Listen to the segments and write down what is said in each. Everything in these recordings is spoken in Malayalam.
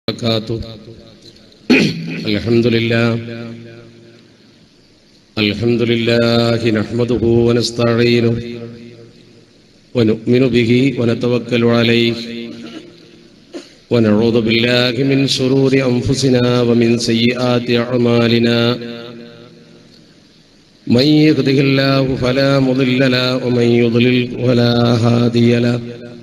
وبركاته الحمد لله الحمد لله نحمده ونستعينه ونؤمن به ونتوكل عليه ونعوذ بالله من شرور أنفسنا ومن سيئات أعمالنا من يهده الله فلا مضل له ومن يضلل فلا هادي له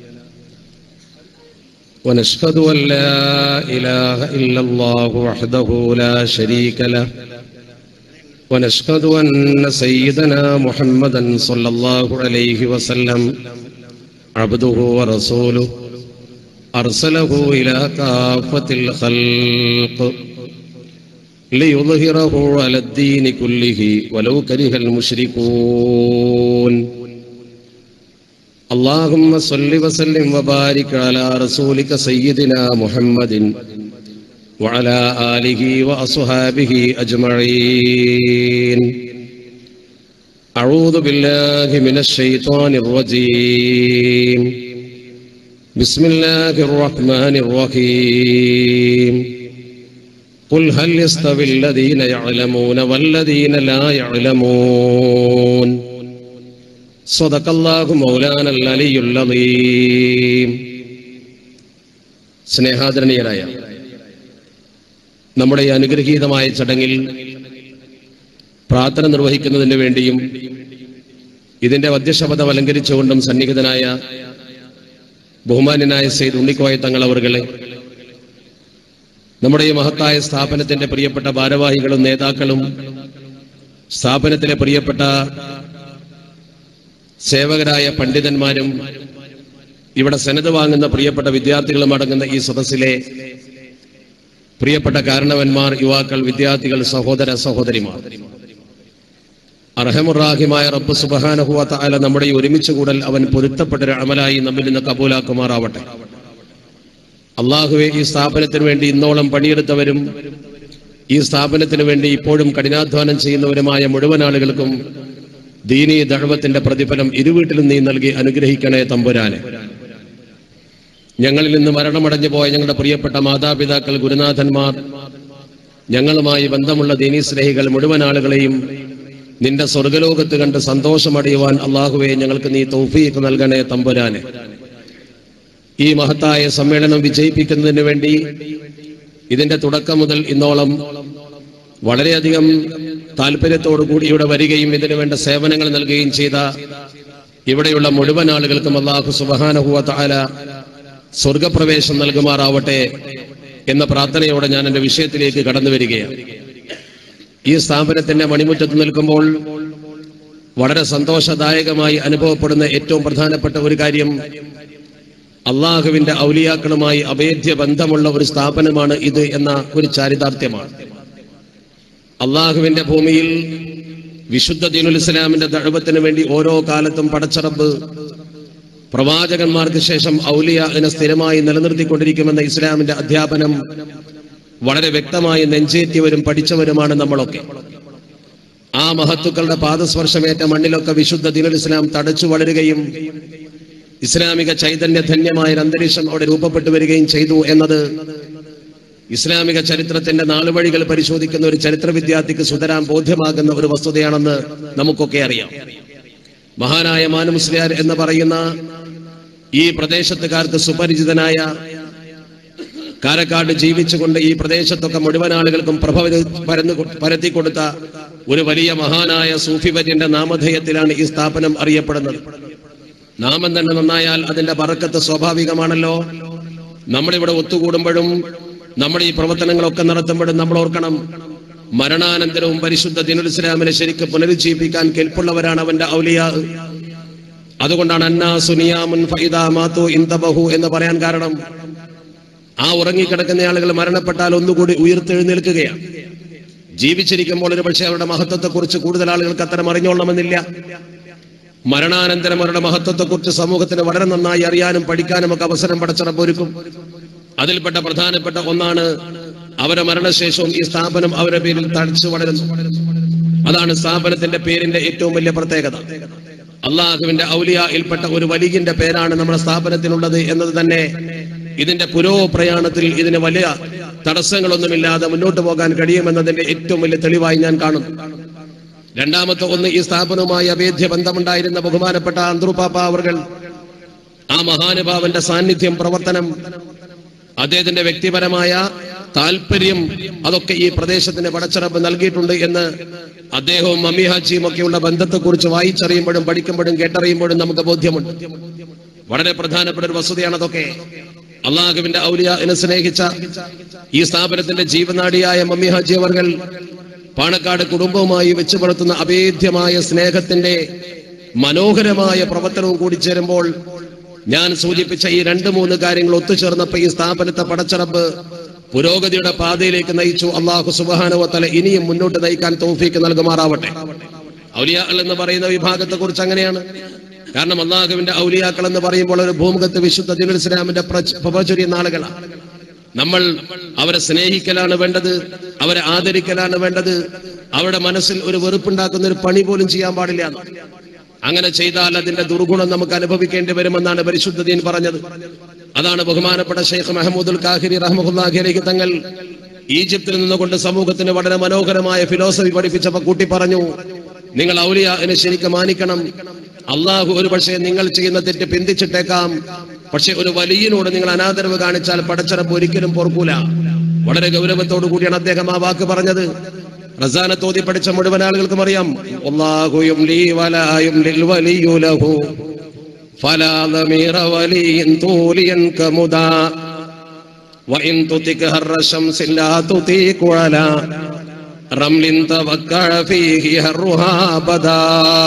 ونشهد أن لا إله إلا الله وحده لا شريك له ونشهد أن سيدنا محمدا صلى الله عليه وسلم عبده ورسوله أرسله إلى كافة الخلق ليظهره على الدين كله ولو كره المشركون اللهم صل وسلم وبارك على رسولك سيدنا محمد وعلى آله وأصحابه أجمعين أعوذ بالله من الشيطان الرجيم بسم الله الرحمن الرحيم قل هل يستوي الذين يعلمون والذين لا يعلمون صدق الله مولانا العلي العظيم സ്നേഹാദരണീയരായ നമ്മുടെ ഈ അനുഗ്രഹീതമായ ചടങ്ങിൽ പ്രാർത്ഥന നിർവഹിക്കുന്നതിന് വേണ്ടിയും ഇതിന്റെ അധ്യക്ഷപദം അലങ്കരിച്ചുകൊണ്ടും സന്നിഹിതനായ ബഹുമാന്യനായ സെയ്ദ് ഉണ്ണിക്കോയ തങ്ങൾ അവർകളെ നമ്മുടെ ഈ മഹത്തായ സ്ഥാപനത്തിന്റെ പ്രിയപ്പെട്ട ഭാരവാഹികളും നേതാക്കളും സ്ഥാപനത്തിലെ പ്രിയപ്പെട്ട സേവകരായ പണ്ഡിതന്മാരും ഇവിടെ സനത് വാങ്ങുന്ന പ്രിയപ്പെട്ട വിദ്യാർത്ഥികളും അടങ്ങുന്ന ഈ സദസ്സിലെ പ്രിയപ്പെട്ട കാരണവന്മാർ യുവാക്കൾ വിദ്യാർത്ഥികൾ സഹോദര സഹോദരിമാർ അർഹമുറാഹിമായ റബ്ബ് സുബഹാനഹുവ തആല നമ്മുടെ ഈ ഒരുമിച്ച് കൂടൽ അവൻ പൊരുത്തപ്പെട്ട അമലായി നമ്മിൽ നിന്ന് കബൂലാക്കുമാറാവട്ടെ അള്ളാഹുവെ ഈ സ്ഥാപനത്തിന് വേണ്ടി ഇന്നോളം പണിയെടുത്തവരും ഈ സ്ഥാപനത്തിന് വേണ്ടി ഇപ്പോഴും കഠിനാധ്വാനം ചെയ്യുന്നവരുമായ മുഴുവൻ ആളുകൾക്കും ദീനീ ദഴവത്തിന്റെ പ്രതിഫലം ഇരുവീട്ടിലും നീ നൽകി അനുഗ്രഹിക്കണേ തമ്പുരാനെ ഞങ്ങളിൽ നിന്ന് മരണമടഞ്ഞു പോയ ഞങ്ങളുടെ പ്രിയപ്പെട്ട മാതാപിതാക്കൾ ഗുരുനാഥന്മാർ ഞങ്ങളുമായി ബന്ധമുള്ള ദീനീ സ്നേഹികൾ മുഴുവൻ ആളുകളെയും നിന്റെ സ്വർഗലോകത്ത് കണ്ട് സന്തോഷമടിയുവാൻ അള്ളാഹുവെ ഞങ്ങൾക്ക് നീ തൗഫീഖ് നൽകണേ തമ്പുരാനെ ഈ മഹത്തായ സമ്മേളനം വിജയിപ്പിക്കുന്നതിന് വേണ്ടി ഇതിന്റെ തുടക്കം മുതൽ ഇന്നോളം വളരെയധികം താല്പര്യത്തോടു കൂടി ഇവിടെ വരികയും ഇതിനു വേണ്ട സേവനങ്ങൾ നൽകുകയും ചെയ്ത ഇവിടെയുള്ള മുഴുവൻ ആളുകൾക്കും അള്ളാഹു സുബഹാനഹുവ താല സ്വർഗപ്രവേശം നൽകുമാറാവട്ടെ എന്ന പ്രാർത്ഥനയോടെ ഞാൻ എന്റെ വിഷയത്തിലേക്ക് കടന്നു വരികയാണ് ഈ സ്ഥാപനത്തിന്റെ മണിമുറ്റത്ത് നിൽക്കുമ്പോൾ വളരെ സന്തോഷദായകമായി അനുഭവപ്പെടുന്ന ഏറ്റവും പ്രധാനപ്പെട്ട ഒരു കാര്യം അള്ളാഹുവിന്റെ ഔലിയാക്കളുമായി അഭേദ്യ ബന്ധമുള്ള ഒരു സ്ഥാപനമാണ് ഇത് എന്ന ഒരു ചാരിതാർത്ഥ്യമാണ് അള്ളാഹുവിന്റെ ഭൂമിയിൽ വിശുദ്ധ ദീനുൽ ഇസ്ലാമിന്റെ ദഴവത്തിന് വേണ്ടി ഓരോ കാലത്തും പടച്ചറബ് പ്രവാചകന്മാർക്ക് ശേഷം ഔലിയാഹിനെ സ്ഥിരമായി നിലനിർത്തിക്കൊണ്ടിരിക്കുമെന്ന ഇസ്ലാമിന്റെ അധ്യാപനം വളരെ വ്യക്തമായി നെഞ്ചേറ്റിയവരും പഠിച്ചവരുമാണ് നമ്മളൊക്കെ ആ മഹത്തുക്കളുടെ പാദസ്പർശമേറ്റ മണ്ണിലൊക്കെ വിശുദ്ധ ദീനുൽ ഇസ്ലാം തടച്ചു വളരുകയും ഇസ്ലാമിക ചൈതന്യധന്യമായ ഒരു അന്തരീക്ഷം അവിടെ രൂപപ്പെട്ടു വരികയും ചെയ്തു എന്നത് ഇസ്ലാമിക ചരിത്രത്തിന്റെ നാളുവഴികൾ പരിശോധിക്കുന്ന ഒരു ചരിത്ര വിദ്യാർത്ഥിക്ക് സുതരാൻ ബോധ്യമാകുന്ന ഒരു വസ്തുതയാണെന്ന് നമുക്കൊക്കെ അറിയാം മഹാനായ മാനുമുസ്ലിയാർ എന്ന് പറയുന്ന ഈ പ്രദേശത്തുകാർക്ക് സുപരിചിതനായ കാരക്കാട് ജീവിച്ചുകൊണ്ട് ഈ പ്രദേശത്തൊക്കെ മുഴുവൻ ആളുകൾക്കും പ്രഭ പരന്നു പരത്തി കൊടുത്ത ഒരു വലിയ മഹാനായ സൂഫിവര്യന്റെ നാമധേയത്തിലാണ് ഈ സ്ഥാപനം അറിയപ്പെടുന്നത് നാമം തന്നെ നന്നായാൽ അതിന്റെ ബറക്കത്ത് സ്വാഭാവികമാണല്ലോ നമ്മളിവിടെ ഒത്തുകൂടുമ്പോഴും നമ്മുടെ ഈ പ്രവർത്തനങ്ങളൊക്കെ നടത്തുമ്പോഴും നമ്മൾ ഓർക്കണം മരണാനന്തരവും പരിശുദ്ധ ദിനുൽ ഇസ്ലാമിനെ ശരിക്ക് പുനരുജ്ജീവിക്കാൻ കെൽപ്പുള്ളവരാണ് അവന്റെ ഔലിയാ അതുകൊണ്ടാണ് അന്നാ സുനിയാമുൻ ഫൈദാ മാത്തു ഇന്തബഹു എന്ന് പറയാൻ കാരണം ആ ഉറങ്ങിക്കിടക്കുന്ന ആളുകൾ മരണപ്പെട്ടാൽ ഒന്നുകൂടി ഉയർത്തെഴുന്നേൽക്കുകയാണ് ജീവിച്ചിരിക്കുമ്പോൾ ഒരു പക്ഷേ അവരുടെ മഹത്വത്തെക്കുറിച്ച് കൂടുതൽ ആളുകൾക്ക് അത്തരം അറിഞ്ഞോളണമെന്നില്ല മരണാനന്തരം അവരുടെ മഹത്വത്തെക്കുറിച്ച് സമൂഹത്തിന് വളരെ നന്നായി അറിയാനും പഠിക്കാനും ഒക്കെ അവസരം പടച്ചിറപ്പൊരുക്കും അതിൽപ്പെട്ട പ്രധാനപ്പെട്ട ഒന്നാണ് അവരുടെ മരണശേഷവും ഈ സ്ഥാപനം അവരുടെ പേരിൽ തഴച്ചു വളരുന്നു അതാണ് സ്ഥാപനത്തിന്റെ പേരിന്റെ ഏറ്റവും വലിയ പ്രത്യേകത അള്ളാഹുവിന്റെ ഔലിയയിൽപ്പെട്ട ഒരു വലിയന്റെ പേരാണ് നമ്മുടെ സ്ഥാപനത്തിനുള്ളത് എന്നത് തന്നെ ഇതിന്റെ പുരോപ്രയാണത്തിൽ ഇതിന് വലിയ തടസ്സങ്ങളൊന്നുമില്ലാതെ മുന്നോട്ട് പോകാൻ കഴിയുമെന്നതിന്റെ ഏറ്റവും വലിയ തെളിവായി ഞാൻ കാണുന്നു രണ്ടാമത്തെ ഒന്ന് ഈ സ്ഥാപനവുമായി അഭേദ്യ ബന്ധമുണ്ടായിരുന്ന ബഹുമാനപ്പെട്ട അന്തറുപാപ്പ അവർകൾ ആ മഹാനുഭാവന്റെ സാന്നിധ്യം പ്രവർത്തനം അദ്ദേഹത്തിന്റെ വ്യക്തിപരമായ താല്പര്യം അതൊക്കെ ഈ പ്രദേശത്തിന് പടച്ചിറപ്പ് നൽകിയിട്ടുണ്ട് എന്ന് അദ്ദേഹവും മമ്മി ഹാജിയും ഒക്കെയുള്ള ബന്ധത്തെക്കുറിച്ച് വായിച്ചറിയുമ്പോഴും പഠിക്കുമ്പോഴും കേട്ടറിയുമ്പോഴും നമുക്ക് ബോധ്യമുണ്ട് വളരെ പ്രധാനപ്പെട്ട ഒരു വസ്തുതയാണ് അതൊക്കെ അള്ളാഹുവിന്റെ ഔലിയാനെ സ്നേഹിച്ച ഈ സ്ഥാപനത്തിന്റെ ജീവനാടിയായ മമ്മി ഹാജി അവർകൾ പാണക്കാട് കുടുംബവുമായി വെച്ചു പുലർത്തുന്ന അഭേദ്യമായ സ്നേഹത്തിന്റെ മനോഹരമായ പ്രവർത്തനവും കൂടി ചേരുമ്പോൾ ഞാൻ സൂചിപ്പിച്ച ഈ രണ്ട് മൂന്ന് കാര്യങ്ങൾ ഒത്തുചേർന്നപ്പോ ഈ സ്ഥാപനത്തെ പടച്ചറപ്പ് പുരോഗതിയുടെ പാതയിലേക്ക് നയിച്ചു അള്ളാഹു സുബാനുവത്തല ഇനിയും മുന്നോട്ട് നയിക്കാൻ തോഫീക്ക് നൽകുമാറാവട്ടെ ഔലിയാക്കൾ എന്ന് പറയുന്ന വിഭാഗത്തെ കുറിച്ച് അങ്ങനെയാണ് കാരണം അള്ളാഹുവിന്റെ ഔലിയാക്കൾ എന്ന് പറയുമ്പോൾ ഒരു ഭൂമുഖത്ത് വിശുദ്ധ ദിനുൽ ഇസ്ലാമിന്റെ പ്രചരിയുന്ന ആളുകളാണ് നമ്മൾ അവരെ സ്നേഹിക്കലാണ് വേണ്ടത് അവരെ ആദരിക്കലാണ് വേണ്ടത് അവരുടെ മനസ്സിൽ ഒരു വെറുപ്പുണ്ടാക്കുന്ന ഒരു പണി പോലും ചെയ്യാൻ പാടില്ല എന്ന്. അങ്ങനെ ചെയ്താൽ അതിന്റെ ദുർഗുണം നമുക്ക് അനുഭവിക്കേണ്ടി വരുമെന്നാണ് പരിശുദ്ധ ദീൻ പറഞ്ഞത് അതാണ് ബഹുമാനപ്പെട്ട ഷെയ്ഖ് മെഹമ്മൂദുൽ കാഹിരി റഹ്മുല്ലാഹിലേക്ക് തങ്ങൾ ഈജിപ്തിൽ നിന്നുകൊണ്ട് സമൂഹത്തിന് വളരെ മനോഹരമായ ഫിലോസഫി പഠിപ്പിച്ചപ്പോ കൂട്ടി പറഞ്ഞു നിങ്ങൾ ഔലിയാനെ ശരിക്കും മാനിക്കണം അള്ളാഹു ഒരു പക്ഷേ നിങ്ങൾ ചെയ്യുന്ന തെറ്റ് പിന്തിച്ചിട്ടേക്കാം പക്ഷെ ഒരു വലിയനോട് നിങ്ങൾ അനാദരവ് കാണിച്ചാൽ പടച്ചറപ്പ് ഒരിക്കലും പൊറുക്കൂല വളരെ ഗൗരവത്തോടു കൂടിയാണ് അദ്ദേഹം ആ വാക്ക് പറഞ്ഞത് റസാനെ തോതി പഠിച്ച മുഴുവൻ ആളുകൾക്കും അറിയാം അല്ലാഹു യുംലി വലാ യുംലിൽ വലിയു ലഹു ഫലാ ളമീറ വലിയിൻ തൂലിയൻ കമുദാ وإن تطك هر الشمس لا تطيق على رمل توقع فيه هرها بدا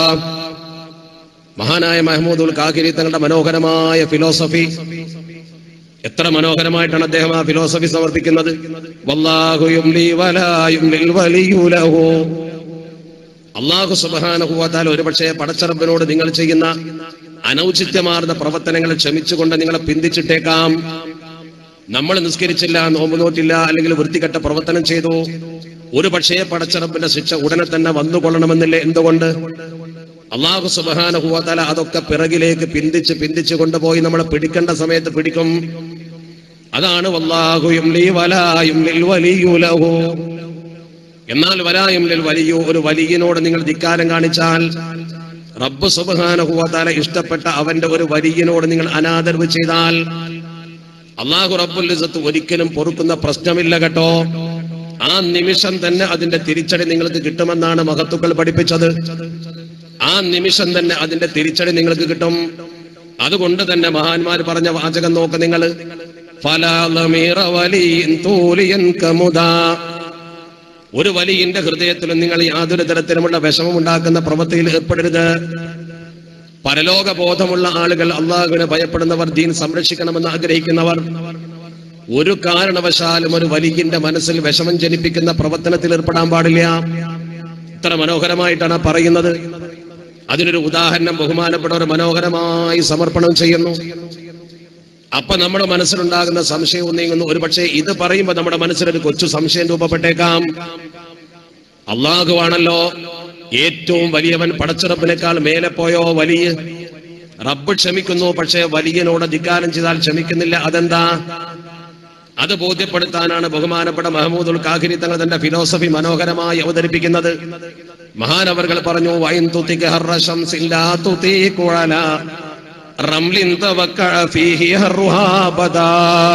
മഹാനായ മഹമ്മൂദുൽ കാക്കിരി തങ്ങളുടെ മനോഹരമായ ഫിലോസഫി എത്ര മനോഹരമായിട്ടാണ് അദ്ദേഹം ആ ഫിലോസഫി സമർപ്പിക്കുന്നത് വല്ലാഹു യുംലി വലാ യുംലിൽ വലിയു ലഹു അള്ളാഹു സുബാനഹുവാത്താൽ ഒരുപക്ഷെ പടച്ചറബിനോട് നിങ്ങൾ ചെയ്യുന്ന അനൗചിത്യമാർന്ന പ്രവർത്തനങ്ങൾ ക്ഷമിച്ചുകൊണ്ട് നിങ്ങളെ പിന്തിച്ചിട്ടേക്കാം നമ്മൾ നിസ്കരിച്ചില്ല നോമ്പ് നോറ്റില്ല അല്ലെങ്കിൽ വൃത്തികെട്ട പ്രവർത്തനം ചെയ്തു ഒരു പക്ഷേ പടച്ചറബിന്റെ ശിക്ഷ ഉടനെ തന്നെ വന്നുകൊള്ളണമെന്നില്ല എന്തുകൊണ്ട് അള്ളാഹു സുബാനഹുവാത്താല അതൊക്കെ പിറകിലേക്ക് പിന്തിച്ച് പിന്തിച്ച് കൊണ്ടുപോയി നമ്മളെ പിടിക്കേണ്ട സമയത്ത് പിടിക്കും അതാണ് വല്ലാഹുയും ലീ വലായും ലിൽ വലിയു ലഹു എന്നാൽ വലായും ലിൽ വലിയു ഒരു വലിയനോട് നിങ്ങൾ ധിക്കാരം കാണിച്ചാൽ റബ്ബ് സുബാനഹുവാത്താല ഇഷ്ടപ്പെട്ട അവന്റെ ഒരു വലിയനോട് നിങ്ങൾ അനാദരവ് ചെയ്താൽ അള്ളാഹു റബ്ബുൽ ഇസത്ത് ഒരിക്കലും പൊറുക്കുന്ന പ്രശ്നമില്ല കേട്ടോ ആ നിമിഷം തന്നെ അതിന്റെ തിരിച്ചടി നിങ്ങൾക്ക് കിട്ടുമെന്നാണ് മഹത്തുക്കൾ പഠിപ്പിച്ചത് ആ നിമിഷം തന്നെ അതിന്റെ തിരിച്ചടി നിങ്ങൾക്ക് കിട്ടും അതുകൊണ്ട് തന്നെ മഹാന്മാർ പറഞ്ഞ വാചകം നോക്ക് നിങ്ങൾ ഒരു വലിയന്റെ ഹൃദയത്തിലും നിങ്ങൾ യാതൊരു തരത്തിലുമുള്ള വിഷമം ഉണ്ടാക്കുന്ന പ്രവൃത്തിയിൽ ഏർപ്പെടരുത് പരലോക ബോധമുള്ള ആളുകൾ അള്ളാഹുവിനെ ഭയപ്പെടുന്നവർ ദീൻ സംരക്ഷിക്കണമെന്ന് ആഗ്രഹിക്കുന്നവർ ഒരു കാരണവശാലും ഒരു വലിയന്റെ മനസ്സിൽ വിഷമം ജനിപ്പിക്കുന്ന പ്രവർത്തനത്തിൽ ഏർപ്പെടാൻ പാടില്ല ഇത്ര മനോഹരമായിട്ടാണ് പറയുന്നത് അതിനൊരു ഉദാഹരണം ബഹുമാനപ്പെട്ടവർ മനോഹരമായി സമർപ്പണം ചെയ്യുന്നു അപ്പൊ നമ്മുടെ മനസ്സിലുണ്ടാകുന്ന സംശയവും നീങ്ങുന്നു ഒരുപക്ഷെ ഇത് പറയുമ്പോൾ നമ്മുടെ മനസ്സിലൊരു കൊച്ചു സംശയം രൂപപ്പെട്ടേക്കാം അള്ളാഹുവാണല്ലോ ഏറ്റവും വലിയവൻ പടച്ചിറപ്പിനേക്കാൾ മേലെ പോയോ വലിയ റബ്ബ് ക്ഷമിക്കുന്നു പക്ഷേ വലിയനോട് ധിക്കാരം ചെയ്താൽ ക്ഷമിക്കുന്നില്ല അതെന്താ അത് ബോധ്യപ്പെടുത്താനാണ് ബഹുമാനപ്പെട്ട മഹമ്മൂദുൽ കാഹിരി തങ്ങൾ തന്റെ ഫിലോസഫി മനോഹരമായി അവതരിപ്പിക്കുന്നത് മഹാനവർകൾ പറഞ്ഞു വൈൻ തുത്തിക്ക് ഹർറ ശംസില്ലാ തുത്തി കുഴല റംലിൻ തവക്കഅ ഫീഹി ഹർറുഹാ ബദാ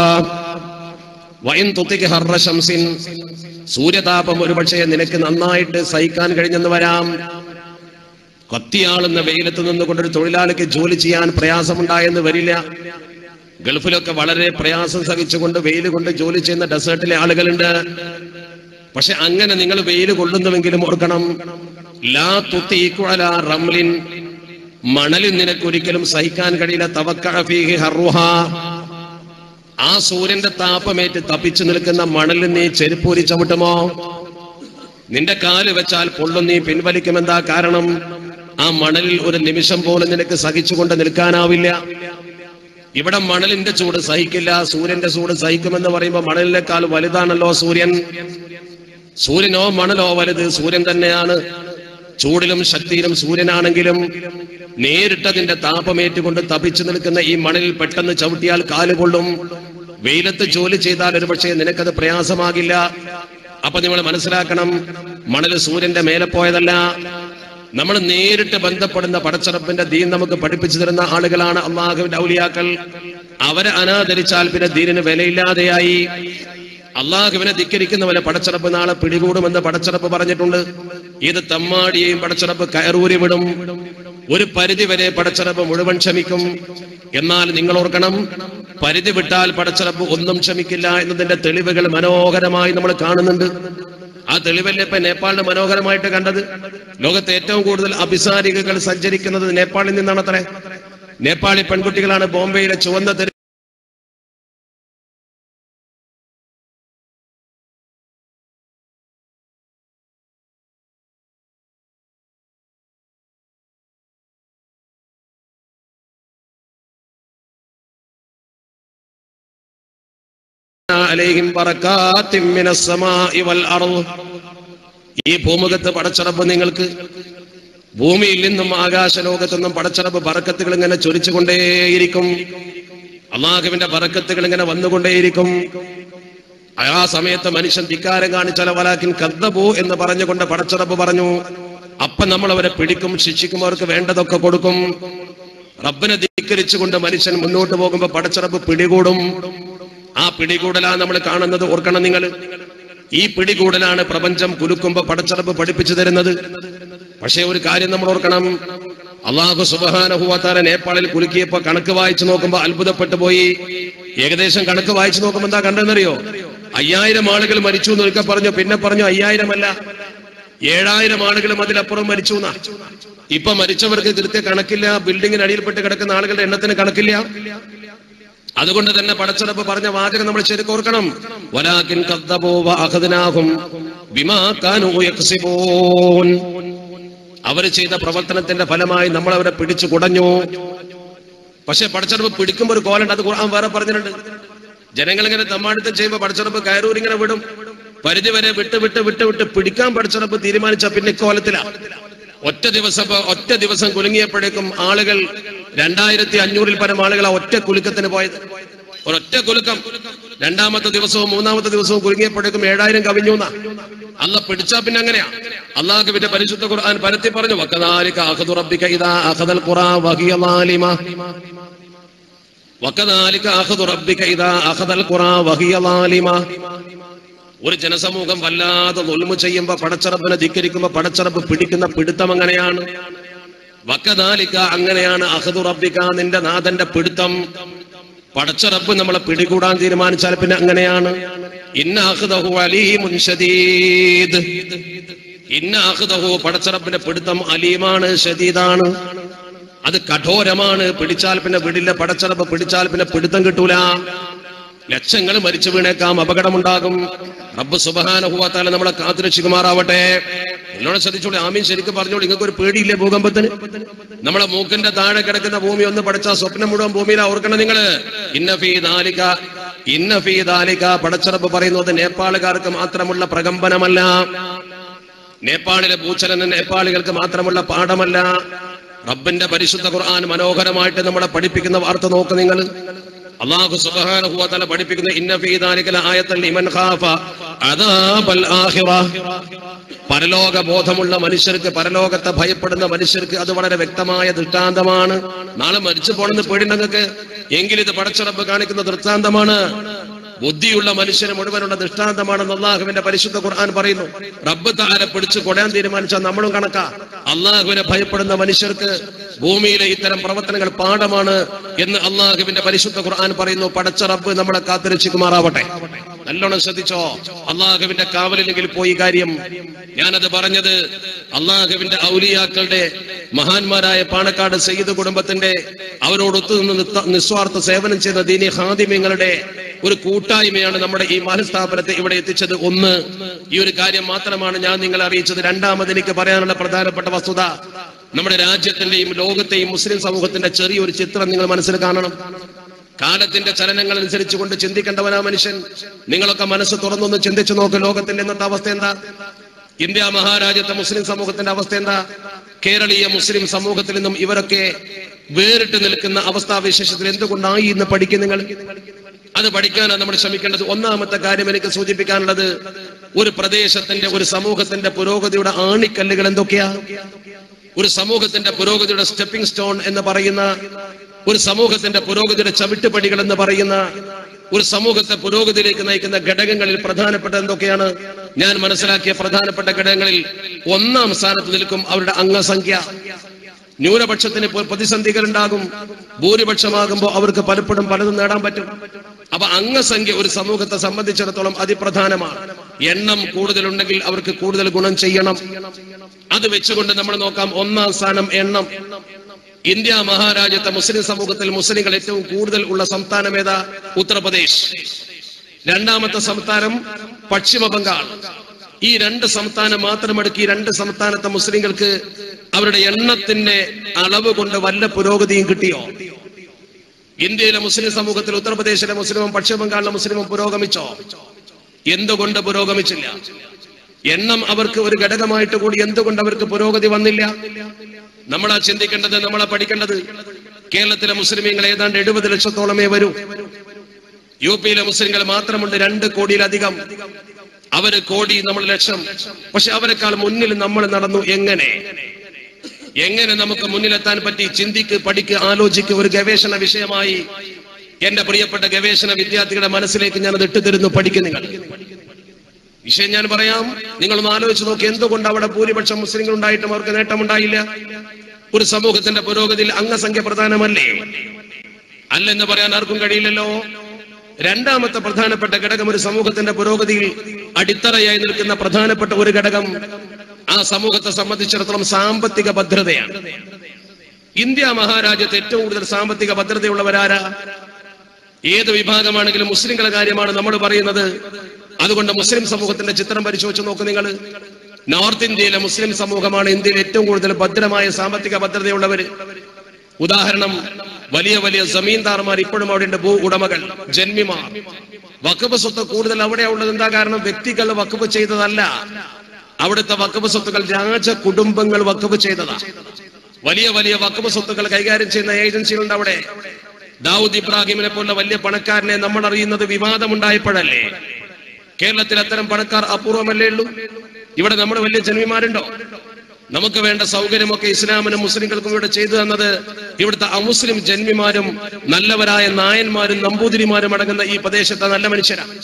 വൈൻ തുത്തിക്ക് ഹർറ ശംസിൻ സൂര്യതാപം ഒരുപക്ഷെ നിനക്ക് നന്നായിട്ട് സഹിക്കാൻ കഴിഞ്ഞെന്ന് വരാം കത്തിയാളുന്ന വെയിലത്ത് നിന്നുകൊണ്ടൊരു തൊഴിലാളിക്ക് ജോലി ചെയ്യാൻ പ്രയാസമുണ്ടായെന്ന് വരില്ല ഗൾഫിലൊക്കെ വളരെ പ്രയാസം സഹിച്ചുകൊണ്ട് വെയിൽ കൊണ്ട് ജോലി ചെയ്യുന്ന ഡെസേർട്ടിലെ ആളുകളുണ്ട് പക്ഷെ അങ്ങനെ നിങ്ങൾ വെയിൽ കൊള്ളുന്നുവെങ്കിലും ഓർക്കണം ലാ തുത്തീക്കുഴല റംലിൻ മണലിൽ നിനക്കൊരിക്കലും സഹിക്കാൻ കഴിയില്ല തവക്കഅ ഫീഹി ഹർറുഹാ ആ സൂര്യന്റെ താപമേറ്റ് തപ്പിച്ചു നിൽക്കുന്ന മണലിൽ നീ ചെരുപ്പൂരി ചവിട്ടുമോ നിന്റെ കാല് വെച്ചാൽ പൊള്ളും നീ പിൻവലിക്കുമെന്താ കാരണം ആ മണലിൽ ഒരു നിമിഷം പോലും നിനക്ക് സഹിച്ചുകൊണ്ട് നിൽക്കാനാവില്ല ഇവിടെ മണലിന്റെ ചൂട് സഹിക്കില്ല സൂര്യന്റെ ചൂട് സഹിക്കുമെന്ന് പറയുമ്പോൾ മണലിനേക്കാൾ വലുതാണല്ലോ സൂര്യൻ സൂര്യനോ മണലോ വലുത് സൂര്യൻ തന്നെയാണ് ചൂടിലും ശക്തിയിലും സൂര്യനാണെങ്കിലും നേരിട്ടതിന്റെ താപമേറ്റുകൊണ്ട് തപിച്ചു നിൽക്കുന്ന ഈ മണലിൽ പെട്ടെന്ന് ചവിട്ടിയാൽ കാല് കൊള്ളും വെയിലത്ത് ജോലി ചെയ്താൽ ഒരുപക്ഷെ നിനക്കത് പ്രയാസമാകില്ല അപ്പൊ നിങ്ങൾ മനസ്സിലാക്കണം മണല് സൂര്യന്റെ മേലെ പോയതല്ല നമ്മൾ നേരിട്ട് ബന്ധപ്പെടുന്ന പടച്ചറപ്പിന്റെ ദീൻ നമുക്ക് പഠിപ്പിച്ചു തരുന്ന ആളുകളാണ് അള്ളാഹുവിന്റെ ഔലിയാക്കൾ അവരെ അനാദരിച്ചാൽ പിന്നെ ദീനിന് വിലയില്ലാതെയായി അള്ളാഹുവിനെ ധിക്കരിക്കുന്നവനെ പടച്ചറപ്പ് നാളെ പിടികൂടുമെന്ന് പടച്ചറപ്പ് പറഞ്ഞിട്ടുണ്ട് ഇത് തമ്മാടിയെയും പടച്ചറപ്പ് കയറൂരി വിടും ഒരു പരിധി വരെ പടച്ചറപ്പ് മുഴുവൻ ക്ഷമിക്കും എന്നാൽ നിങ്ങൾ ഓർക്കണം പരിധി വിട്ടാൽ പടച്ചറപ്പ് ഒന്നും ക്ഷമിക്കില്ല എന്നതിന്റെ തെളിവുകൾ മനോഹരമായി നമ്മൾ കാണുന്നുണ്ട് ആ തെളിവല്ലേ ഇപ്പൊ നേപ്പാളിന് മനോഹരമായിട്ട് കണ്ടത് ലോകത്തെ ഏറ്റവും കൂടുതൽ അഭിസാരികകൾ സഞ്ചരിക്കുന്നത് നേപ്പാളിൽ നിന്നാണത്രേ നേപ്പാളി പെൺകുട്ടികളാണ് ബോംബെയിലെ ചുവന്ന തെരു عليهم بركات من السماء والأرض ഈ ഭൂമുഖത്ത് പടച്ചറപ്പ് നിങ്ങൾക്ക് ഭൂമിയിൽ നിന്നും ആകാശലോകത്തു നിന്നും പടച്ചറപ്പ് ബറക്കത്തുകൾ ഇങ്ങനെ ചൊരിച്ചുകൊണ്ടേയിരിക്കും അള്ളാഹുവിന്റെ ബറക്കത്തുകൾ ഇങ്ങനെ വന്നുകൊണ്ടേയിരിക്കും ആ സമയത്ത് മനുഷ്യൻ ധിക്കാരം കാണിച്ചാൽ വലാക്കിൻ കദ്ദബു എന്ന് പറഞ്ഞുകൊണ്ട് പടച്ചറപ്പ് പറഞ്ഞു അപ്പൊ നമ്മൾ അവരെ പിടിക്കും ശിക്ഷിക്കും അവർക്ക് വേണ്ടതൊക്കെ കൊടുക്കും റബ്ബിനെ ധിക്കരിച്ചുകൊണ്ട് മനുഷ്യൻ മുന്നോട്ട് പോകുമ്പോ പടച്ചറപ്പ് പിടികൂടും ആ പിടികൂടലാ നമ്മൾ കാണുന്നത് ഓർക്കണം നിങ്ങൾ ഈ പിടികൂടലാണ് പ്രപഞ്ചം കുലുക്കുമ്പോ പടച്ചറപ്പ് പഠിപ്പിച്ചു തരുന്നത് പക്ഷേ ഒരു കാര്യം നമ്മൾ ഓർക്കണം അള്ളാഹു സുബാനഹുവാത്താര നേപ്പാളിൽ കുലുക്കിയപ്പോ കണക്ക് വായിച്ചു നോക്കുമ്പോ അത്ഭുതപ്പെട്ടു പോയി ഏകദേശം കണക്ക് വായിച്ചു നോക്കുമ്പോ എന്താ കണ്ടെന്നറിയോ അയ്യായിരം ആളുകൾ മരിച്ചു എന്ന് ഒരിക്കൽ പറഞ്ഞു പിന്നെ പറഞ്ഞു അയ്യായിരം അല്ല ഏഴായിരം ആളുകളും അതിലപ്പുറം മരിച്ചു എന്നാ ഇപ്പൊ മരിച്ചവർക്ക് കൃത്യ കണക്കില്ല ബിൽഡിങ്ങിന് അടിയിൽപ്പെട്ട് കിടക്കുന്ന ആളുകളുടെ എണ്ണത്തിന് കണക്കില്ല അതുകൊണ്ട് തന്നെ പടച്ചറപ്പ് പറഞ്ഞ വാചകം നമ്മൾ ശരിക്കും ഓർക്കണം വലാകിൻ കദ്ദബൂ വഅഖദ്നാഹും ബിമാ കാനൂ യക്സിബൂൻ അവർ ചെയ്ത പ്രവർത്തനത്തിന്റെ ഫലമായി നമ്മൾ അവരെ പിടിച്ചു കുടഞ്ഞു പക്ഷെ പടച്ചറപ്പ് പിടിക്കുമ്പോൾ ഒരു കോലുണ്ട് അത് ഖുർആൻ വേറെ പറഞ്ഞിട്ടുണ്ട് ജനങ്ങൾ ഇങ്ങനെ തമ്മാടിത്തം ചെയ്യുമ്പോൾ പടച്ചറപ്പ് കയറൂർ ഇങ്ങനെ വിടും പരിധി വരെ വിട്ട് വിട്ട് വിട്ട് വിട്ട് പിടിക്കാൻ പടച്ചറപ്പ് തീരുമാനിച്ച പിന്നെ കോലത്തിലാ ഒറ്റ ദിവസം ഒറ്റ ദിവസം കുലുങ്ങിയപ്പോഴേക്കും ആളുകൾ രണ്ടായിരത്തി അഞ്ഞൂറിൽ പരം ആളുകൾ ആ ഒറ്റ കുലുക്കത്തിന് പോയത് ഒരൊറ്റ കുലുക്കം രണ്ടാമത്തെ ദിവസവും മൂന്നാമത്തെ ദിവസവും കുലുങ്ങിയപ്പോഴേക്കും ഏഴായിരം കവിഞ്ഞു എന്നാ അല്ല പിടിച്ചാ പിന്നെ അങ്ങനെയാ അള്ളാഹുവിന്റെ പരിശുദ്ധ ഖുർആൻ പരത്തി പറഞ്ഞു വക്കദാലിക അഖദു റബ്ബിക ഇദാ അഖദൽ ഖുറാ വഹിയ ളാലിമ വക്കദാലിക അഖദു റബ്ബിക ഇദാ അഖദൽ ഖുറാ വഹിയ ളാലിമ ഒരു ജനസമൂഹം വല്ലാതെ നൊൽമു ചെയ്യുമ്പോ പടച്ചറപ്പിനെ ധിക്കരിക്കുമ്പോ പടച്ചറപ്പ് പിടിക്കുന്ന പിടുത്തം അങ്ങനെയാണ് വക്കദാലിക്ക അങ്ങനെയാണ് അഹദു റബ്ബിക്ക നിന്റെ നാഥന്റെ പിടുത്തം പടച്ചറപ്പ് നമ്മളെ പിടികൂടാൻ തീരുമാനിച്ചാൽ പിന്നെ അങ്ങനെയാണ് ഇന്ന അഹ്ദഹു അലീമുൻ ഷദീദ് ഇന്ന അഹ്ദഹു പടച്ചറപ്പിന്റെ പിടുത്തം അലീമാണ് ഷദീദാണ് അത് കഠോരമാണ് പിടിച്ചാൽ പിന്നെ വിടില്ല പടച്ചറപ്പ് പിടിച്ചാൽ പിന്നെ പിടുത്തം കിട്ടൂല ലക്ഷങ്ങൾ മരിച്ചു വീണേക്കാം അപകടമുണ്ടാകും റബ്ബ് സുബഹാനഹുവാത്താല നമ്മളെ കാത്തുരക്ഷിക്കുമാറാവട്ടെ എന്നോട് ശ്രദ്ധിച്ചോളൂ ആമീൻ ശരിക്കും പറഞ്ഞോളൂ നിങ്ങൾക്ക് ഒരു പേടിയില്ലേ ഭൂകമ്പത്തിന് നമ്മളെ മൂക്കിന്റെ താഴെ കിടക്കുന്ന ഭൂമി ഒന്ന് പഠിച്ച സ്വപ്നം മുഴുവൻ ഭൂമിയിലാ ഓർക്കണം നിങ്ങള് ഇന്നഫീ ദാലിക ഇന്നഫീ ദാലിക പടച്ചറപ്പ് പറയുന്നത് നേപ്പാളുകാർക്ക് മാത്രമുള്ള പ്രകമ്പനമല്ല നേപ്പാളിലെ ഭൂചലനം നേപ്പാളികൾക്ക് മാത്രമുള്ള പാഠമല്ല റബ്ബിന്റെ പരിശുദ്ധ ഖുർആൻ മനോഹരമായിട്ട് നമ്മളെ പഠിപ്പിക്കുന്ന വാർത്ത നോക്ക് നിങ്ങൾ അള്ളാഹു സുബ്ഹാനഹു വ തആല പഠിപ്പിക്കുന്ന ഇന്ന ഫീ ദാലിക ലആയത്തൻ ലിമൻ ഖാഫ അദാബൽ ആഖിറ പരലോക ബോധമുള്ള മനുഷ്യർക്ക് പരലോകത്തെ ഭയപ്പെടുന്ന മനുഷ്യർക്ക് അത് വളരെ വ്യക്തമായ ദൃഷ്ടാന്തമാണ് നാളെ മരിച്ചു പോണെന്ന് പേടിണ്ടങ്ങൾക്ക് എങ്കിൽ ഇത് പടച്ചറപ്പ് കാണിക്കുന്ന ദൃഷ്ടാന്തമാണ് ബുദ്ധിയുള്ള മനുഷ്യന് മുഴുവനുള്ള ദൃഷ്ടാന്തമാണെന്ന് അള്ളാഹുവിന്റെ പരിശുദ്ധ ഖുർആൻ പറയുന്നു റബ്ബ് താരെ പിടിച്ചു കൊടയാൻ തീരുമാനിച്ചാൽ നമ്മളും കണക്കാ അള്ളാഹുവിനെ ഭയപ്പെടുന്ന മനുഷ്യർക്ക് ഭൂമിയിലെ ഇത്തരം പ്രവർത്തനങ്ങൾ പാഠമാണ് എന്ന് അള്ളാഹുവിന്റെ പരിശുദ്ധ ഖുർആൻ പറയുന്നു പടച്ച റബ്ബ് നമ്മളെ കാത്തിരക്ഷിക്കുമാറാവട്ടെ നല്ലോണം ശ്രദ്ധിച്ചോ അള്ളാഹുവിന്റെ കാവലിലെങ്കിൽ പോയി കാര്യം ഞാനത് പറഞ്ഞത് അള്ളാഹുവിന്റെ ഔലിയാക്കളുടെ മഹാന്മാരായ പാണക്കാട് സയ്യിദ് കുടുംബത്തിന്റെ അവരോടൊത്തു നിന്ന് നിത്ത- നിസ്വാർത്ഥ സേവനം ചെയ്ത ദീനി ഹാദിമ്യങ്ങളുടെ ഒരു കൂട്ടായ്മയാണ് നമ്മുടെ ഈ മാനസ്ഥാപനത്തെ ഇവിടെ എത്തിച്ചത് ഒന്ന് ഈ ഒരു കാര്യം മാത്രമാണ് ഞാൻ നിങ്ങളെ അറിയിച്ചത് രണ്ടാമത് എനിക്ക് പറയാനുള്ള പ്രധാനപ്പെട്ട വസ്തുത നമ്മുടെ രാജ്യത്തിന്റെയും ലോകത്തെയും മുസ്ലിം സമൂഹത്തിന്റെ ചെറിയൊരു ചിത്രം നിങ്ങൾ മനസ്സിൽ കാണണം കാലത്തിന്റെ ചലനങ്ങൾ അനുസരിച്ചുകൊണ്ട് ചിന്തിക്കേണ്ടവനാ മനുഷ്യൻ നിങ്ങളൊക്കെ മനസ്സ് തുറന്നൊന്ന് ചിന്തിച്ചു നോക്ക് ലോകത്തിന്റെ ഇന്നത്തെ അവസ്ഥ എന്താ ഇന്ത്യ മഹാരാജ്യത്തെ മുസ്ലിം സമൂഹത്തിന്റെ അവസ്ഥ എന്താ കേരളീയ മുസ്ലിം സമൂഹത്തിൽ നിന്നും ഇവരൊക്കെ വേറിട്ട് നിൽക്കുന്ന അവസ്ഥാവിശേഷത്തിൽ എന്തുകൊണ്ടായി ഇന്ന് പഠിക്കും നിങ്ങൾ അത് പഠിക്കാനാണ് നമ്മൾ ശ്രമിക്കേണ്ടത് ഒന്നാമത്തെ കാര്യം എനിക്ക് സൂചിപ്പിക്കാനുള്ളത് ഒരു പ്രദേശത്തിന്റെ ഒരു സമൂഹത്തിന്റെ പുരോഗതിയുടെ ആണിക്കല്ലുകൾ എന്തൊക്കെയാ ഒരു സമൂഹത്തിന്റെ പുരോഗതിയുടെ സ്റ്റെപ്പിംഗ് സ്റ്റോൺ എന്ന് പറയുന്ന ഒരു സമൂഹത്തിന്റെ പുരോഗതിയുടെ ചവിട്ടുപടികൾ എന്ന് പറയുന്ന ഒരു സമൂഹത്തെ പുരോഗതിയിലേക്ക് നയിക്കുന്ന ഘടകങ്ങളിൽ പ്രധാനപ്പെട്ട എന്തൊക്കെയാണ് ഞാൻ മനസ്സിലാക്കിയ പ്രധാനപ്പെട്ട ഘടകങ്ങളിൽ ഒന്നാം സ്ഥാനത്ത് നിൽക്കും അവരുടെ അംഗസംഖ്യ ന്യൂനപക്ഷത്തിന് ഇപ്പോൾ പ്രതിസന്ധികൾ ഉണ്ടാകും ഭൂരിപക്ഷമാകുമ്പോൾ അവർക്ക് പലപ്പോഴും പലതും നേടാൻ പറ്റും അപ്പൊ അംഗസംഖ്യ ഒരു സമൂഹത്തെ സംബന്ധിച്ചിടത്തോളം അതിപ്രധാനമാണ് എണ്ണം കൂടുതലുണ്ടെങ്കിൽ അവർക്ക് കൂടുതൽ ഗുണം ചെയ്യണം അത് വെച്ചുകൊണ്ട് നമ്മൾ നോക്കാം ഒന്നാം സ്ഥാനം എണ്ണം ഇന്ത്യ മഹാരാജ്യത്തെ മുസ്ലിം സമൂഹത്തിൽ മുസ്ലിങ്ങൾ ഏറ്റവും കൂടുതൽ ഉള്ള സംസ്ഥാനം ഏതാ ഉത്തർപ്രദേശ് രണ്ടാമത്തെ സംസ്ഥാനം പശ്ചിമ ബംഗാൾ ഈ രണ്ട് സംസ്ഥാനം മാത്രം എടുക്കി ഈ രണ്ട് സംസ്ഥാനത്തെ മുസ്ലിങ്ങൾക്ക് അവരുടെ എണ്ണത്തിന്റെ അളവ് കൊണ്ട് വല്ല പുരോഗതിയും കിട്ടിയോ ഇന്ത്യയിലെ മുസ്ലിം സമൂഹത്തിൽ ഉത്തർപ്രദേശിലെ മുസ്ലിമും പശ്ചിമ ബംഗാളിലെ മുസ്ലിമും പുരോഗമിച്ചോ എന്തുകൊണ്ട് പുരോഗമിച്ചില്ല എണ്ണം അവർക്ക് ഒരു ഘടകമായിട്ട് കൂടി എന്തുകൊണ്ട് അവർക്ക് പുരോഗതി വന്നില്ല നമ്മളാ ചിന്തിക്കേണ്ടത് നമ്മളാ പഠിക്കേണ്ടത് കേരളത്തിലെ മുസ്ലിമീങ്ങൾ ഏതാണ്ട് എഴുപത് ലക്ഷത്തോളമേ വരൂ യു പിയിലെ മുസ്ലിങ്ങൾ മാത്രമുണ്ട് രണ്ട് കോടിയിലധികം അവര് കോടി നമ്മൾ ലക്ഷം പക്ഷെ അവരെക്കാൾ മുന്നിൽ നമ്മൾ നടന്നു എങ്ങനെ എങ്ങനെ നമുക്ക് മുന്നിലെത്താൻ പറ്റി ചിന്തിക്ക് പഠിക്ക് ആലോചിക്ക് ഒരു ഗവേഷണ വിഷയമായി എന്റെ പ്രിയപ്പെട്ട ഗവേഷണ വിദ്യാർത്ഥികളുടെ മനസ്സിലേക്ക് ഞാൻ അത് ഇട്ടുതരുന്നു പഠിക്കും നിങ്ങൾ വിഷയം ഞാൻ പറയാം നിങ്ങളൊന്ന് ആലോചിച്ച് നോക്കി എന്തുകൊണ്ട് അവിടെ ഭൂരിപക്ഷം മുസ്ലിങ്ങൾ ഉണ്ടായിട്ടും അവർക്ക് നേട്ടമുണ്ടായില്ല ഒരു സമൂഹത്തിന്റെ പുരോഗതിയിൽ അംഗസംഖ്യ പ്രധാനമല്ലേ അല്ലെന്ന് പറയാൻ ആർക്കും കഴിയില്ലല്ലോ രണ്ടാമത്തെ പ്രധാനപ്പെട്ട ഘടകം ഒരു സമൂഹത്തിന്റെ പുരോഗതിയിൽ അടിത്തറയായി നിൽക്കുന്ന പ്രധാനപ്പെട്ട ഒരു ഘടകം ആ സമൂഹത്തെ സംബന്ധിച്ചിടത്തോളം സാമ്പത്തിക ഭദ്രതയാണ് ഇന്ത്യ മഹാരാജ്യത്ത് ഏറ്റവും കൂടുതൽ സാമ്പത്തിക ഭദ്രതയുള്ളവരാരാ ഏത് വിഭാഗമാണെങ്കിലും മുസ്ലിങ്ങളുടെ കാര്യമാണ് നമ്മൾ പറയുന്നത് അതുകൊണ്ട് മുസ്ലിം സമൂഹത്തിന്റെ ചിത്രം പരിശോധിച്ച് നോക്ക് നിങ്ങൾ നോർത്ത് ഇന്ത്യയിലെ മുസ്ലിം സമൂഹമാണ് ഇന്ത്യയിൽ ഏറ്റവും കൂടുതൽ ഭദ്രമായ സാമ്പത്തിക ഭദ്രതയുള്ളവര് ഉദാഹരണം വലിയ വലിയ ജമീന്ദാർമാർ ഇപ്പോഴും അവിടെ ഉണ്ട് ഭൂ ഉടമകൾ ജന്മിമാർ വക്കഫ് സ്വത്ത് കൂടുതൽ അവിടെ ഉള്ളത് എന്താ കാരണം വ്യക്തികൾ വക്കഫ് ചെയ്തതല്ല അവിടുത്തെ വക്കഫ് സ്വത്തുക്കൾ രാജ കുടുംബങ്ങൾ വക്കഫ് ചെയ്തതാ വലിയ വലിയ വക്കഫ് സ്വത്തുക്കൾ കൈകാര്യം ചെയ്യുന്ന ഏജൻസികളുണ്ട് അവിടെ ദാവൂദ് ഇബ്രാഹിമിനെ പോലുള്ള വലിയ പണക്കാരനെ നമ്മൾ അറിയുന്നത് വിവാദമുണ്ടായപ്പോഴല്ലേ കേരളത്തിൽ അത്തരം പണക്കാർ അപൂർവമല്ലേ ഉള്ളൂ ഇവിടെ നമ്മൾ വലിയ ജന്മിമാരുണ്ടോ നമുക്ക് വേണ്ട സൗകര്യമൊക്കെ ഇസ്ലാമിനും മുസ്ലിങ്ങൾക്കും ഇവിടെ ചെയ്തു തന്നത് ഇവിടുത്തെ അമുസ്ലിം ജന്മിമാരും നല്ലവരായ നായന്മാരും നമ്പൂതിരിമാരും അടങ്ങുന്ന ഈ പ്രദേശത്തെ നല്ല മനുഷ്യരാണ്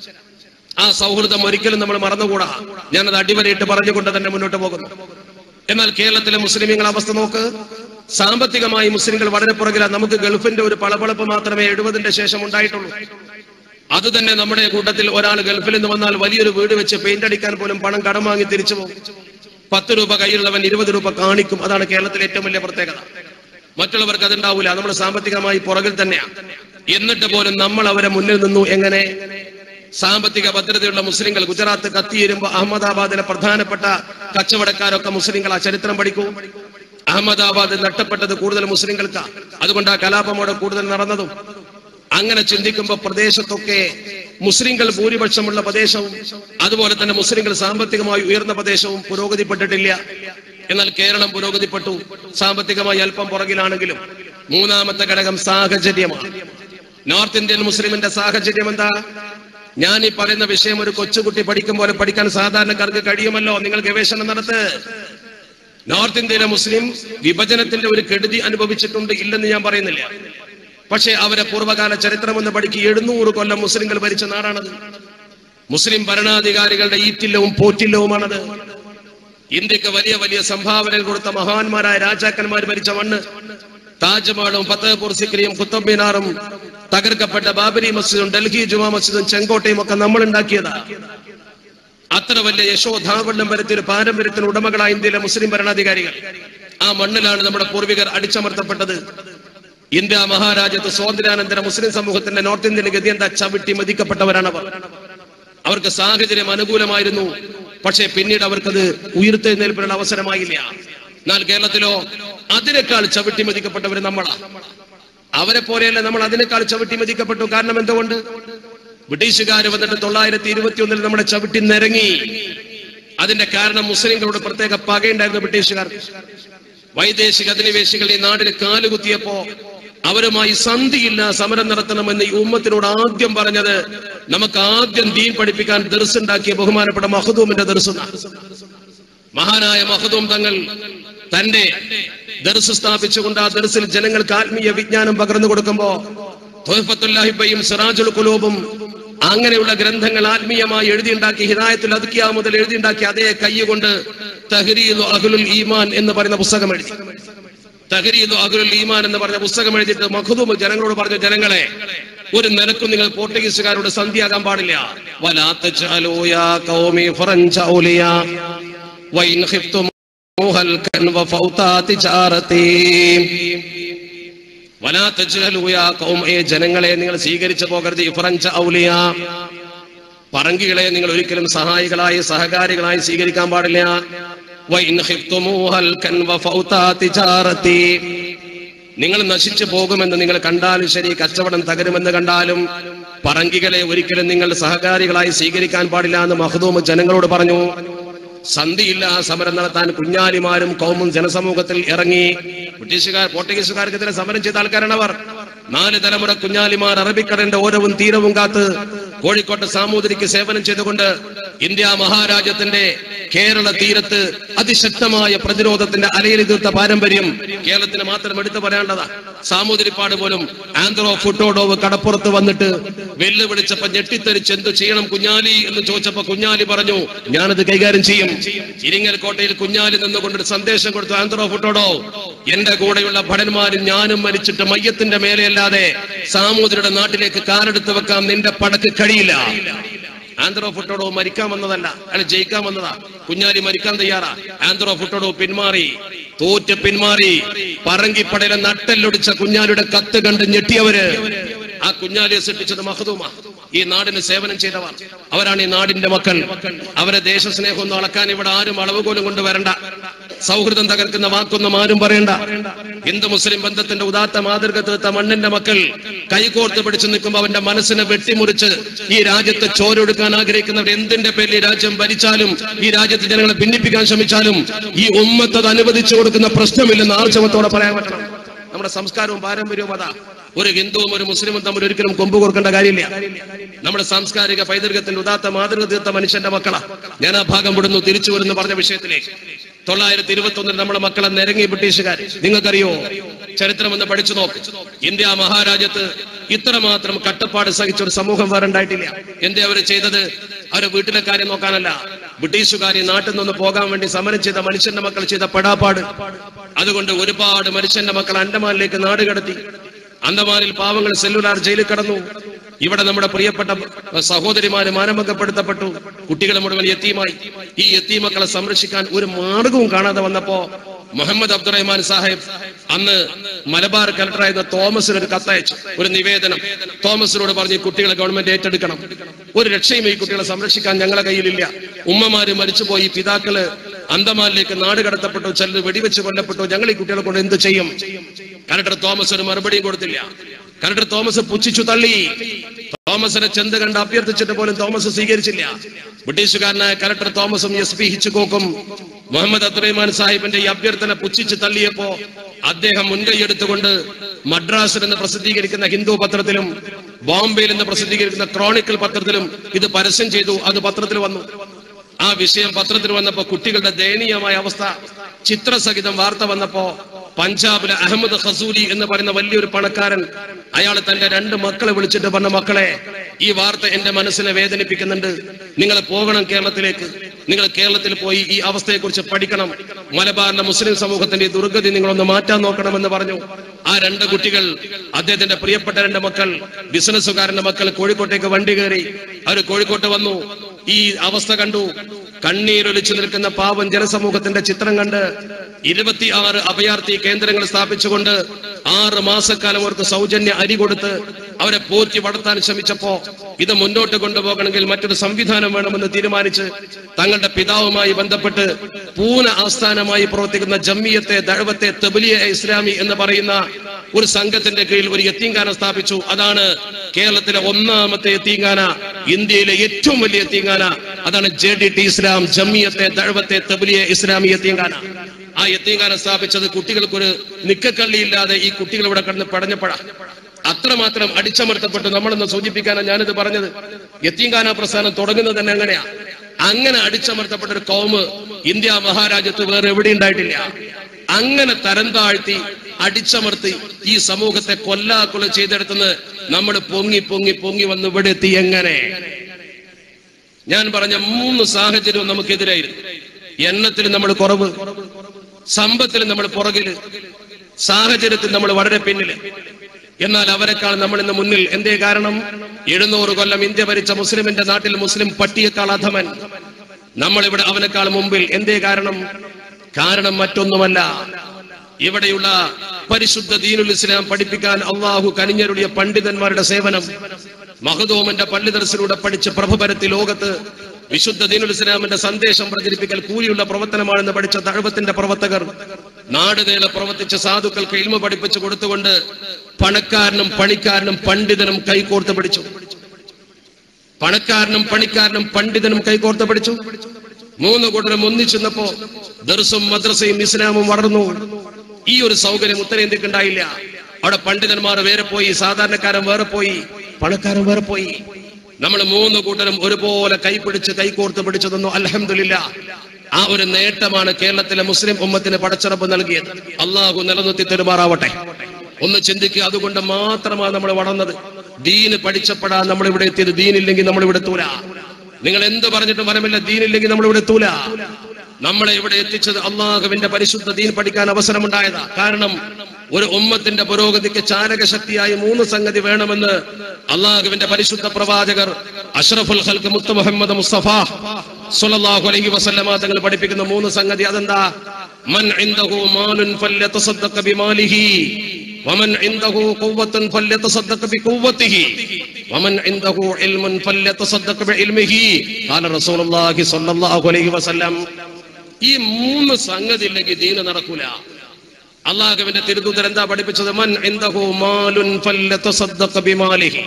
ആ സൗഹൃദം ഒരിക്കലും നമ്മൾ മറന്നുകൂടാ ഞാനത് അടിവരയിട്ട് പറഞ്ഞുകൊണ്ട് തന്നെ മുന്നോട്ട് പോകുന്നു എന്നാൽ കേരളത്തിലെ മുസ്ലിമീങ്ങൾ അവസ്ഥ നോക്ക് സാമ്പത്തികമായി മുസ്ലിങ്ങൾ വളരെ പുറകിലാണ് നമുക്ക് ഗൾഫിന്റെ ഒരു പളപളപ്പ് മാത്രമേ എഴുപതിന്റെ ശേഷം ഉണ്ടായിട്ടുള്ളൂ അത് തന്നെ നമ്മുടെ കൂട്ടത്തിൽ ഒരാൾ ഗൾഫിൽ നിന്ന് വന്നാൽ വലിയൊരു വീട് വെച്ച് പെയിന്റ് അടിക്കാൻ പോലും പണം കടം വാങ്ങി തിരിച്ചു പോകും പത്ത് രൂപ കയ്യിലുള്ളവൻ ഇരുപത് രൂപ കാണിക്കും അതാണ് കേരളത്തിലെ ഏറ്റവും വലിയ പ്രത്യേകത മറ്റുള്ളവർക്ക് അതുണ്ടാവില്ല നമ്മൾ സാമ്പത്തികമായി പുറകിൽ തന്നെയാണ് എന്നിട്ട് പോലും നമ്മൾ അവരെ മുന്നിൽ നിന്നു എങ്ങനെ സാമ്പത്തിക ഭദ്രതയുള്ള മുസ്ലിങ്ങൾ ഗുജറാത്ത് കത്തിയേരുമ്പോ അഹമ്മദാബാദിലെ പ്രധാനപ്പെട്ട കച്ചവടക്കാരൊക്കെ മുസ്ലിങ്ങൾ ആ ചരിത്രം പഠിക്കൂ അഹമ്മദാബാദ് നഷ്ടപ്പെട്ടത് കൂടുതൽ മുസ്ലിങ്ങൾക്ക് അതുകൊണ്ട് ആ കലാപം അവിടെ കൂടുതൽ നടന്നതും അങ്ങനെ ചിന്തിക്കുമ്പോൾ പ്രദേശത്തൊക്കെ മുസ്ലിങ്ങൾ ഭൂരിപക്ഷമുള്ള പ്രദേശവും അതുപോലെ തന്നെ മുസ്ലിങ്ങൾ സാമ്പത്തികമായി ഉയർന്ന പ്രദേശവും പുരോഗതിപ്പെട്ടിട്ടില്ല എന്നാൽ കേരളം പുരോഗതിപ്പെട്ടു സാമ്പത്തികമായി അല്പം പുറകിലാണെങ്കിലും മൂന്നാമത്തെ ഘടകം സാഹചര്യമാണ് നോർത്ത് ഇന്ത്യൻ മുസ്ലിമിന്റെ സാഹചര്യം എന്താ ഞാൻ ഈ പറയുന്ന വിഷയം ഒരു കൊച്ചുകുട്ടി പഠിക്കും പോലെ പഠിക്കാൻ സാധാരണക്കാർക്ക് കഴിയുമല്ലോ നിങ്ങൾ ഗവേഷണം നടത്ത് നോർത്ത് ഇന്ത്യയിലെ മുസ്ലിം വിഭജനത്തിന്റെ ഒരു കെടുതി അനുഭവിച്ചിട്ടുണ്ട് ഇല്ലെന്ന് ഞാൻ പറയുന്നില്ല പക്ഷേ അവരെ പൂർവ്വകാല ചരിത്രമെന്ന് പഠിക്ക് എഴുന്നൂറ് കൊല്ലം മുസ്ലിങ്ങൾ ഭരിച്ച നാടാണത് മുസ്ലിം ഭരണാധികാരികളുടെ ഈറ്റില്ലവും പോറ്റില്ലവുമാണത് ഇന്ത്യക്ക് വലിയ വലിയ സംഭാവനകൾ കൊടുത്ത മഹാന്മാരായ രാജാക്കന്മാർ ഭരിച്ച മണ്ണ് താജ്മഹലും ഫത്തേപൂർ സിക്രിയും കുത്തബ് മിനാറും തകർക്കപ്പെട്ട ബാബരി മസ്ജിദും ഡൽഹി ജുമാ മസ്ജിദും ചെങ്കോട്ടയും ഒക്കെ നമ്മൾ ഉണ്ടാക്കിയതാ അത്ര വലിയ യശോധാവണ്ണം വരുത്തിയ ഒരു പാരമ്പര്യത്തിന് ഉടമകളായ ഇന്ത്യയിലെ മുസ്ലിം ഭരണാധികാരികൾ ആ മണ്ണിലാണ് നമ്മുടെ പൂർവികർ അടിച്ചമർത്തപ്പെട്ടത് ഇന്ത്യ മഹാരാജ്യത്ത് സ്വാതന്ത്ര്യാനന്തര മുസ്ലിം സമൂഹത്തിന്റെ നോർത്ത് ഇന്ത്യൻ ഗതി എന്താ ചവിട്ടി മതിക്കപ്പെട്ടവരാണ് അവർ അവർക്ക് സാഹചര്യം അനുകൂലമായിരുന്നു പക്ഷേ പിന്നീട് അവർക്കത് ഉയർത്തെഴുന്നേൽപ്പിനുള്ള അവസരമായില്ല എന്നാൽ കേരളത്തിലോ അതിനേക്കാൾ ചവിട്ടി മതിക്കപ്പെട്ടവർ നമ്മളാ അവരെ പോലെയല്ല നമ്മൾ അതിനേക്കാൾ ചവിട്ടി മതിക്കപ്പെട്ടു കാരണം എന്തുകൊണ്ട് ബ്രിട്ടീഷുകാർ വന്നിട്ട് തൊള്ളായിരത്തി ഇരുപത്തി ഒന്നിൽ നമ്മുടെ ചവിട്ടി നിരങ്ങി അതിന്റെ കാരണം മുസ്ലിങ്ങളോട് പ്രത്യേക പകയുണ്ടായിരുന്നു ബ്രിട്ടീഷുകാർ വൈദേശിക അധിനിവേശികൾ ഈ നാടിന് കാലുകുത്തിയപ്പോ അവരുമായി സന്ധിയില്ല സമരം നടത്തണമെന്ന് ഈ ഉമ്മത്തിനോട് ആദ്യം പറഞ്ഞത് നമുക്ക് ആദ്യം ദീൻ പഠിപ്പിക്കാൻ ദർസുണ്ടാക്കിയ ബഹുമാനപ്പെട്ട മഹദൂമിന്റെ ദർസുന്ന മഹാനായ മഹദൂം തങ്ങൾ തന്റെ ദർസ് സ്ഥാപിച്ചുകൊണ്ട് ആ ദർസിൽ ജനങ്ങൾക്ക് ആത്മീയ വിജ്ഞാനം പകർന്നു കൊടുക്കുമ്പോ തൊഹഫത്തുല്ലാഹിബയും സിറാജുൽ കുലൂബും അങ്ങനെയുള്ള ഗ്രന്ഥങ്ങൾ ആത്മീയമായി എഴുതിയുണ്ടാക്കി ഹിദായത്തുൽ അദ്ക്കിയ മുതൽ എഴുതിയുണ്ടാക്കി അതേ കൈകൊണ്ട് തഹരീദു അഹ്ലുൽ ഈമാൻ എന്ന് പറയുന്ന പുസ്തകം എഴുതി തഹരീദു അഹ്ലുൽ ഈമാൻ എന്ന് പറഞ്ഞ പുസ്തകം എഴുതിയിട്ട് മഖദൂം ജനങ്ങളോട് പറഞ്ഞു ജനങ്ങളെ ഒരു നിലക്കും നിങ്ങൾ പോർട്ടുഗീസുകാരോട് സന്ധിയാകാൻ പാടില്ല വലാത്ത ചാലോയാ കൗമി ഫറഞ്ച ഔലിയാ വൈൻ ഖിഫ്തും هلكا وفوتا تجارتي ولا تجهلوا يا قوم ഏ ജനങ്ങളെ നിങ്ങൾ സ്വീകരിച്ചു പോകരുത് ഇഫറഞ്ച ഔലിയ പറങ്കികളെ നിങ്ങൾ ഒരിക്കലും സഹായികളായി സഹകാരികളായി സ്വീകരിക്കാൻ പാടില്ല വൈൻ ഖിഫ്തുമു ഹൽകൻ വഫൗതാ തിജാറതി നിങ്ങൾ നശിച്ചു പോകുമെന്ന് നിങ്ങൾ കണ്ടാലും ശരി കച്ചവടം തകരുമെന്ന് കണ്ടാലും പറങ്കികളെ ഒരിക്കലും നിങ്ങൾ സഹകാരികളായി സ്വീകരിക്കാൻ പാടില്ല എന്ന് മഹദൂം ജനങ്ങളോട് പറഞ്ഞു സന്ധിയില്ല സമരം നടത്താൻ കുഞ്ഞാലിമാരും കൗമും ജനസമൂഹത്തിൽ ഇറങ്ങി ബ്രിട്ടീഷുകാർ പോർട്ടുഗീസുകാർക്കെതിരെ സമരം ചെയ്ത ആൾക്കാരാണ് അവർ നാല് തലമുറ കുഞ്ഞാലിമാർ അറബിക്കടലിന്റെ ഓരവും തീരവും കാത്ത് കോഴിക്കോട്ടെ സാമൂതിരിക്ക് സേവനം ചെയ്തുകൊണ്ട് ഇന്ത്യ മഹാരാജ്യത്തിന്റെ കേരള തീരത്ത് അതിശക്തമായ പ്രതിരോധത്തിന്റെ അലയിൽ തീർത്ത പാരമ്പര്യം കേരളത്തിന് മാത്രം എടുത്തു പറയാനുള്ളതാ സാമൂതിരിപ്പാട് പോലും ആന്ത്രോ ഫുട്ടോഡോവ് കടപ്പുറത്ത് വന്നിട്ട് വെല്ലുവിളിച്ചപ്പോ ഞെട്ടിത്തെറിച്ച് എന്തു ചെയ്യണം കുഞ്ഞാലി എന്ന് ചോദിച്ചപ്പോ കുഞ്ഞാലി പറഞ്ഞു ഞാനത് കൈകാര്യം ചെയ്യും ഇരിങ്ങൽ കോട്ടയിൽ കുഞ്ഞാലി നിന്നുകൊണ്ടൊരു സന്ദേശം കൊടുത്തു ആന്ത്രോ ഫുട്ടോഡോ എന്റെ കൂടെയുള്ള ഭടന്മാരും ഞാനും മരിച്ചിട്ട് മയ്യത്തിന്റെ മേലെയല്ലാതെ സാമൂതിരിയുടെ നാട്ടിലേക്ക് കാലെടുത്ത് വെക്കാൻ നിന്റെ പടക്ക് കഴിയില്ല ആന്ത്രോ ഫുട്ടോടോ മരിക്കാൻ വന്നതല്ല അയാൾ ജയിക്കാൻ വന്നതാ കുഞ്ഞാലി മരിക്കാൻ തയ്യാറാ ആന്ത്രോ ഫുട്ടോടോ പിന്മാറി തോറ്റ് പിന്മാറി പറങ്കിപ്പടയിലെ നട്ടെല്ലൊടിച്ച കുഞ്ഞാലിയുടെ കത്ത് കണ്ട് ഞെട്ടിയവര് ആ കുഞ്ഞാലിയെ സൃഷ്ടിച്ചത് മഹദൂമ ഈ നാടിന് സേവനം ചെയ്തവർ അവരാണ് ഈ നാടിന്റെ മക്കൾ അവരെ ദേശസ്നേഹം ഒന്നും അളക്കാൻ ഇവിടെ ആരും അളവുകോലും കൊണ്ടുവരണ്ട സൗഹൃദം തകർക്കുന്ന വാക്കൊന്നും ആരും പറയണ്ട ഹിന്ദു മുസ്ലിം ബന്ധത്തിന്റെ ഉദാത്ത മാതൃക തീർത്ത മണ്ണിന്റെ മക്കൾ കൈകോർത്ത് പിടിച്ചു നിൽക്കുമ്പോൾ അവന്റെ മനസ്സിനെ വെട്ടിമുറിച്ച് ഈ രാജ്യത്തെ ചോരൊടുക്കാൻ ആഗ്രഹിക്കുന്നവർ എന്തിന്റെ പേരിൽ ഈ രാജ്യം ഭരിച്ചാലും ഈ രാജ്യത്തെ ജനങ്ങളെ ഭിന്നിപ്പിക്കാൻ ശ്രമിച്ചാലും ഈ ഉമ്മത്ത് അത് അനുവദിച്ചു കൊടുക്കുന്ന പ്രശ്നമില്ലെന്ന് ആർജവത്തോടെ പറയാൻ പറ്റണം നമ്മുടെ സംസ്കാരവും പാരമ്പര്യവും അതാ ഒരു ഹിന്ദുവും ഒരു മുസ്ലിമും തമ്മിൽ ഒരിക്കലും കൊമ്പ് കൊടുക്കേണ്ട കാര്യമില്ല നമ്മുടെ സാംസ്കാരിക പൈതൃകത്തിന്റെ ഉദാത്ത മാതൃക തീർത്ത മനുഷ്യന്റെ മക്കളാ ഞാൻ ആ ഭാഗം വിടുന്നു തിരിച്ചു വരുന്നു പറഞ്ഞ വിഷയത്തിലേക്ക് തൊള്ളായിരത്തി ഇരുപത്തി ഒന്നിൽ നമ്മുടെ മക്കളെ നിരങ്ങി ബ്രിട്ടീഷുകാർ നിങ്ങൾക്കറിയോ ചരിത്രം എന്ന് പഠിച്ചു നോക്ക് ഇന്ത്യ മഹാരാജ്യത്ത് ഇത്രമാത്രം കട്ടപ്പാട് സഹിച്ച ഒരു സമൂഹം വേറെ ഉണ്ടായിട്ടില്ല എന്തേ അവർ ചെയ്തത് അവരെ വീട്ടിലെ കാര്യം നോക്കാനല്ല ബ്രിട്ടീഷുകാർ ഈ നാട്ടിൽ നിന്ന് പോകാൻ വേണ്ടി സമരം ചെയ്ത മനുഷ്യന്റെ മക്കൾ ചെയ്ത പെടാപ്പാട് അതുകൊണ്ട് ഒരുപാട് മനുഷ്യന്റെ മക്കൾ അണ്ടമാനിലേക്ക് നാട് കടത്തി അന്തമാനിൽ പാവങ്ങൾ സെല്ലുലാർ ജയിലിൽ കടന്നു ഇവിടെ നമ്മുടെ പ്രിയപ്പെട്ട സഹോദരിമാര് മാനഭംഗപ്പെടുത്തപ്പെട്ടു കുട്ടികൾ മുഴുവൻ എത്തിയുമായി ഈ എത്തിമക്കളെ സംരക്ഷിക്കാൻ ഒരു മാർഗവും കാണാതെ വന്നപ്പോ മുഹമ്മദ് അബ്ദുറഹ്മാൻ സാഹിബ് അന്ന് മലബാർ കലക്ടറായിരുന്ന തോമസിന് ഒരു കത്തയച്ചു ഒരു നിവേദനം തോമസിനോട് പറഞ്ഞ് ഈ കുട്ടികളെ ഗവൺമെന്റ് ഏറ്റെടുക്കണം ഒരു രക്ഷയും ഈ കുട്ടികളെ സംരക്ഷിക്കാൻ ഞങ്ങളെ കയ്യിലില്ല ഉമ്മമാര് മരിച്ചുപോയി പിതാക്കള് അന്തമാനിലേക്ക് നാട് കടത്തപ്പെട്ടു ചിലർ വെടിവെച്ച് കൊല്ലപ്പെട്ടു ഞങ്ങൾ ഈ കുട്ടികളെ കൊണ്ട് എന്ത് ചെയ്യും കലക്ടർ തോമസ് ഒരു മറുപടിയും കൊടുത്തില്ല കലക്ടർ തോമസ് പുച്ഛിച്ചു തള്ളി തോമസിനെ ചെന്ത് കണ്ട് അഭ്യർത്ഥിച്ചിട്ട് പോലും തോമസ് സ്വീകരിച്ചില്ല ബ്രിട്ടീഷുകാരനായ കലക്ടർ തോമസും എസ് പി ഹിച്ചുകോക്കും മുഹമ്മദ് അബ്ദുറഹ്മാൻ സാഹിബിന്റെ ഈ അഭ്യർത്ഥന പുച്ഛിച്ച് തള്ളിയപ്പോ അദ്ദേഹം മുൻകൈയെടുത്തുകൊണ്ട് മദ്രാസിൽ നിന്ന് പ്രസിദ്ധീകരിക്കുന്ന ഹിന്ദു പത്രത്തിലും ബോംബെയിൽ നിന്ന് പ്രസിദ്ധീകരിക്കുന്ന ക്രോണിക്കൽ പത്രത്തിലും ഇത് പരസ്യം ചെയ്തു അത് പത്രത്തിൽ വന്നു ആ വിഷയം പത്രത്തിൽ വന്നപ്പോ കുട്ടികളുടെ ദയനീയമായ അവസ്ഥ ചിത്രസഹിതം വാർത്ത വന്നപ്പോ പഞ്ചാബിലെ അഹമ്മദ് ഖസൂലി എന്ന് പറയുന്ന വലിയൊരു പണക്കാരൻ അയാൾ തന്റെ രണ്ട് മക്കളെ വിളിച്ചിട്ട് പറഞ്ഞ മക്കളെ ഈ വാർത്ത എന്റെ മനസ്സിനെ വേദനിപ്പിക്കുന്നുണ്ട് നിങ്ങൾ പോകണം കേരളത്തിലേക്ക് നിങ്ങൾ കേരളത്തിൽ പോയി ഈ അവസ്ഥയെക്കുറിച്ച് പഠിക്കണം മലബാറിലെ മുസ്ലിം സമൂഹത്തിന്റെ ഈ ദുർഗതി നിങ്ങളൊന്ന് മാറ്റാൻ നോക്കണമെന്ന് പറഞ്ഞു ആ രണ്ട് കുട്ടികൾ അദ്ദേഹത്തിന്റെ പ്രിയപ്പെട്ട രണ്ട് മക്കൾ ബിസിനസ്സുകാരന്റെ മക്കൾ കോഴിക്കോട്ടേക്ക് വണ്ടി കയറി അവർ കോഴിക്കോട്ട് വന്നു ഈ അവസ്ഥ കണ്ടു കണ്ണീരൊലിച്ചു നിൽക്കുന്ന പാവം ജനസമൂഹത്തിന്റെ ചിത്രം കണ്ട് ഇരുപത്തി ആറ് അഭയാർത്ഥി കേന്ദ്രങ്ങൾ സ്ഥാപിച്ചുകൊണ്ട് ആറ് മാസക്കാലം അവർക്ക് സൗജന്യ അരി കൊടുത്ത് അവരെ പോറ്റി വളർത്താൻ ശ്രമിച്ചപ്പോ ഇത് മുന്നോട്ട് കൊണ്ടുപോകണമെങ്കിൽ മറ്റൊരു സംവിധാനം വേണമെന്ന് തീരുമാനിച്ച് തങ്ങളുടെ പിതാവുമായി ബന്ധപ്പെട്ട് പൂന ആസ്ഥാനമായി പ്രവർത്തിക്കുന്ന ജമ്മിയത്തെ ദഴവത്തെ തബലിയ ഇസ്ലാമി എന്ന് പറയുന്ന ഒരു സംഘത്തിന്റെ കീഴിൽ ഒരു യത്തീങ്കാന സ്ഥാപിച്ചു അതാണ് കേരളത്തിലെ ഒന്നാമത്തെ യത്തീങ്കാന ഇന്ത്യയിലെ ഏറ്റവും വലിയ യത്തീങ്കാന അതാണ് ജെ ഡി ടി ഇസ്ലാം ജമ്മിയത്തെ ദഴവത്തെ തബലിയ ഇസ്ലാമി യത്തീങ്കാന ആ യത്തീങ്കാനം സ്ഥാപിച്ചത് കുട്ടികൾക്കൊരു നിക്കക്കള്ളിയില്ലാതെ ഈ കുട്ടികൾ ഇവിടെ കിടന്ന് പടഞ്ഞപ്പെടാം അത്രമാത്രം അടിച്ചമർത്തപ്പെട്ട് നമ്മളെന്ന് സൂചിപ്പിക്കാനാണ് ഞാനിത് പറഞ്ഞത് യത്തീങ്കാന പ്രസ്ഥാനം തുടങ്ങുന്നത് തന്നെ അങ്ങനെയാ അങ്ങനെ അടിച്ചമർത്തപ്പെട്ട ഒരു കൗമ് ഇന്ത്യ മഹാരാജ്യത്ത് വേറെ എവിടെ ഉണ്ടായിട്ടില്ല അങ്ങനെ തരം താഴ്ത്തി അടിച്ചമർത്തി ഈ സമൂഹത്തെ കൊല്ലാക്കൊല ചെയ്തെടുത്തുനിന്ന് നമ്മൾ പൊങ്ങി പൊങ്ങി പൊങ്ങി വന്ന് ഇവിടെ എത്തി എങ്ങനെ ഞാൻ പറഞ്ഞ മൂന്ന് സാഹചര്യവും നമുക്കെതിരായിരുന്നു എണ്ണത്തിൽ നമ്മൾ കുറവ് സമ്പത്തിൽ നമ്മൾ പുറകില് സാഹചര്യത്തിൽ നമ്മൾ വളരെ പിന്നില് എന്നാൽ അവരെക്കാൾ നമ്മൾ ഇന്ന് മുന്നിൽ എന്തേ കാരണം എഴുന്നൂറ് കൊല്ലം ഇന്ത്യ ഭരിച്ച മുസ്ലിമിന്റെ നാട്ടിൽ മുസ്ലിം പട്ടിയേക്കാൾ അധമൻ നമ്മൾ ഇവിടെ അവനേക്കാൾ മുമ്പിൽ എന്തേ കാരണം കാരണം മറ്റൊന്നുമല്ല ഇവിടെയുള്ള പരിശുദ്ധ ദീനുൽ ഇസ്ലാം പഠിപ്പിക്കാൻ അള്ളാഹു കനിഞ്ഞരുളിയ പണ്ഡിതന്മാരുടെ സേവനം മഹദോമന്റെ പള്ളി ദർശനൂടെ പഠിച്ച് പ്രഭ പരത്തി ലോകത്ത് വിശുദ്ധ ദീനുൽ ഇസ്ലാമിന്റെ സന്ദേശം പ്രചരിപ്പിക്കൽ കൂലിയുള്ള പ്രവർത്തനമാണെന്ന് പഠിച്ച തഴവത്തിന്റെ പ്രവർത്തകർ നാടുനീളെ പ്രവർത്തിച്ച സാധുക്കൾക്ക് ഇൽമ പഠിപ്പിച്ചു കൊടുത്തുകൊണ്ട് പണക്കാരനും പണിക്കാരനും പണ്ഡിതനും കൈകോർത്ത് പിടിച്ചു പണക്കാരനും പണിക്കാരനും പണ്ഡിതനും കൈകോർത്ത് പിടിച്ചു മൂന്ന് കൂട്ടരും ഒന്നിച്ചെന്നപ്പോ ദർസും മദ്രസയും ഇസ്ലാമും വളർന്നു ഈ ഒരു സൗകര്യം ഉത്തരേന്ത്യക്ക് ഉണ്ടായില്ല അവിടെ പണ്ഡിതന്മാർ വേറെ പോയി സാധാരണക്കാരൻ വേറെ പോയി പണക്കാരൻ വേറെ പോയി നമ്മൾ മൂന്ന് കൂട്ടരും ഒരുപോലെ കൈപിടിച്ച് കൈകോർത്ത് പിടിച്ചു തന്നു അലഹമില്ല ആ ഒരു നേട്ടമാണ് കേരളത്തിലെ മുസ്ലിം ഉമ്മത്തിന് പടച്ചിറപ്പ് നൽകിയത് അള്ളാഹു നിലനിർത്തി തെരുമാറാവട്ടെ ഒന്ന് ചിന്തിക്കുക അതുകൊണ്ട് മാത്രമാണ് നമ്മൾ വളർന്നത് ദീന് പഠിച്ചപ്പെടാൻ നമ്മൾ ഇവിടെ എത്തിയത് ദീനില്ലെങ്കിൽ നമ്മൾ ഇവിടെ എത്തൂല നിങ്ങൾ എന്ത് പറഞ്ഞിട്ടും ഫലമില്ല ദീനില്ലെങ്കിൽ നമ്മൾ ഇവിടെ എത്തൂല നമ്മളെ ഇവിടെ എത്തിച്ചത് അള്ളാഹുവിന്റെ പരിശുദ്ധ ദീൻ പഠിക്കാൻ അവസരമുണ്ടായതാ കാരണം ഒരു ഉമ്മത്തിന്റെ പുരോഗതിക്ക് ചാലകശക്തിയായി മൂന്ന് സംഗതി വേണമെന്ന് അള്ളാഹുവിന്റെ പരിശുദ്ധ പ്രവാചകർ അഷ്റഫുൽ ഖൽക്ക് മുത്ത് മുഹമ്മദ് മുസ്തഫ സുല്ലല്ലാഹു അലൈഹി വസല്ലമ തങ്ങൾ പഠിപ്പിക്കുന്ന മൂന്ന് സംഗതി അതെന്താ മൻ ഇൻദഹു മാലുൻ ഫല്യതസദ്ദഖ ബിമാലിഹി ومن عنده قوة فليتصدق بقوته ومن عنده علم فليتصدق بعلمه قال رسول الله صلى الله عليه وسلم ഈ മൂന്ന് സംഗതി ഇല്ലെങ്കിൽ ദീന നടക്കൂല അള്ളാഹുവിന്റെ തിരുദൂതർ എന്താ പഠിപ്പിച്ചത് മൻ ഇൻദഹു മാലുൻ ഫല്യതസദ്ദഖ ബിമാലിഹി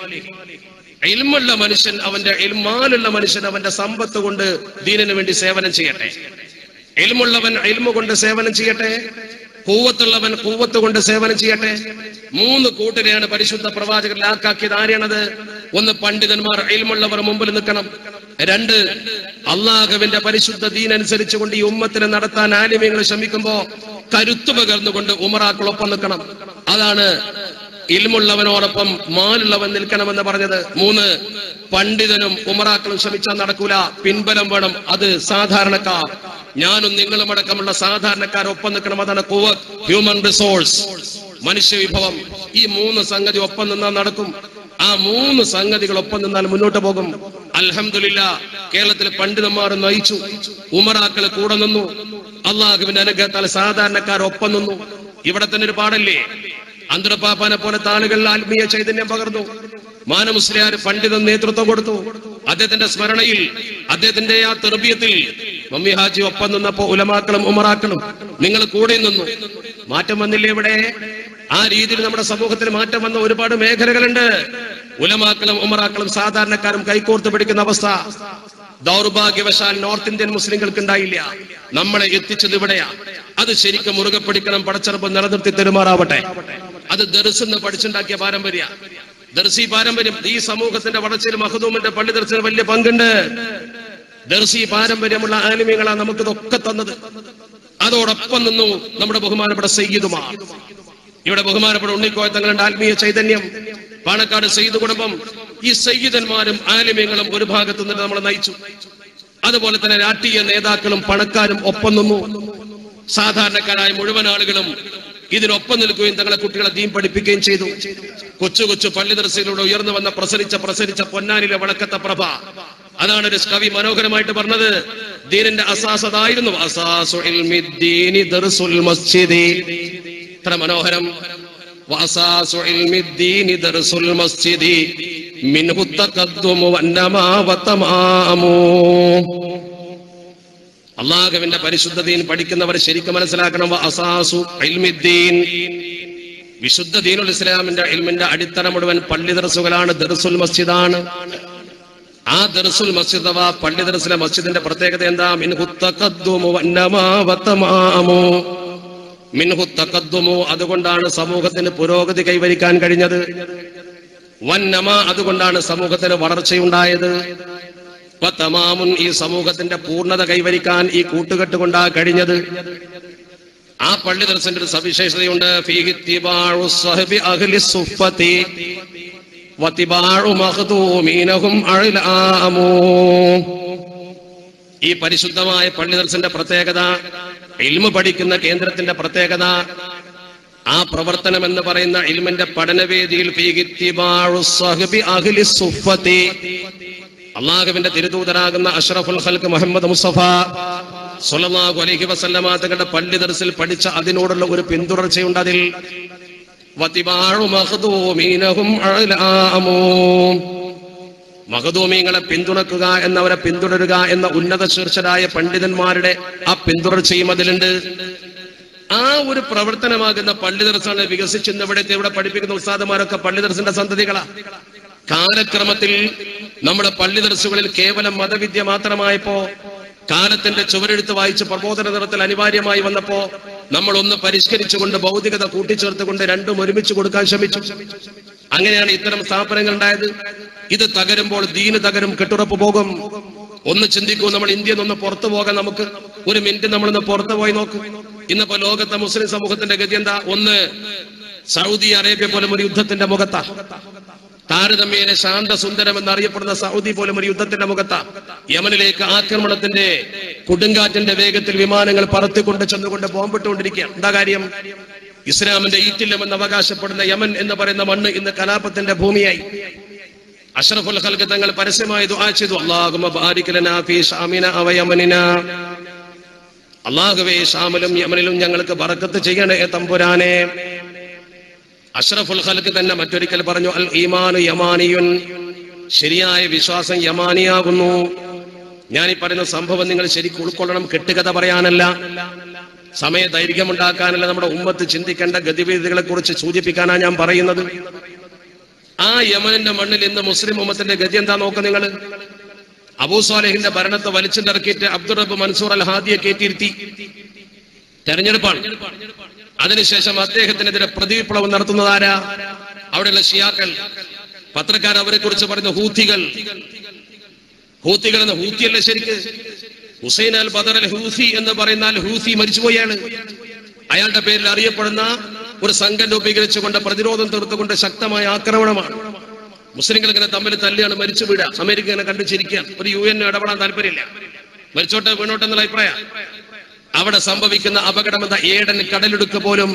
ഇൽമുള്ള മനുഷ്യൻ അവന്റെ ഇൽമാലുള്ള മനുഷ്യൻ അവന്റെ സമ്പത്ത് കൊണ്ട് ദീനിന് വേണ്ടി സേവനം ചെയ്യട്ടെ ഇൽമുള്ളവൻ ഇൽമു കൊണ്ട് സേവനം ചെയ്യട്ടെ കൂവത്തുള്ളവൻ കൂവത്ത് കൊണ്ട് സേവനം ചെയ്യട്ടെ മൂന്ന് കൂട്ടരെയാണ് പരിശുദ്ധ പ്രവാചകർ ലാക്കാക്കിയത് ആരെയാണത് ഒന്ന് പണ്ഡിതന്മാർ ഇൽമുള്ളവർ മുമ്പിൽ നിൽക്കണം രണ്ട് അള്ളാഹുവിന്റെ പരിശുദ്ധ ദീൻ അനുസരിച്ചുകൊണ്ട് ഈ ഉമ്മത്തിനെ നടത്താൻ ആലിമ്യങ്ങൾ ശ്രമിക്കുമ്പോ കരുത്തു പകർന്നുകൊണ്ട് ഉമറാക്കളൊപ്പം നിൽക്കണം അതാണ് ഇൽമുള്ളവനോടൊപ്പം മാലുള്ളവൻ നിൽക്കണമെന്ന് പറഞ്ഞത് മൂന്ന് പണ്ഡിതനും ഉമറാക്കളും ശ്രമിച്ചാൽ നടക്കൂല പിൻബലം വേണം അത് സാധാരണക്കാർ ഞാനും നിങ്ങളും അടക്കമുള്ള സാധാരണക്കാർ ഒപ്പം നിൽക്കണം അതാണ് കുവത്ത് ഹ്യൂമൻ റിസോഴ്സ് മനുഷ്യ വിഭവം ഈ മൂന്ന് സംഗതി ഒപ്പം നിന്നാൽ നടക്കും ആ മൂന്ന് സംഗതികൾ ഒപ്പം നിന്നാൽ മുന്നോട്ട് പോകും അൽഹംദുലില്ല കേരളത്തിൽ പണ്ഡിതന്മാർ നയിച്ചു ഉമറാക്കൾ കൂടെ നിന്നു അള്ളാഹുവിന്റെ അനുഗ്രഹത്താൽ സാധാരണക്കാർ ഒപ്പം നിന്നു ഇവിടെ തന്നെ ഒരു പാടല്ലേ അന്തരപ്പാപ്പാനെ പോലത്തെ ആളുകൾ ആത്മീയ ചൈതന്യം പകർന്നു മാനമുസ്ലിയാർ പണ്ഡിതൻ നേതൃത്വം കൊടുത്തു അദ്ദേഹത്തിന്റെ സ്മരണയിൽ അദ്ദേഹത്തിന്റെ ആ തെർബിയത്തിൽ മമ്മി ഹാജി ഒപ്പം നിന്നപ്പോ ഉലമാക്കളും ഉമറാക്കളും നിങ്ങൾ കൂടെ നിന്നു മാറ്റം വന്നില്ലേ ഇവിടെ ആ രീതിയിൽ നമ്മുടെ സമൂഹത്തിൽ മാറ്റം വന്ന ഒരുപാട് മേഖലകളുണ്ട് ഉലമാക്കളും ഉമറാക്കളും സാധാരണക്കാരും കൈകോർത്ത് പിടിക്കുന്ന അവസ്ഥ ദൗർഭാഗ്യവശാൽ നോർത്ത് ഇന്ത്യൻ മുസ്ലിങ്ങൾക്ക് ഉണ്ടായില്ല നമ്മളെ എത്തിച്ചത് ഇവിടെയാ അത് ശരിക്കും മുറുകെ പിടിക്കണം പടച്ചെറുപ്പ് നിലനിർത്തി തെരുമാറാവട്ടെ അത് ദർശന്ന് പഠിച്ചുണ്ടാക്കിയ പാരമ്പര്യ ദർശി പാരമ്പര്യം ഈ സമൂഹത്തിന്റെ വളർച്ചയിൽ മഹദൂമിന്റെ പള്ളി ദർശനം വലിയ പങ്കുണ്ട് ദർശി പാരമ്പര്യമുള്ള ആനിമ്യങ്ങളാണ് നമുക്കിതൊക്കെ തന്നത് അതോടൊപ്പം നിന്നു നമ്മുടെ ബഹുമാനപ്പെട്ട സയ്യിദുമാർ ഇവിടെ ബഹുമാനപ്പെട്ട ഉണ്ണിക്കോയ തങ്ങളുടെ ആത്മീയ ചൈതന്യം പാണക്കാട് സയ്യിദ് കുടുംബം ഈ സയ്യിദന്മാരും ആലിമ്യങ്ങളും ഒരു ഭാഗത്തു നിന്ന് നമ്മളെ നയിച്ചു അതുപോലെ തന്നെ രാഷ്ട്രീയ നേതാക്കളും പണക്കാരും ഒപ്പം നിന്നു സാധാരണക്കാരായ മുഴുവൻ ആളുകളും ഇതിനൊപ്പം നിൽക്കുകയും തങ്ങളെ കുട്ടികളെ ദീൻ പഠിപ്പിക്കുകയും ചെയ്തു കൊച്ചു കൊച്ചു പള്ളി ദർശയിലൂടെ ഉയർന്നു വന്ന പ്രസരിച്ച പ്രസരിച്ച പൊന്നാനിലെ വളക്കത്തെ പ്രഭ അതാണ് ഒരു കവി മനോഹരമായിട്ട് പറഞ്ഞത് ദീനിന്റെ അസാസ് അതായിരുന്നു അസാസു ഇൽമി ദീനി ദർസുൽ മസ്ജിദി ഇത്ര മനോഹരം وأساس علم الدين درس المسجد منه التقدم والنما والتمام അള്ളാഹുവിന്റെ പരിശുദ്ധ ദീൻ പഠിക്കുന്നവർ ശരിക്കും മനസ്സിലാക്കണം അസാസു ഇൽമിദ്ദീൻ വിശുദ്ധ ദീനുൽ ഇസ്ലാമിന്റെ ഇൽമിന്റെ അടിത്തറ മുഴുവൻ പള്ളി ദർസുകളാണ് ദർസുൽ മസ്ജിദാണ് ആ ദർസുൽ മസ്ജിദ് അഥവാ പള്ളി ദർസിലെ മസ്ജിദിന്റെ പ്രത്യേകത എന്താ മിൻഹു തഖദ്ദുമു വന്നമാ വത്തമാമു മിൻഹു തഖദ്ദുമു അതുകൊണ്ടാണ് സമൂഹത്തിന് പുരോഗതി കൈവരിക്കാൻ കഴിഞ്ഞത് വന്നമ അതുകൊണ്ടാണ് സമൂഹത്തിന് വളർച്ചയുണ്ടായത് തമാമുൻ ഈ സമൂഹത്തിന്റെ പൂർണ്ണത കൈവരിക്കാൻ ഈ കൂട്ടുകെട്ട് കൊണ്ടാ കഴിഞ്ഞത് ആ പള്ളി ദർശന്റെ ഒരു സവിശേഷതയുണ്ട് ഫീഹി ഇത്തിബാഉ സ്വഹബി അഹ്ലി സുഫ്ഫത്തി വത്തിബാഉ മഖ്ദൂമീനഹും അഅ്ലാമു ഈ പരിശുദ്ധമായ പള്ളി ദർശന്റെ പ്രത്യേകത ഇൽമു പഠിക്കുന്ന കേന്ദ്രത്തിന്റെ പ്രത്യേകത ആ പ്രവർത്തനം എന്ന് പറയുന്ന ഇൽമിന്റെ പഠനവേദിയിൽ ഫീഹി ഇത്തിബാഉ സ്വഹബി അഹ്ലി സുഫ്ഫത്തി അള്ളാഹുവിന്റെ തിരുദൂതരാകുന്ന അഷ്റഫുൽ ഖൽക്ക് മുഹമ്മദ് മുസ്തഫ സല്ലല്ലാഹു അലൈഹി വസല്ലമ തങ്ങളുടെ പള്ളി ദർസിൽ പഠിച്ച അതിനോടുള്ള ഒരു പിന്തുടർച്ചയുണ്ട് അതിൽ വതിബാഉ മഖ്ദൂമീനഹും അഅ്ലാമു മഹദൂമിങ്ങളെ പിന്തുണക്കുക എന്നവരെ പിന്തുടരുക എന്ന ഉന്നത ശീർഷരായ പണ്ഡിതന്മാരുടെ ആ പിന്തുടർച്ചയും അതിലുണ്ട് ആ ഒരു പ്രവർത്തനമാകുന്ന പള്ളി ദർശാണ് വികസിച്ചെന്ന് ഇവിടുത്തെ ഇവിടെ പഠിപ്പിക്കുന്ന ഉസ്താദമാരൊക്കെ പള്ളി ദർശന്റെ സന്തതികളാ കാലക്രമത്തിൽ നമ്മുടെ പള്ളി ദർസുകളിൽ കേവലം മതവിദ്യ മാത്രമായപ്പോ കാലത്തിന്റെ ചുവരെഴുത്ത് വായിച്ച് പ്രബോധന നിറത്തിൽ അനിവാര്യമായി വന്നപ്പോ നമ്മൾ ഒന്ന് പരിഷ്കരിച്ചുകൊണ്ട് ഭൗതികത കൂട്ടിച്ചേർത്തുകൊണ്ട് രണ്ടും ഒരുമിച്ച് കൊടുക്കാൻ ശ്രമിച്ചു അങ്ങനെയാണ് ഇത്തരം സ്ഥാപനങ്ങൾ ഉണ്ടായത് ഇത് തകരുമ്പോൾ ദീന് തകരും കെട്ടുറപ്പ് പോകും ഒന്ന് ചിന്തിക്കൂ നമ്മൾ ഇന്ത്യയിൽ നിന്ന് പുറത്തു പോകാൻ നമുക്ക് ഒരു മിനിറ്റ് നമ്മളൊന്ന് പുറത്തു പോയി നോക്ക് ഇന്നിപ്പോ ലോകത്തെ മുസ്ലിം സമൂഹത്തിന്റെ ഗതി എന്താ ഒന്ന് സൗദി അറേബ്യ പോലും ഒരു യുദ്ധത്തിന്റെ മുഖത്താ താരതമ്യേന ശാന്ത സുന്ദരം എന്നറിയപ്പെടുന്ന സൗദി പോലും ഒരു യുദ്ധത്തിന്റെ മുഖത്ത യമനിലേക്ക് ആക്രമണത്തിന്റെ കൊടുങ്കാറ്റിന്റെ വേഗത്തിൽ വിമാനങ്ങൾ പറത്തിക്കൊണ്ട് ചെന്നുകൊണ്ട് ബോംബിട്ടുകൊണ്ടിരിക്കുകയാണ് എന്താ കാര്യം ഇസ്ലാമിന്റെ ഈറ്റില്ലം എന്ന് അവകാശപ്പെടുന്ന യമൻ എന്ന് പറയുന്ന മണ്ണ് ഇന്ന് കലാപത്തിന്റെ ഭൂമിയായി അഷ്റഫുൽ ഖൽക്ക് തങ്ങൾ പരസ്യമായി ദുആ ചെയ്തു അല്ലാഹുമ്മ ബാരിക് ലനാ ഫീ ഷാമിന അവ യമനിനാ അള്ളാഹുവേ ഷാമിലും യമനിലും ഞങ്ങൾക്ക് ബറക്കത്ത് ചെയ്യണേ തമ്പുരാനെ അഷ്റഫുൽ ഖൽക്ക് തന്നെ മറ്റൊരിക്കൽ പറഞ്ഞു അൽ ഈമാനു യമാനിയുൻ ശരിയായ വിശ്വാസം യമാനിയാകുന്നു ഞാൻ ഈ പറയുന്ന സംഭവം നിങ്ങൾ ശരിക്കും ഉൾക്കൊള്ളണം കെട്ടുകഥ പറയാനല്ല സമയ ദൈർഘ്യമുണ്ടാക്കാനല്ല നമ്മുടെ ഉമ്മത്ത് ചിന്തിക്കേണ്ട ഗതിവിധികളെ കുറിച്ച് സൂചിപ്പിക്കാനാണ് ഞാൻ പറയുന്നത് ആ യമനിന്റെ മണ്ണിൽ ഇന്ന് മുസ്ലിം ഉമ്മത്തിന്റെ ഗതി എന്താ നോക്കുക നിങ്ങൾ അബൂ സാലേഹിന്റെ ഭരണത്തെ വലിച്ചിറക്കിയിട്ട് അബ്ദുൾ റബ്ബ് മൻസൂർ അൽ ഹാദിയെ കയറ്റിയിരുത്തി തെരഞ്ഞെടുപ്പാണ് അതിനുശേഷം അദ്ദേഹത്തിനെതിരെ പ്രതിവിപ്ലവം നടത്തുന്നത് ആരാ അവിടെയുള്ള ഷിയാക്കൾ പത്രക്കാർ അവരെ കുറിച്ച് പറയുന്ന ഹൂത്തികൾ ഹൂത്തികൾ എന്ന ഹൂത്തിയല്ല ശരിക്ക് ഹുസൈൻ അൽ ബദർ അൽ ഹൂസി എന്ന് പറയുന്ന അൽ ഹൂസി മരിച്ചുപോയാണ് അയാളുടെ പേരിൽ അറിയപ്പെടുന്ന ഒരു സംഘം രൂപീകരിച്ചുകൊണ്ട് പ്രതിരോധം തീർത്തുകൊണ്ട് ശക്തമായ ആക്രമണമാണ് മുസ്ലിങ്ങൾ ഇങ്ങനെ തമ്മിൽ തല്ലിയാണ് മരിച്ചു വീടുക അമേരിക്ക ഇങ്ങനെ കണ്ടു ചിരിക്കുകയാണ് ഒരു യു എൻ ഇടപെടാൻ താല്പര്യമില്ല മരിച്ചോട്ടെ വീണോട്ടെ എന്നുള്ള അഭിപ്രായം അവിടെ സംഭവിക്കുന്ന അപകടം എന്താ ഏടൻ കടലെടുക്ക് പോലും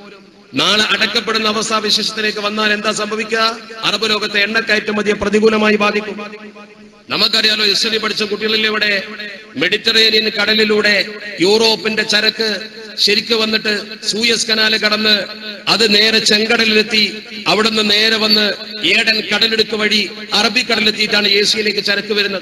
നാളെ അടക്കപ്പെടുന്ന അവസ്ഥാവിശേഷത്തിലേക്ക് വന്നാൽ എന്താ സംഭവിക്കുക അറബ് ലോകത്തെ എണ്ണക്കയറ്റുമതിയെ പ്രതികൂലമായി ബാധിക്കും നമുക്കറിയാലോ ഇസ്ലി പഠിച്ച കുട്ടികളിൽ ഇവിടെ മെഡിറ്ററേനിയൻ കടലിലൂടെ യൂറോപ്പിന്റെ ചരക്ക് ശരിക്ക് വന്നിട്ട് സൂയസ് കനാല് കടന്ന് അത് നേരെ ചെങ്കടലിലെത്തി അവിടുന്ന് നേരെ വന്ന് ഏടൻ കടലെടുക്ക് വഴി അറബിക്കടലെത്തിയിട്ടാണ് ഏഷ്യയിലേക്ക് ചരക്ക് വരുന്നത്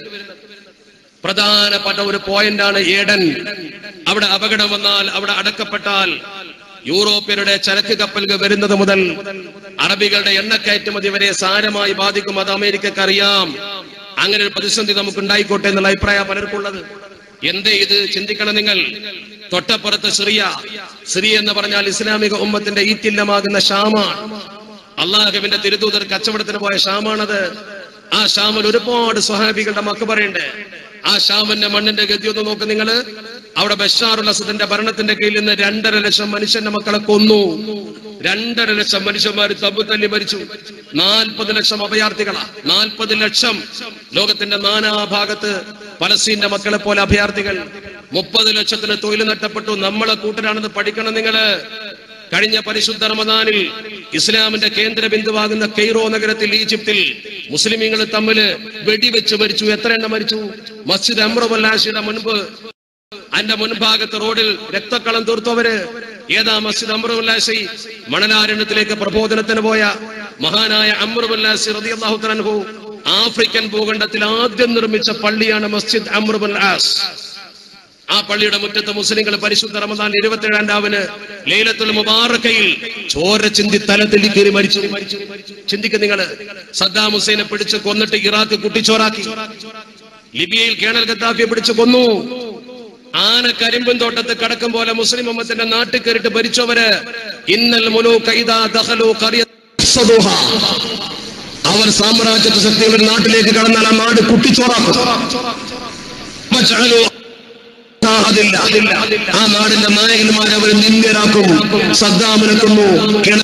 പ്രധാനപ്പെട്ട ഒരു പോയിന്റാണ് ഏഡൻ അവിടെ അപകടം വന്നാൽ അവിടെ അടക്കപ്പെട്ടാൽ യൂറോപ്യരുടെ ചരക്ക് കപ്പലുകൾ വരുന്നത് മുതൽ അറബികളുടെ എണ്ണക്കയറ്റുമതി വരെ സാരമായി ബാധിക്കും അത് അമേരിക്കക്ക് അറിയാം അങ്ങനെ ഒരു പ്രതിസന്ധി നമുക്ക് ഉണ്ടായിക്കോട്ടെ എന്നുള്ള അഭിപ്രായം പലർക്കുള്ളത് എന്തേ ഇത് ചിന്തിക്കണം നിങ്ങൾ തൊട്ടപ്പുറത്ത് സിറിയ സിറിയ എന്ന് പറഞ്ഞാൽ ഇസ്ലാമിക ഉമ്മത്തിന്റെ ഈറ്റില്ലമാകുന്ന ഷാമാണ് അള്ളാഹുവിന്റെ തിരുദൂതർ കച്ചവടത്തിന് പോയ ഷാമാണത് ആ ഷാമിൽ ഒരുപാട് സ്വഹാബികളുടെ മക്കബറയുണ്ട് ആ ഷാമിന്റെ മണ്ണിന്റെ ഗതി ഒന്ന് നോക്ക് നിങ്ങള് അവിടെ ബഷാറുൽ അസദിന്റെ ഭരണത്തിന്റെ കീഴിൽ നിന്ന് രണ്ടര ലക്ഷം മനുഷ്യന്റെ മക്കളെ കൊന്നു രണ്ടര ലക്ഷം മനുഷ്യന്മാർ തമ്പു തല്ലി മരിച്ചു നാൽപ്പത് ലക്ഷം അഭയാർത്ഥികളാ നാൽപ്പത് ലക്ഷം ലോകത്തിന്റെ നാനാഭാഗത്ത് പലസ്തീന്റെ മക്കളെ പോലെ അഭയാർത്ഥികൾ മുപ്പത് ലക്ഷത്തിന് തൊഴിൽ നഷ്ടപ്പെട്ടു നമ്മളെ കൂട്ടരാണെന്ന് പഠിക്കണം നിങ്ങള് കഴിഞ്ഞ പരിശുദ്ധ റമദാനിൽ ഇസ്ലാമിന്റെ കേന്ദ്ര ബിന്ദുവാകുന്ന കെയ്റോ നഗരത്തിൽ ഈജിപ്തിൽ മുസ്ലിമീങ്ങൾ തമ്മിൽ വെടിവെച്ച് മരിച്ചു എത്ര എണ്ണം മരിച്ചു മസ്ജിദ് അമ്രവല്ലാശിയുടെ മുൻപ് അതിന്റെ മുൻഭാഗത്ത് റോഡിൽ രക്തക്കളം തീർത്തവര് ഏതാ മസ്ജിദ് അമ്രുല്ലാസി മണലാരണ്യത്തിലേക്ക് പ്രബോധനത്തിന് പോയ മഹാനായ അമ്രുല്ലാസി റളിയല്ലാഹു തആല ആഫ്രിക്കൻ ഭൂഖണ്ഡത്തിൽ ആദ്യം നിർമ്മിച്ച പള്ളിയാണ് മസ്ജിദ് അമ്രുല്ലാസ് ആ പള്ളിയുടെ മുറ്റത്ത് മുസ്ലിങ്ങൾ പരിശുദ്ധ റമദാൻ ഇരുപത്തിയേഴാം രാവിന് ലൈലത്തുൽ മുബാറക്കയിൽ ചോര ചിന്തി തലത്തിൽ കയറി മരിച്ചു ചിന്തിക്ക് നിങ്ങള് സദ്ദാം ഹുസൈനെ പിടിച്ച് കൊന്നിട്ട് ഇറാഖ് കുട്ടിച്ചോറാക്കി ലിബിയയിൽ കേണൽ ഗദ്ദാഫിയെ പിടിച്ച് കൊന്നു ആന കരിമ്പും തോട്ടത്ത് കടക്കും പോലെ മുസ്ലിം ഉമ്മത്തിന്റെ നാട്ടിൽ കയറിട്ട് ഭരിച്ചവര് ഇന്നൽ മുലൂക ഇദാ ദഖലൂ ഖറിയ ഫസദുഹ. അവർ സാമ്രാജ്യത്വ ശക്തിയുടെ നാട്ടിലേക്ക് കടന്നാൽ ആ നാട് കുട്ടിച്ചോറാക്കും വജഅലൂ അതില്ല ആ നാടിന്റെ നായകന്മാരെ അവർ നിന്ദ്യരാക്കും സദ്ദാമിനെക്കുന്നു കിണ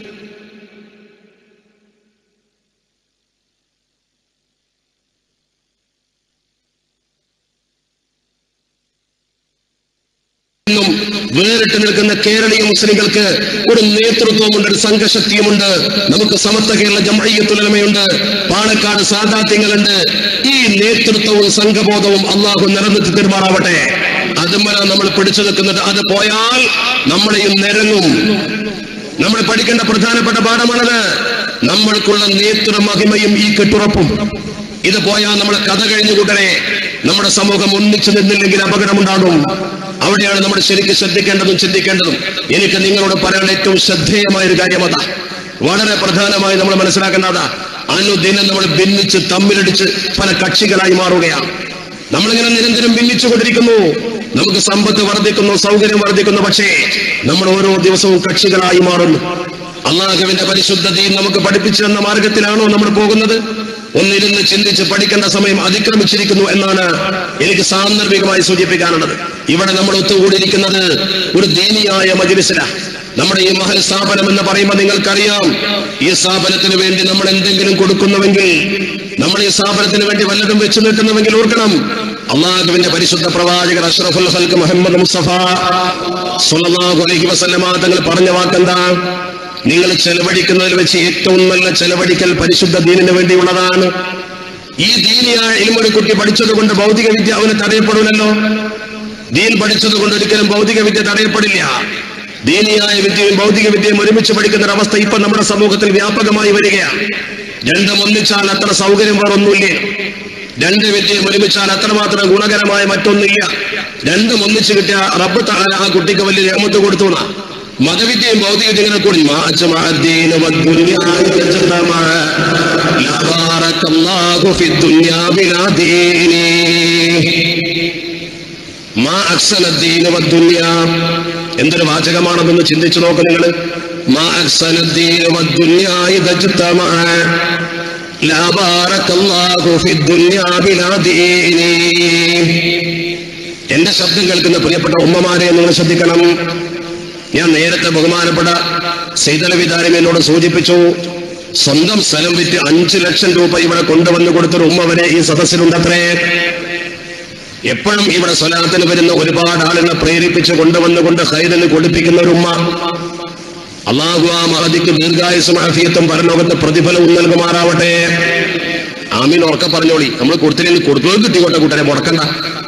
നിന്നും വേറിട്ട് നിൽക്കുന്ന കേരളീയ മുസ്ലിങ്ങൾക്ക് ഒരു നേതൃത്വമുണ്ട് ഒരു സംഘശക്തിയുമുണ്ട് നമുക്ക് സമത്വ കേരള ജമയ്യത്തുലമയുണ്ട് പാലക്കാട് സാദാത്യങ്ങളുണ്ട് ഈ നേതൃത്വവും സംഘബോധവും അള്ളാഹു നിലനിർത്തി തീർമാറാവട്ടെ അതുമല്ല നമ്മൾ പിടിച്ചു നിൽക്കുന്നത് അത് പോയാൽ നമ്മളെയും നിരങ്ങും നമ്മൾ പഠിക്കേണ്ട പ്രധാനപ്പെട്ട പാഠമാണത് നമ്മൾക്കുള്ള നേതൃ മഹിമയും ഈ കെട്ടുറപ്പും ഇത് പോയാൽ നമ്മളെ കഥ കഴിഞ്ഞു കൂട്ടരെ നമ്മുടെ സമൂഹം ഒന്നിച്ചു നിന്നില്ലെങ്കിൽ അപകടമുണ്ടാകും അവിടെയാണ് നമ്മൾ ശരിക്കും ശ്രദ്ധിക്കേണ്ടതും ചിന്തിക്കേണ്ടതും എനിക്ക് നിങ്ങളോട് പറയാനുള്ള ഏറ്റവും ശ്രദ്ധേയമായ ഒരു കാര്യം അതാ വളരെ പ്രധാനമായി നമ്മൾ മനസ്സിലാക്കേണ്ടതാ അനുദിനം നമ്മൾ ഭിന്നിച്ച് തമ്മിലടിച്ച് പല കക്ഷികളായി മാറുകയാണ് നമ്മളിങ്ങനെ നിരന്തരം ഭിന്നിച്ചുകൊണ്ടിരിക്കുന്നു നമുക്ക് സമ്പത്ത് വർദ്ധിക്കുന്നു സൗകര്യം വർദ്ധിക്കുന്നു പക്ഷേ നമ്മൾ ഓരോ ദിവസവും കക്ഷികളായി മാറുന്നു അള്ളാഹുവിന്റെ പരിശുദ്ധ ദീൻ നമുക്ക് പഠിപ്പിച്ചു തന്ന മാർഗത്തിലാണോ നമ്മൾ പോകുന്നത് ഒന്നിരുന്ന് ചിന്തിച്ച് പഠിക്കേണ്ട സമയം അതിക്രമിച്ചിരിക്കുന്നു എന്നാണ് എനിക്ക് സാന്ദർഭികമായി സൂചിപ്പിക്കാനുള്ളത് ഇവിടെ നമ്മൾ ഒത്തുകൂടിയിരിക്കുന്നത് ഒരു ദീനിയായ മജിലിസിലാണ് നമ്മുടെ ഈ മഹൽ സ്ഥാപനം എന്ന് പറയുമ്പോൾ നിങ്ങൾക്കറിയാം ഈ സ്ഥാപനത്തിന് വേണ്ടി നമ്മൾ എന്തെങ്കിലും കൊടുക്കുന്നുവെങ്കിൽ നമ്മൾ ഈ സ്ഥാപനത്തിന് വേണ്ടി വല്ലതും വെച്ചു നിൽക്കുന്നുവെങ്കിൽ ഓർക്കണം അള്ളാഹുവിന്റെ പരിശുദ്ധ പ്രവാചകർ അഷ്റഫുൽ ഹൽക്ക് മുഹമ്മദ് മുസ്തഫ സ്വല്ലല്ലാഹു അലൈഹി വസല്ലമ തങ്ങൾ പറഞ്ഞ വാക്കെന്താ നിങ്ങൾ ചെലവഴിക്കുന്നതിൽ വെച്ച് ഏറ്റവും നല്ല ചെലവഴിക്കൽ പരിശുദ്ധ ദീനിന് വേണ്ടിയുള്ളതാണ് ഈ ദീനിയായ ഇൽമൊരു കുട്ടി പഠിച്ചത് കൊണ്ട് ഭൗതിക വിദ്യ അവന് തടയപ്പെടില്ലല്ലോ ദീൻ പഠിച്ചത് കൊണ്ട് ഒരിക്കലും ഭൗതിക വിദ്യ തടയപ്പെടില്ല ദീനിയായ വിദ്യയും ഭൗതിക വിദ്യയും ഒരുമിച്ച് പഠിക്കുന്ന ഒരു അവസ്ഥ ഇപ്പൊ നമ്മുടെ സമൂഹത്തിൽ വ്യാപകമായി വരികയാണ് രണ്ടും ഒന്നിച്ചാൽ അത്ര സൗകര്യം വേറൊന്നുമില്ല രണ്ട് വിദ്യയും ഒരുമിച്ചാൽ അത്രമാത്രം ഗുണകരമായ മറ്റൊന്നില്ല രണ്ടും ഒന്നിച്ച് കിട്ടിയ റബ്ബ് താല ആ കുട്ടിക്ക് വലിയ രഹമത്ത് കൊടുത്തു എന്നാ. മതവിദ്യയും ഭൗതിക വിദ്യകളെ കൂടി മാച്ച മഅദ്ദീന വദ്ദുനിയാ യജ്തമഅ. ലാ ബാറക്കല്ലാഹു ഫിദ്ദുനിയാ ബിലാ ദീനി. മാ അക്സന ദീന വദ്ദുനിയ. എന്തൊരു വാചകമാണെന്നൊന്ന് ചിന്തിച്ചു നോക്ക് നിങ്ങൾ മാ അക്സന ദീന വദ്ദുനിയ ഇദജ്തമഅ. ലാ ബാറക്കല്ലാഹു ഫിദ്ദുനിയാ ബിലാ ദീനി. എന്റെ ശബ്ദം കേൾക്കുന്ന പ്രിയപ്പെട്ട ഉമ്മമാരെ നിങ്ങൾ ശ്രദ്ധിക്കണം ഞാൻ നേരത്തെ ബഹുമാനപ്പെട്ട സൈതലവിധാരം എന്നോട് സൂചിപ്പിച്ചു സ്വന്തം സ്ഥലം വിറ്റ് അഞ്ചു ലക്ഷം രൂപ ഇവിടെ കൊണ്ടുവന്ന് കൊടുത്തൊരു ഉമ്മ വരെ ഈ സദസ്സിലുണ്ടത്രേ എപ്പോഴും ഇവിടെ സ്വലാത്തിന് വരുന്ന ഒരുപാട് ആളുകളെ പ്രേരിപ്പിച്ച് കൊണ്ടുവന്നുകൊണ്ട് ഹൈദന് കൊടുപ്പിക്കുന്ന ഒരു ഉമ്മ അള്ളാഹു ആ മഹദിക്ക് ദീർഘായുസും ആഫിയത്തും പരലോകത്ത് പ്രതിഫലവും നൽകുമാറാവട്ടെ ആമീൻ ഉറക്ക പറഞ്ഞോളി നമ്മൾ കൊടുത്തില്ലെങ്കിൽ കൊടുത്തത് കിട്ടിക്കോട്ടെ കൂട്ടരെ മുടക്കണ്ട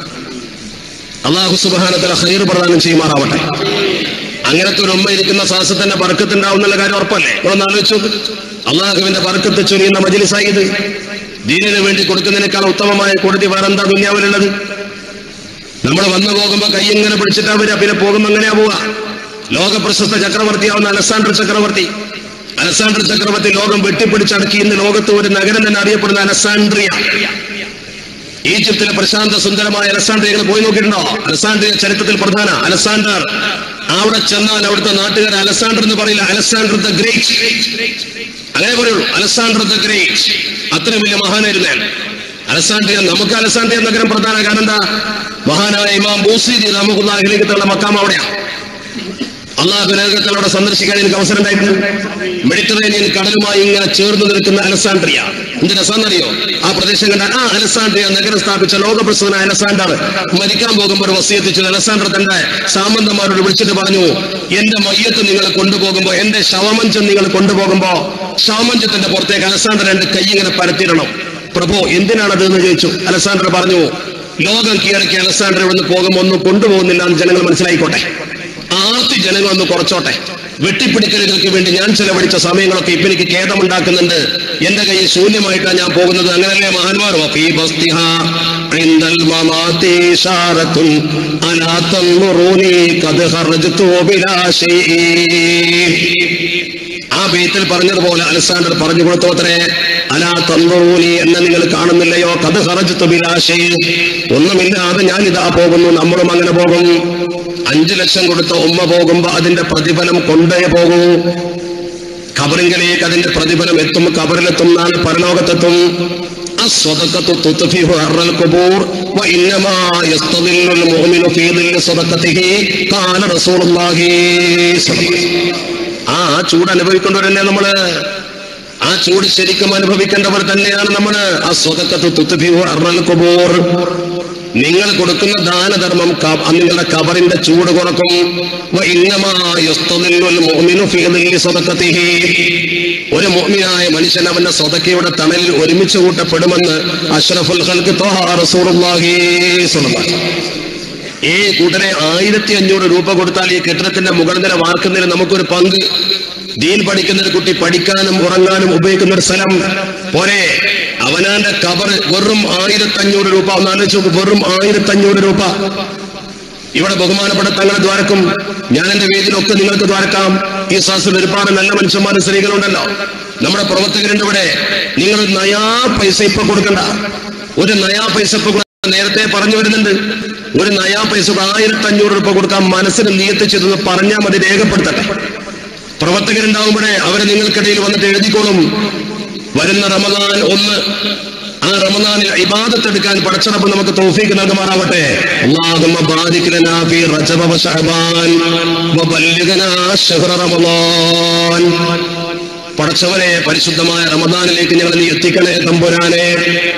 അള്ളാഹു സുബാനത്തിലെ ഹൈർ പ്രദാനം ചെയ്യുമാറാവട്ടെ അങ്ങനത്തെ ഒരു ഉമ്മ ഇരിക്കുന്ന സാഹസ തന്നെ ബർക്കത്തുണ്ടാവുന്നുള്ള കാര്യം ഉറപ്പല്ലേ നിങ്ങളൊന്ന് ആലോചിച്ചു അള്ളാഹുവിന്റെ ബർക്കത്ത് ചൊരിയുന്ന മജിലിസായി ഇത് ദീനിന് വേണ്ടി കൊടുക്കുന്നതിനേക്കാൾ ഉത്തമമായ കൊടുതി വേറെന്താ ദുന്യാവിലുള്ളത് നമ്മൾ വന്നു പോകുമ്പോ കൈ ഇങ്ങനെ പിടിച്ചിട്ടാ വരിക പിന്നെ പോകുമ്പോ എങ്ങനെയാ പോവാ ലോക പ്രശസ്ത ചക്രവർത്തിയാവുന്ന അലസാണ്ടർ ചക്രവർത്തി അലസാണ്ടർ ചക്രവർത്തി ലോകം വെട്ടിപ്പിടിച്ചടക്കി ഇന്ന് ലോകത്ത് ഒരു നഗരം തന്നെ അറിയപ്പെടുന്ന അലസാൻഡ്രിയ ഈജിപ്തിലെ പ്രശാന്ത സുന്ദരമായ അലസാൻഡ്രിയകൾ പോയി നോക്കിയിട്ടുണ്ടോ അലസാൻഡ്രിയ ചരിത്രത്തിൽ പ്രധാന അലസാണ്ടർ അവിടെ ചെന്നാൽ അവിടുത്തെ നാട്ടുകാർ അലസാണ്ടർ എന്ന് പറയില്ല അലസാണ്ടർ ദ ഗ്രേറ്റ് അങ്ങനെ പറയുള്ളൂ അലസാണ്ടർ ദ ഗ്രേറ്റ് അത്രയും വലിയ മഹാനായിരുന്നു അയാൾ അലസാൻഡ്രിയ നമുക്ക് അലസാൻഡ്രിയ നഗരം പ്രധാന കാരണം എന്താ മഹാനായ ഇമാം ബൂസീദി നമുക്കുള്ള തള്ള മക്കാം അവിടെയാണ് അള്ളാഹു നരകത്തിലൂടെ സന്ദർശിക്കാൻ എനിക്ക് അവസരം ഉണ്ടായിട്ടുണ്ട് മെഡിറ്ററേനിയൻ കടലുമായി ഇങ്ങനെ ചേർന്ന് നിൽക്കുന്ന അലസാൻഡ്രിയ എന്ത് രസാന്നറിയോ ആ പ്രദേശം കണ്ടാൽ ആ അലസാൻഡ്രിയ നഗരം സ്ഥാപിച്ച ലോകപ്രസിദ്ധനായ അലസാൻഡർ മരിക്കാൻ പോകുമ്പോൾ ഒരു വസീയത്തിച്ചു അലസാൻഡർ തന്റെ സാമന്തന്മാരോട് വിളിച്ചിട്ട് പറഞ്ഞു എന്റെ മയ്യത്ത് നിങ്ങൾ കൊണ്ടുപോകുമ്പോ എന്റെ ശവമഞ്ചം നിങ്ങൾ കൊണ്ടുപോകുമ്പോ ശവമഞ്ചത്തിന്റെ പുറത്തേക്ക് അലസാൻഡർ എന്റെ കൈ ഇങ്ങനെ പരത്തിയിടണം പ്രഭു എന്തിനാണത് എന്ന് ചോദിച്ചു അലസാൻഡർ പറഞ്ഞു ലോകം കീഴടക്കി അലസാൻഡർ ഇവിടുന്ന് പോകുമ്പോൾ ഒന്നും കൊണ്ടുപോകുന്നില്ല എന്ന് ജനങ്ങൾ മനസ്സിലായിക്കോട്ടെ ആർത്തി ജനങ്ങൾ ഒന്ന് കുറച്ചോട്ടെ വെട്ടിപ്പിടിക്കലുകൾക്ക് വേണ്ടി ഞാൻ ചെലവഴിച്ച സമയങ്ങളൊക്കെ ഇപ്പൊ എനിക്ക് ഖേദമുണ്ടാക്കുന്നുണ്ട് എന്റെ കയ്യിൽ ശൂന്യമായിട്ടാണ് ഞാൻ പോകുന്നത് അങ്ങനല്ലേ മഹാന്മാർ വഫീ ബസ്തിഹാ ഇൻദൽ മമാതി ഇശാറത്തുൻ അലാ തൻദുറൂനി ഖദ് ഖറജ്തു ബിലാ ഷൈഇ ആ ബേത്തിൽ പറഞ്ഞതുപോലെ അലക്സാണ്ടർ പറഞ്ഞു കൊടുത്തോത്രേ അലാ തന്തൂനി എന്നെ നിങ്ങൾ കാണുന്നില്ലയോ കത് ഹറജത്ത് ബിലാശേ ഒന്നുമില്ലാതെ ഞാൻ ഇതാ പോകുന്നു നമ്മളും അങ്ങനെ പോകും അഞ്ചു ലക്ഷം കൊടുത്ത ഉമ്മ പോകുമ്പോ അതിന്റെ പ്രതിഫലം കൊണ്ടേ പോകൂ ഖബറിങ്കിലേക്ക് അതിന്റെ പ്രതിഫലം എത്തും ഖബറിലെത്തും നാളെ പരലോകത്തെത്തും الصدقة تطفئ حر القبور وإنما يستظل المؤمن في ظل صدقته قال رسول الله صلى الله عليه وسلم. ആ ചൂട് അനുഭവിക്കേണ്ടവരല്ലേ നമ്മള് ആ ചൂട് ശരിക്കും അനുഭവിക്കേണ്ടവർ തന്നെയാണ് നമ്മള് ആ സ്വതക്കത്ത് തുത്തുഫിഹു അർറൽ കുബൂർ നിങ്ങൾ കൊടുക്കുന്ന ദാനധർമ്മം ക- നിങ്ങളുടെ കബറിന്റെ ചൂട് കുറക്കും വ ഇന്നമാ യസ്തദില്ലുൽ മുഅ്മിനു ഫീ ദില്ലി സദഖത്തിഹി. ഒരു മുഅ്മിനായ മനുഷ്യൻ അവന്റെ സ്വതക്കയുടെ തണലിൽ ഒരുമിച്ച് കൂട്ടപ്പെടുമെന്ന് അഷ്റഫുൽ ഖൽഖ് ത്വഹ റസൂലുള്ളാഹി സ്വല്ലല്ലാഹു അലൈഹി വസല്ലം. ഈ കൂട്ടരെ ആയിരത്തി അഞ്ഞൂറ് രൂപ കൊടുത്താൽ ഈ കെട്ടിടത്തിന്റെ മുകൾ നില വാർക്കുന്നതിന് നമുക്കൊരു പങ്ക് ദീൻ പഠിക്കുന്ന ഒരു കുട്ടി പഠിക്കാനും ഉറങ്ങാനും ഉപയോഗിക്കുന്ന ഒരു സ്ഥലം പോരെ അവനാന്റെ കബർ വെറും ആയിരത്തി അഞ്ഞൂറ് രൂപ ഒന്ന് ആലോചിച്ച് നോക്ക് വെറും ആയിരത്തി അഞ്ഞൂറ് രൂപ ഇവിടെ ബഹുമാനപ്പെട്ട തങ്ങളെ ദ്വാരക്കും ഞാൻ എന്റെ വേദിയിലൊക്കെ നിങ്ങൾക്ക് ദ്വാരക്കാം ഈ ശാസ്ത്രത്തിൽ ഒരുപാട് നല്ല മനുഷ്യന്മാരും സ്ത്രീകളുണ്ടല്ലോ നമ്മുടെ പ്രവർത്തകരുണ്ട് ഇവിടെ നിങ്ങൾ ഒരു നയാ പൈസ ഇപ്പൊ കൊടുക്കണ്ട ഒരു നയാ പൈസ ഇപ്പൊ കൊടു- നേരത്തെ പറഞ്ഞു വരുന്നുണ്ട് ഒരു നയാ പൈസ ആയിരത്തി അഞ്ഞൂറ് രൂപ കൊടുക്കാൻ മനസ്സിന് നിയത്തിച്ചതെന്ന് പറഞ്ഞാൽ മതി രേഖപ്പെടുത്തട്ടെ പ്രവർത്തകരുണ്ടാവുമ്പോഴേ അവരെ നിങ്ങൾക്കിടയിൽ വന്നിട്ട് എഴുതിക്കോളും വരുന്ന റമദാൻ ഒന്ന് ആ റമദാനിൽ ഇബാദത്തെടുക്കാൻ പടച്ചടപ്പ് നമുക്ക് തൗഫീക്ക് നൽകുമാറാവട്ടെ അല്ലാഹുമ്മ ബാരിക് ലനാ ഫീ റജബ വ ശഅബാൻ വ ബല്ലിഗ്നാ ശഹ്റ റമദാൻ പടച്ചവനെ പരിശുദ്ധമായ റമദാനിലേക്ക് ഞങ്ങൾ നീ എത്തിക്കണേ തമ്പുരാനെ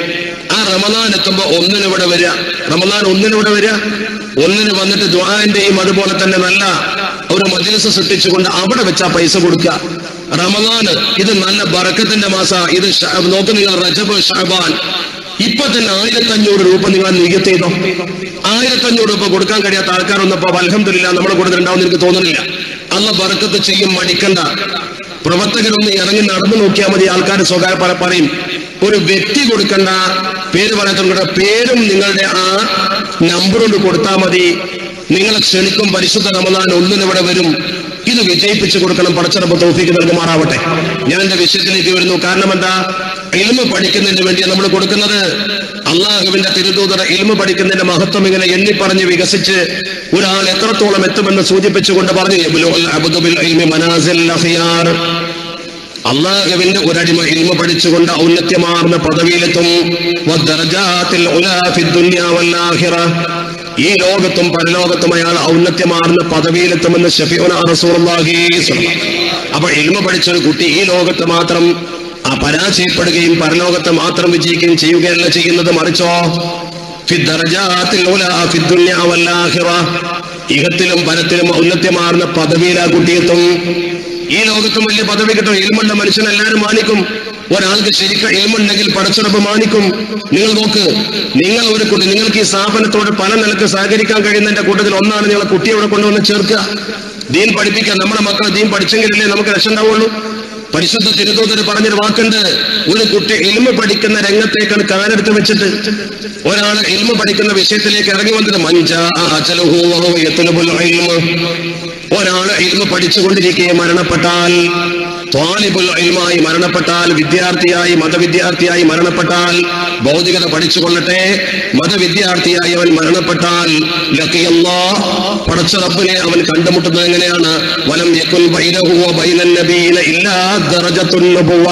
ആ റമദാൻ എത്തുമ്പോ ഒന്നിന് ഇവിടെ വരിക റമദാൻ ഒന്നിന് ഇവിടെ വരിക ഒന്നിന് വന്നിട്ട് ദ്വാന്റെയും അതുപോലെ തന്നെ നല്ല ഒരു മജ്ലിസ് സൃഷ്ടിച്ചുകൊണ്ട് അവിടെ വെച്ച് ആ പൈസ കൊടുക്കുക റമദാന് ഇത് നല്ല ബറക്കത്തിന്റെ മാസ ഇത് ഷ- നോക്ക് നിങ്ങൾ റജബ് ഷാബാൻ ഇപ്പൊ തന്നെ ആയിരത്തി അഞ്ഞൂറ് രൂപ നിങ്ങൾ നികത്ത് ചെയ്തോ ആയിരത്തി അഞ്ഞൂറ് രൂപ കൊടുക്കാൻ കഴിയാത്ത ആൾക്കാർ വന്നപ്പോ അലഹമില്ല നമ്മുടെ കൂടെ ഉണ്ടാവും എനിക്ക് തോന്നുന്നില്ല അല്ല ബറക്കത്ത് ചെയ്യും മടിക്കണ്ട പ്രവർത്തകരൊന്ന് ഇറങ്ങി നടന്നു നോക്കിയാൽ മതി ആൾക്കാർ സ്വകാര്യ പല പറയും ഒരു വ്യക്തി കൊടുക്കണ്ട പേര് പറയാത്ത പേരും നിങ്ങളുടെ ആ നമ്പർ കൊണ്ട് കൊടുത്താൽ മതി നിങ്ങളെ ക്ഷണിക്കും പരിശുദ്ധ റമദാൻ ഒന്നിന് ഇവിടെ വരും ഇത് വിജയിപ്പിച്ചു കൊടുക്കണം പടച്ചറപ്പ് തോഫിക്ക് നൽകുമാറാവട്ടെ ഞാൻ എന്റെ വിഷയത്തിലേക്ക് വരുന്നു കാരണം എന്താ ഇൽമ പഠിക്കുന്നതിന് വേണ്ടിയാണ് നമ്മൾ കൊടുക്കുന്നത് അള്ളാഹുവിന്റെ തിരുദൂതർ ഇൽമ പഠിക്കുന്നതിന്റെ മഹത്വം ഇങ്ങനെ എണ്ണി പറഞ്ഞ് വികസിച്ച് ഒരാൾ എത്രത്തോളം എത്തുമെന്ന് സൂചിപ്പിച്ചുകൊണ്ട് പറഞ്ഞു "യബ്ലുഉൽ അബ്ദു ബിൽ ഇൽമി മനാസിൽ അഖിയാർ." അള്ളാഹുവിന്റെ ഒരടിമ ഇൽമ പഠിച്ചുകൊണ്ട് ഔന്നത്യമാർന്ന പദവിയിലെത്തും വദ്ദറജാത്തിൽ ഉലാ ഫിദ് ദുനിയാ വൽ ആഖിറ. ഈ ലോകത്തും പരലോകത്തും അയാൾ ഔന്നത്യമാർന്ന പദവിയിലെത്തുമെന്ന് ഷഫീഉന റസൂലുള്ളാഹി സ്വല്ലല്ലാഹു അലൈഹി വസല്ലം. അപ്പൊ ഇൽമ പഠിച്ച ഒരു കുട്ടി ഈ ലോകത്ത് മാത്രം ആ പരാജയപ്പെടുകയും പരലോകത്ത് മാത്രം വിജയിക്കുകയും ചെയ്യുകയല്ല ചെയ്യുന്നത് മറിച്ചോ ഫി ദറജാത്തിൽ ഉലാ ഫിദ് ദുനിയാ വൽ ആഖിറ. ഇഹത്തിലും പരത്തിലും ഔന്നത്യമാർന്ന പദവിയിൽ ആ കുട്ടിയെത്തും ഈ ലോകത്തും വലിയ പദവി കിട്ടും ഇൽമുള്ള മനുഷ്യൻ എല്ലാവരും മാനിക്കും ഒരാൾക്ക് ശരിക്കും ഇൽമുണ്ടെങ്കിൽ പടച്ചുറപ്പ് മാനിക്കും നിങ്ങൾ നോക്ക് നിങ്ങൾ ഒരു കുട്ടി നിങ്ങൾക്ക് ഈ സ്ഥാപനത്തോട് പല നിലക്ക് സഹകരിക്കാൻ കഴിയുന്നതിന്റെ കൂട്ടത്തിൽ ഒന്നാണ് നിങ്ങളെ കുട്ടിയെ ഇവിടെ കൊണ്ടുവന്ന് ചേർക്കുക ദീൻ പഠിപ്പിക്കാൻ നമ്മുടെ മക്കൾ ദീൻ പഠിച്ചെങ്കിലല്ലേ നമുക്ക് രക്ഷ ഉണ്ടാവുള്ളൂ പരിശുദ്ധ തിരുതോതര് പറഞ്ഞൊരു വാക്കുണ്ട് ഒരു കുട്ടി ഇൽമ പഠിക്കുന്ന രംഗത്തേക്കാണ് കാലെടുത്ത് വെച്ചിട്ട് ഒരാൾ ഇൽമ പഠിക്കുന്ന വിഷയത്തിലേക്ക് ഇറങ്ങി വന്നത് മഞ്ചാ അചലഹു വഹുവ യത്ലുബുൽ ഇൽമ ഒരാൾ ഇൽമ പഠിച്ചുകൊണ്ടിരിക്കെ മരണപ്പെട്ടാൽ ത്വാലിബുൽ ഇൽമായി മരണപ്പെട്ടാൽ വിദ്യാർത്ഥിയായി മതവിദ്യാർത്ഥിയായി മരണപ്പെട്ടാൽ ഭൗതികത പഠിച്ചുകൊള്ളട്ടെ മതവിദ്യാർത്ഥിയായി അവൻ മരണപ്പെട്ടാൽ ലക്കിയല്ലാ പടച്ച റബ്ബിനെ അവൻ കണ്ടുമുട്ടുന്നത് എങ്ങനെയാണ് വലം യക്കുൽ ബൈനഹു വ ബൈനൻ നബീന ഇല്ലാ ദറജത്തുൻ നബുവ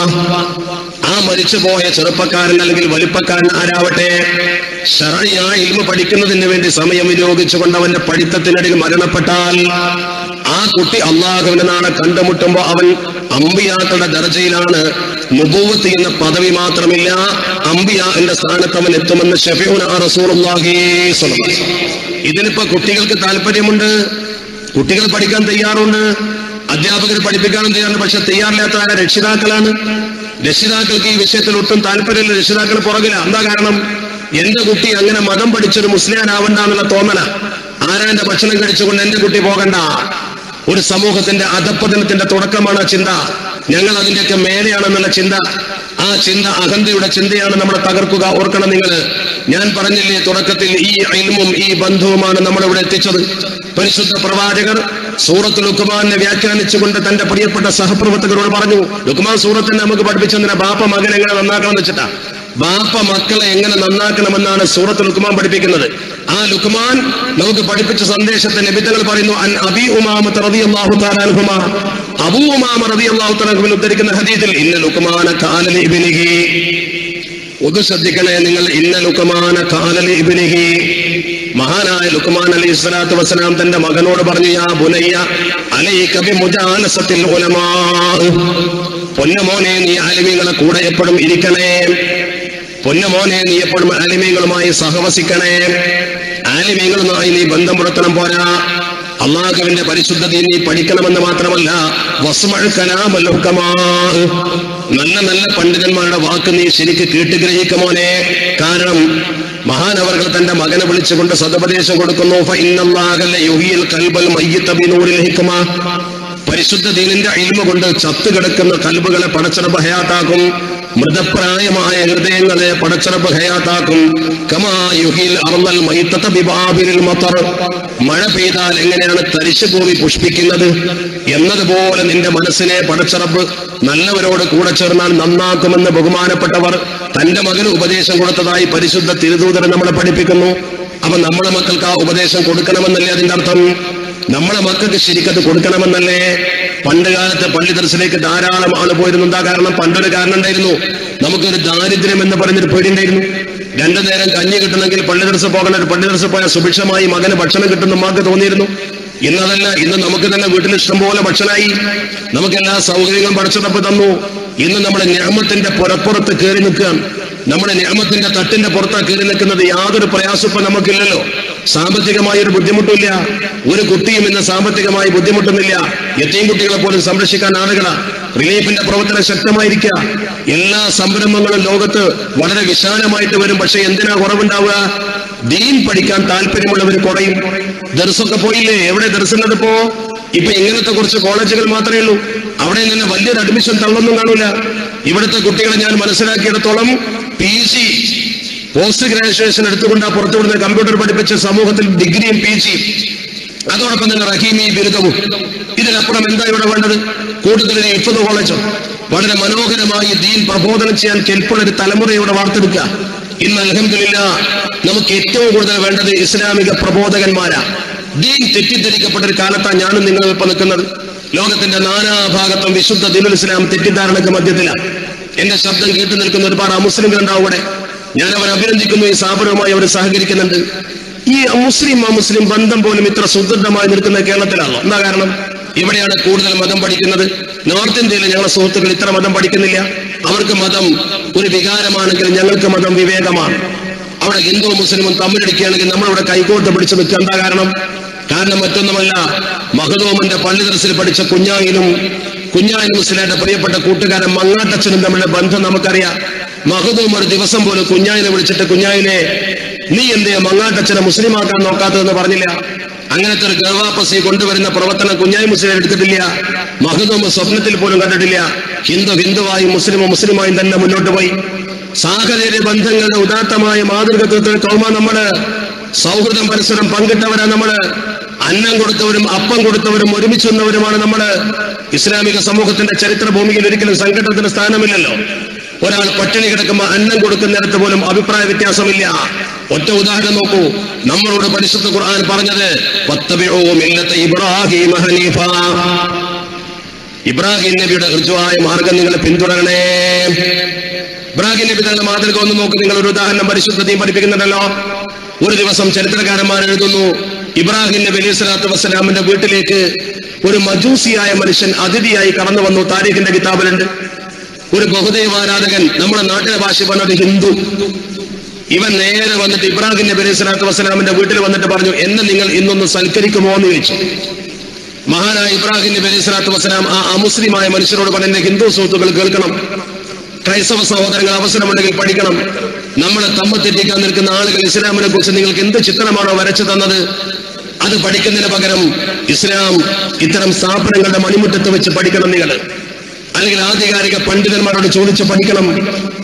ആ മരിച്ചുപോയ ചെറുപ്പക്കാരൻ അല്ലെങ്കിൽ വലിപ്പക്കാരൻ ആരാവട്ടെ ശരണിയായ ഇൽമ പഠിക്കുന്നതിന് വേണ്ടി സമയം വിനിയോഗിച്ചുകൊണ്ട് അവന്റെ പഠിത്തത്തിനിടയിൽ മരണപ്പെട്ടാൽ ആ കുട്ടി അള്ളാഹുവിന്റെ നാളെ കണ്ടുമുട്ടുമ്പോ അവൻ അമ്പിയാക്കളുടെ ദർജയിലാണ് നുബൂവത്ത് എന്ന പദവി മാത്രമില്ല അമ്പിയാന്റെ സ്ഥാനത്ത് അവൻ എത്തുമെന്ന് ഷഫീഉന റസൂലുള്ളാഹി സ്വല്ലല്ലാഹു അലൈഹി വസല്ലം. ഇതിനിപ്പോ കുട്ടികൾക്ക് താല്പര്യമുണ്ട് കുട്ടികൾ പഠിക്കാൻ തയ്യാറുണ്ട് അധ്യാപകർ പഠിപ്പിക്കാനും തയ്യാറുണ്ട് പക്ഷെ തയ്യാറില്ലാത്ത ആരാ രക്ഷിതാക്കളാണ് രക്ഷിതാക്കൾക്ക് ഈ വിഷയത്തിൽ ഒട്ടും താല്പര്യമില്ല രക്ഷിതാക്കൾ പുറകില എന്താ കാരണം എന്റെ കുട്ടി അങ്ങനെ മതം പഠിച്ചൊരു മുസ്ലിയാനാവണ്ട എന്നുള്ള തോന്നല ആരാന്റെ ഭക്ഷണം കഴിച്ചുകൊണ്ട് എന്റെ കുട്ടി പോകണ്ട ഒരു സമൂഹത്തിന്റെ അധപ്പതനത്തിന്റെ തുടക്കമാണ് ആ ചിന്ത ഞങ്ങൾ അതിന്റെയൊക്കെ മേലെയാണെന്നുള്ള ചിന്ത ആ ചിന്ത അഹന്തയുടെ ചിന്തയാണ് നമ്മളെ തകർക്കുക ഓർക്കണം നിങ്ങൾ ഞാൻ പറഞ്ഞില്ലേ തുടക്കത്തിൽ ഈ അയൽമും ഈ ബന്ധവുമാണ് നമ്മളിവിടെ എത്തിച്ചത് പരിശുദ്ധ പ്രവാചകർ സൂറത്ത് ലുക്കുമാനെ വ്യാഖ്യാനിച്ചുകൊണ്ട് തന്റെ പ്രിയപ്പെട്ട സഹപ്രവർത്തകരോട് പറഞ്ഞു ലുക്കുമാൻ സൂറത്തിനെ നമുക്ക് പഠിപ്പിച്ചെന്തിനാ ബാപ്പ മകൻ എങ്ങനെ നന്നാക്കണം എന്ന് വെച്ചിട്ടാ ബാപ്പ മക്കളെ എങ്ങനെ നന്നാക്കണമെന്നാണ് സൂറത്ത് ലുക്കുമാൻ പഠിപ്പിക്കുന്നത് ആ ലുക്കുമാൻ നമുക്ക് പഠിപ്പിച്ച സന്ദേശത്തെ നിബിത്തങ്ങൾ പറയുന്നു അൻ അബി ഉമാമത്ത് റളിയല്ലാഹു തആല അൻഹുമാ അബൂ ഉമാമ റളിയല്ലാഹു തആല അൻഹുവിൽ ഉദ്ധരിക്കുന്ന ഹദീസിൽ ഇന്ന ലുക്കുമാന കാലലി ഇബ്നിഹി ഒന്ന് ശ്രദ്ധിക്കണേ നിങ്ങൾ ഇന്ന ലുക്കുമാന കാലലി ഇബ്നിഹി മഹാനായ ലുക്കുമാൻ അലൈഹി സ്വലാത്തു വസ്സലാം തന്റെ മകനോട് പറഞ്ഞു യാ ബുനയ്യ അലൈക ബി മുജാലസത്തിൽ ഉലമാ പൊന്നമോനെ നീ ആലിമീങ്ങളെ കൂടെ എപ്പോഴും ഇരിക്കണേ പൊന്നമോനെ നീ എപ്പോഴും ആലിമീങ്ങളുമായി സഹവസിക്കണേ ആലിമീങ്ങളുമായി നീ ബന്ധം പുലർത്തണം പോരാ അള്ളാഹുവിന്റെ പരിശുദ്ധത നീ പഠിക്കണമെന്ന് മാത്രമല്ല വസുമഴ് കലാമല്ലുക്കമാ നല്ല നല്ല പണ്ഡിതന്മാരുടെ വാക്ക് നീ ശരിക്ക് കേട്ടുഗ്രഹിക്കുമോനെ കാരണം മഹാനവർകൾ തന്റെ മകനെ വിളിച്ചുകൊണ്ട് സതുപദേശം കൊടുക്കുന്നു ഫഇന്നല്ലാഹല യുഹിയൽ കൽബൽ മയ്യിത്ത ബിനൂരിൽ ഹിക്മ പരിശുദ്ധ ദീനിന്റെ അയിമ കൊണ്ട് ചത്തുകിടക്കുന്ന കൽബുകളെ പടച്ചറപ്പ് ഹയാത്താക്കും മൃതപ്രായമായ ഹൃദയങ്ങളെ പടച്ചറപ്പ് ഹയാത്താക്കും കമായുഹിൽ അർന്നൽ മൈത്തത്ത ബിബാബിരിൽ മത്തർ മഴ പെയ്താൽ എങ്ങനെയാണ് തരിശു ഭൂമി പുഷ്പിക്കുന്നത് എന്നതുപോലെ നിന്റെ മനസ്സിനെ പടച്ചറപ്പ് നല്ലവരോട് കൂടെ ചേർന്നാൽ നന്നാക്കുമെന്ന് ബഹുമാനപ്പെട്ടവർ തന്റെ മകന് ഉപദേശം കൊടുത്തതായി പരിശുദ്ധ തിരുദൂതരൻ നമ്മളെ പഠിപ്പിക്കുന്നു അപ്പൊ നമ്മളെ മക്കൾക്ക് ആ ഉപദേശം കൊടുക്കണമെന്നല്ലേ അതിന്റെ അർത്ഥം നമ്മളെ മക്കൾക്ക് ശരിക്കത് കൊടുക്കണമെന്നല്ലേ പണ്ട് കാലത്ത് പള്ളി ദർശനേക്ക് ധാരാളം ആള് പോയിരുന്നു എന്താ കാരണം പണ്ടൊരു കാരണം ഉണ്ടായിരുന്നു നമുക്കൊരു ദാരിദ്ര്യം എന്ന് പറഞ്ഞൊരു പേടിയുണ്ടായിരുന്നു രണ്ടു നേരം കഞ്ഞി കിട്ടണമെങ്കിൽ പള്ളി ദർശനം പോകണം ഒരു പള്ളി ദർശനം പോയാൽ സുഭിക്ഷമായി മകന് ഭക്ഷണം കിട്ടുന്ന ഉമ്മാക്ക് തോന്നിയിരുന്നു ഇന്നതല്ല ഇന്ന് നമുക്ക് തന്നെ വീട്ടിൽ ഇഷ്ടംപോലെ ഭക്ഷണമായി നമുക്ക് എല്ലാ സൗകര്യങ്ങളും പഠിച്ചതപ്പ് തന്നു ഇന്ന് നമ്മുടെ ഞാമത്തിന്റെ പുറപ്പുറത്ത് കയറി നിൽക്കുകയാണ് നമ്മുടെ നിയമത്തിന്റെ തട്ടിന്റെ പുറത്താ കയറി നിൽക്കുന്നത് യാതൊരു പ്രയാസവും നമുക്കില്ലല്ലോ സാമ്പത്തികമായ ഒരു ബുദ്ധിമുട്ടില്ല ഒരു കുട്ടിയും ഇന്ന് സാമ്പത്തികമായി ബുദ്ധിമുട്ടുന്നില്ല എത്രയും കുട്ടികളെ പോലും സംരക്ഷിക്കാൻ ആളുകളാ റിലീഫിന്റെ പ്രവർത്തനം ശക്തമായിരിക്കുക എല്ലാ സംരംഭങ്ങളും ലോകത്ത് വളരെ വിശാലമായിട്ട് വരും പക്ഷെ എന്തിനാ കുറവുണ്ടാവുക ദീൻ പഠിക്കാൻ താല്പര്യമുള്ളവർ കുറയും ദർസൊക്കെ പോയില്ലേ എവിടെ ദർശനത് പോ ഇപ്പൊ ഇങ്ങനത്തെ കുറച്ച് കോളേജുകൾ മാത്രമേ ഉള്ളൂ അവിടെ നിന്ന് വലിയൊരു അഡ്മിഷൻ തള്ളൊന്നും കാണൂല ഇവിടുത്തെ കുട്ടികളെ ഞാൻ മനസ്സിലാക്കിയിടത്തോളം പി ജി പോസ്റ്റ് ഗ്രാജുവേഷൻ എടുത്തുകൊണ്ട് ആ പുറത്തുവിടുന്ന കമ്പ്യൂട്ടർ പഠിപ്പിച്ച സമൂഹത്തിൽ ഡിഗ്രിയും പി ജിയും അതോടൊപ്പം തന്നെ റഹീമി ബിരുദവും ഇതിനപ്പുറം എന്താ ഇവിടെ വേണ്ടത് കൂടുതൽ ഇഫത് കോളേജോ വളരെ മനോഹരമായി ദീൻ പ്രബോധനം ചെയ്യാൻ കെൽപ്പുള്ള ഒരു തലമുറയോടെ വാർത്തെടുക്കുക ഇന്ന് അലഹമില്ല നമുക്ക് ഏറ്റവും കൂടുതൽ വേണ്ടത് ഇസ്ലാമിക പ്രബോധകന്മാരാ ദീൻ തെറ്റിദ്ധരിക്കപ്പെട്ട ഒരു കാലത്താണ് ഞാനും നിങ്ങളും ഇപ്പൊ നിൽക്കുന്നത് ലോകത്തിന്റെ നാനാഭാഗത്തും വിശുദ്ധ ദീനുൽ ഇസ്ലാം തെറ്റിദ്ധാരണക്ക് മധ്യത്തിലാണ് എന്റെ ശബ്ദം കേട്ടു നിൽക്കുന്ന ഒരുപാട് അമുസ്ലിംകൾ ഉണ്ടാവും ഇവിടെ ഞാൻ അവരെ അഭിനന്ദിക്കുന്നു ഈ സ്ഥാപനവുമായി അവർ സഹകരിക്കുന്നുണ്ട് ഈ മുസ്ലിം മുസ്ലിം ബന്ധം പോലും ഇത്ര സുദൃഢമായി നിൽക്കുന്ന കേരളത്തിലാണോ എന്താ കാരണം ഇവിടെയാണ് കൂടുതൽ മതം പഠിക്കുന്നത് നോർത്ത് ഇന്ത്യയിൽ ഞങ്ങളെ സുഹൃത്തുക്കൾ ഇത്ര മതം പഠിക്കുന്നില്ല അവർക്ക് മതം ഒരു വികാരമാണെങ്കിൽ ഞങ്ങൾക്ക് മതം വിവേകമാണ് അവിടെ ഹിന്ദു മുസ്ലിമും തമ്മിലടിക്കുകയാണെങ്കിൽ നമ്മളിവിടെ കൈകോട്ട് പിടിച്ച് നിൽക്കുക എന്താ കാരണം കാരണം മറ്റൊന്നുമല്ല മഹദൂമിന്റെ പള്ളി ദർസിൽ പഠിച്ച കുഞ്ഞായിനും കുഞ്ഞായിൻ മുസ്ലിയുടെ പ്രിയപ്പെട്ട കൂട്ടുകാരൻ മങ്ങാട്ടച്ഛനും തമ്മിലുള്ള ബന്ധം നമുക്കറിയാം മഹദൂം ഒരു ദിവസം പോലും കുഞ്ഞായിനെ വിളിച്ചിട്ട് കുഞ്ഞായിനെ നീ എന്തേ മങ്ങാട്ടച്ഛനെ മുസ്ലിമാക്കാൻ നോക്കാത്തതെന്ന് പറഞ്ഞില്ല അങ്ങനത്തെ ഒരു ഗർവാപ്പസി കൊണ്ടുവരുന്ന പ്രവർത്തനം കുഞ്ഞായി മുസ്ലിം എടുത്തിട്ടില്ല മഹദൂം സ്വപ്നത്തിൽ പോലും കണ്ടിട്ടില്ല ഹിന്ദു ഹിന്ദുവായും മുസ്ലിമും മുസ്ലിമായും തന്നെ മുന്നോട്ട് പോയി സാഹചര്യ ബന്ധങ്ങളുടെ ഉദാത്തമായ മാതൃകത്വത്തിൽ കൗമ നമ്മള് സൗഹൃദം പരസ്പരം പങ്കിട്ടവരാ നമ്മള് അന്നം കൊടുത്തവരും അപ്പം കൊടുത്തവരും ഒരുമിച്ച് നിന്നവരുമാണ് നമ്മള് ഇസ്ലാമിക സമൂഹത്തിന്റെ ചരിത്ര ഭൂമിയിൽ ഒരിക്കലും സംഘടനത്തിന് സ്ഥാനമില്ലല്ലോ ഒരാൾ പട്ടിണി കിടക്കുമ്പോൾ അന്നം കൊടുക്കുന്നിടത്ത് പോലും അഭിപ്രായ വ്യത്യാസമില്ല ഒറ്റ ഉദാഹരണം നോക്കൂ നമ്മളോട് പരിശുദ്ധ ഖുർആൻ പറഞ്ഞത് "വത്തബിഊ മില്ലത്ത ഇബ്രാഹീമ ഹനീഫാ." ഇബ്രാഹിം നബിയുടെ ഋജുവായ മാർഗം നിങ്ങൾ പിന്തുടരണേ ഇബ്രാഹിം നബി തങ്ങളുടെ മാതൃക ഒന്ന് നോക്ക് നിങ്ങൾ ഒരു ഉദാഹരണം പരിശുദ്ധതയും പഠിപ്പിക്കുന്നുണ്ടല്ലോ ഒരു ദിവസം ചരിത്രകാരന്മാർ എഴുതുന്നു ഇബ്രാഹിം നബി അലൈഹി സ്വലാത്തു വസ്സലാമിന്റെ വീട്ടിലേക്ക് ഒരു മജൂസിയായ മനുഷ്യൻ അതിഥിയായി കടന്നു വന്നു താരീഖിന്റെ കിതാബിലുണ്ട് ഒരു ബഹുദൈവാരാധകൻ നമ്മുടെ നാട്ടിലെ ഭാഷ പറഞ്ഞത് ഹിന്ദു ഇവൻ നേരെ വന്നിട്ട് ഇബ്രാഹിം നബി അലൈഹി സ്വലാത്തു വസ്സലാമിന്റെ വീട്ടിൽ വന്നിട്ട് പറഞ്ഞു എന്നെ നിങ്ങൾ ഇന്നൊന്ന് സൽക്കരിക്കുമോ എന്ന് ചോദിച്ചു മഹാനായ ഇബ്രാഹിം നബി അലൈഹി സ്വലാത്തു വസ്സലാം ആ അമുസ്ലിമായ മനുഷ്യരോട് പറഞ്ഞ ഹിന്ദു സുഹൃത്തുക്കൾ കേൾക്കണം ക്രൈസ്തവ സഹോദരങ്ങൾ അവസരമുണ്ടെങ്കിൽ പഠിക്കണം നമ്മളെ തമ്മ തെറ്റിക്കാൻ നിൽക്കുന്ന ആളുകൾ ഇസ്ലാമിനെ കുറിച്ച് നിങ്ങൾക്ക് എന്ത് ചിത്രമാണോ വരച്ചു തന്നത് അത് പഠിക്കുന്നതിന് പകരം ഇസ്ലാം ഇത്തരം സ്ഥാപനങ്ങളുടെ മണിമുറ്റത്ത് വെച്ച് പഠിക്കണം നിങ്ങൾ അല്ലെങ്കിൽ ആധികാരിക പണ്ഡിതന്മാരോട് ചോദിച്ച് പഠിക്കണം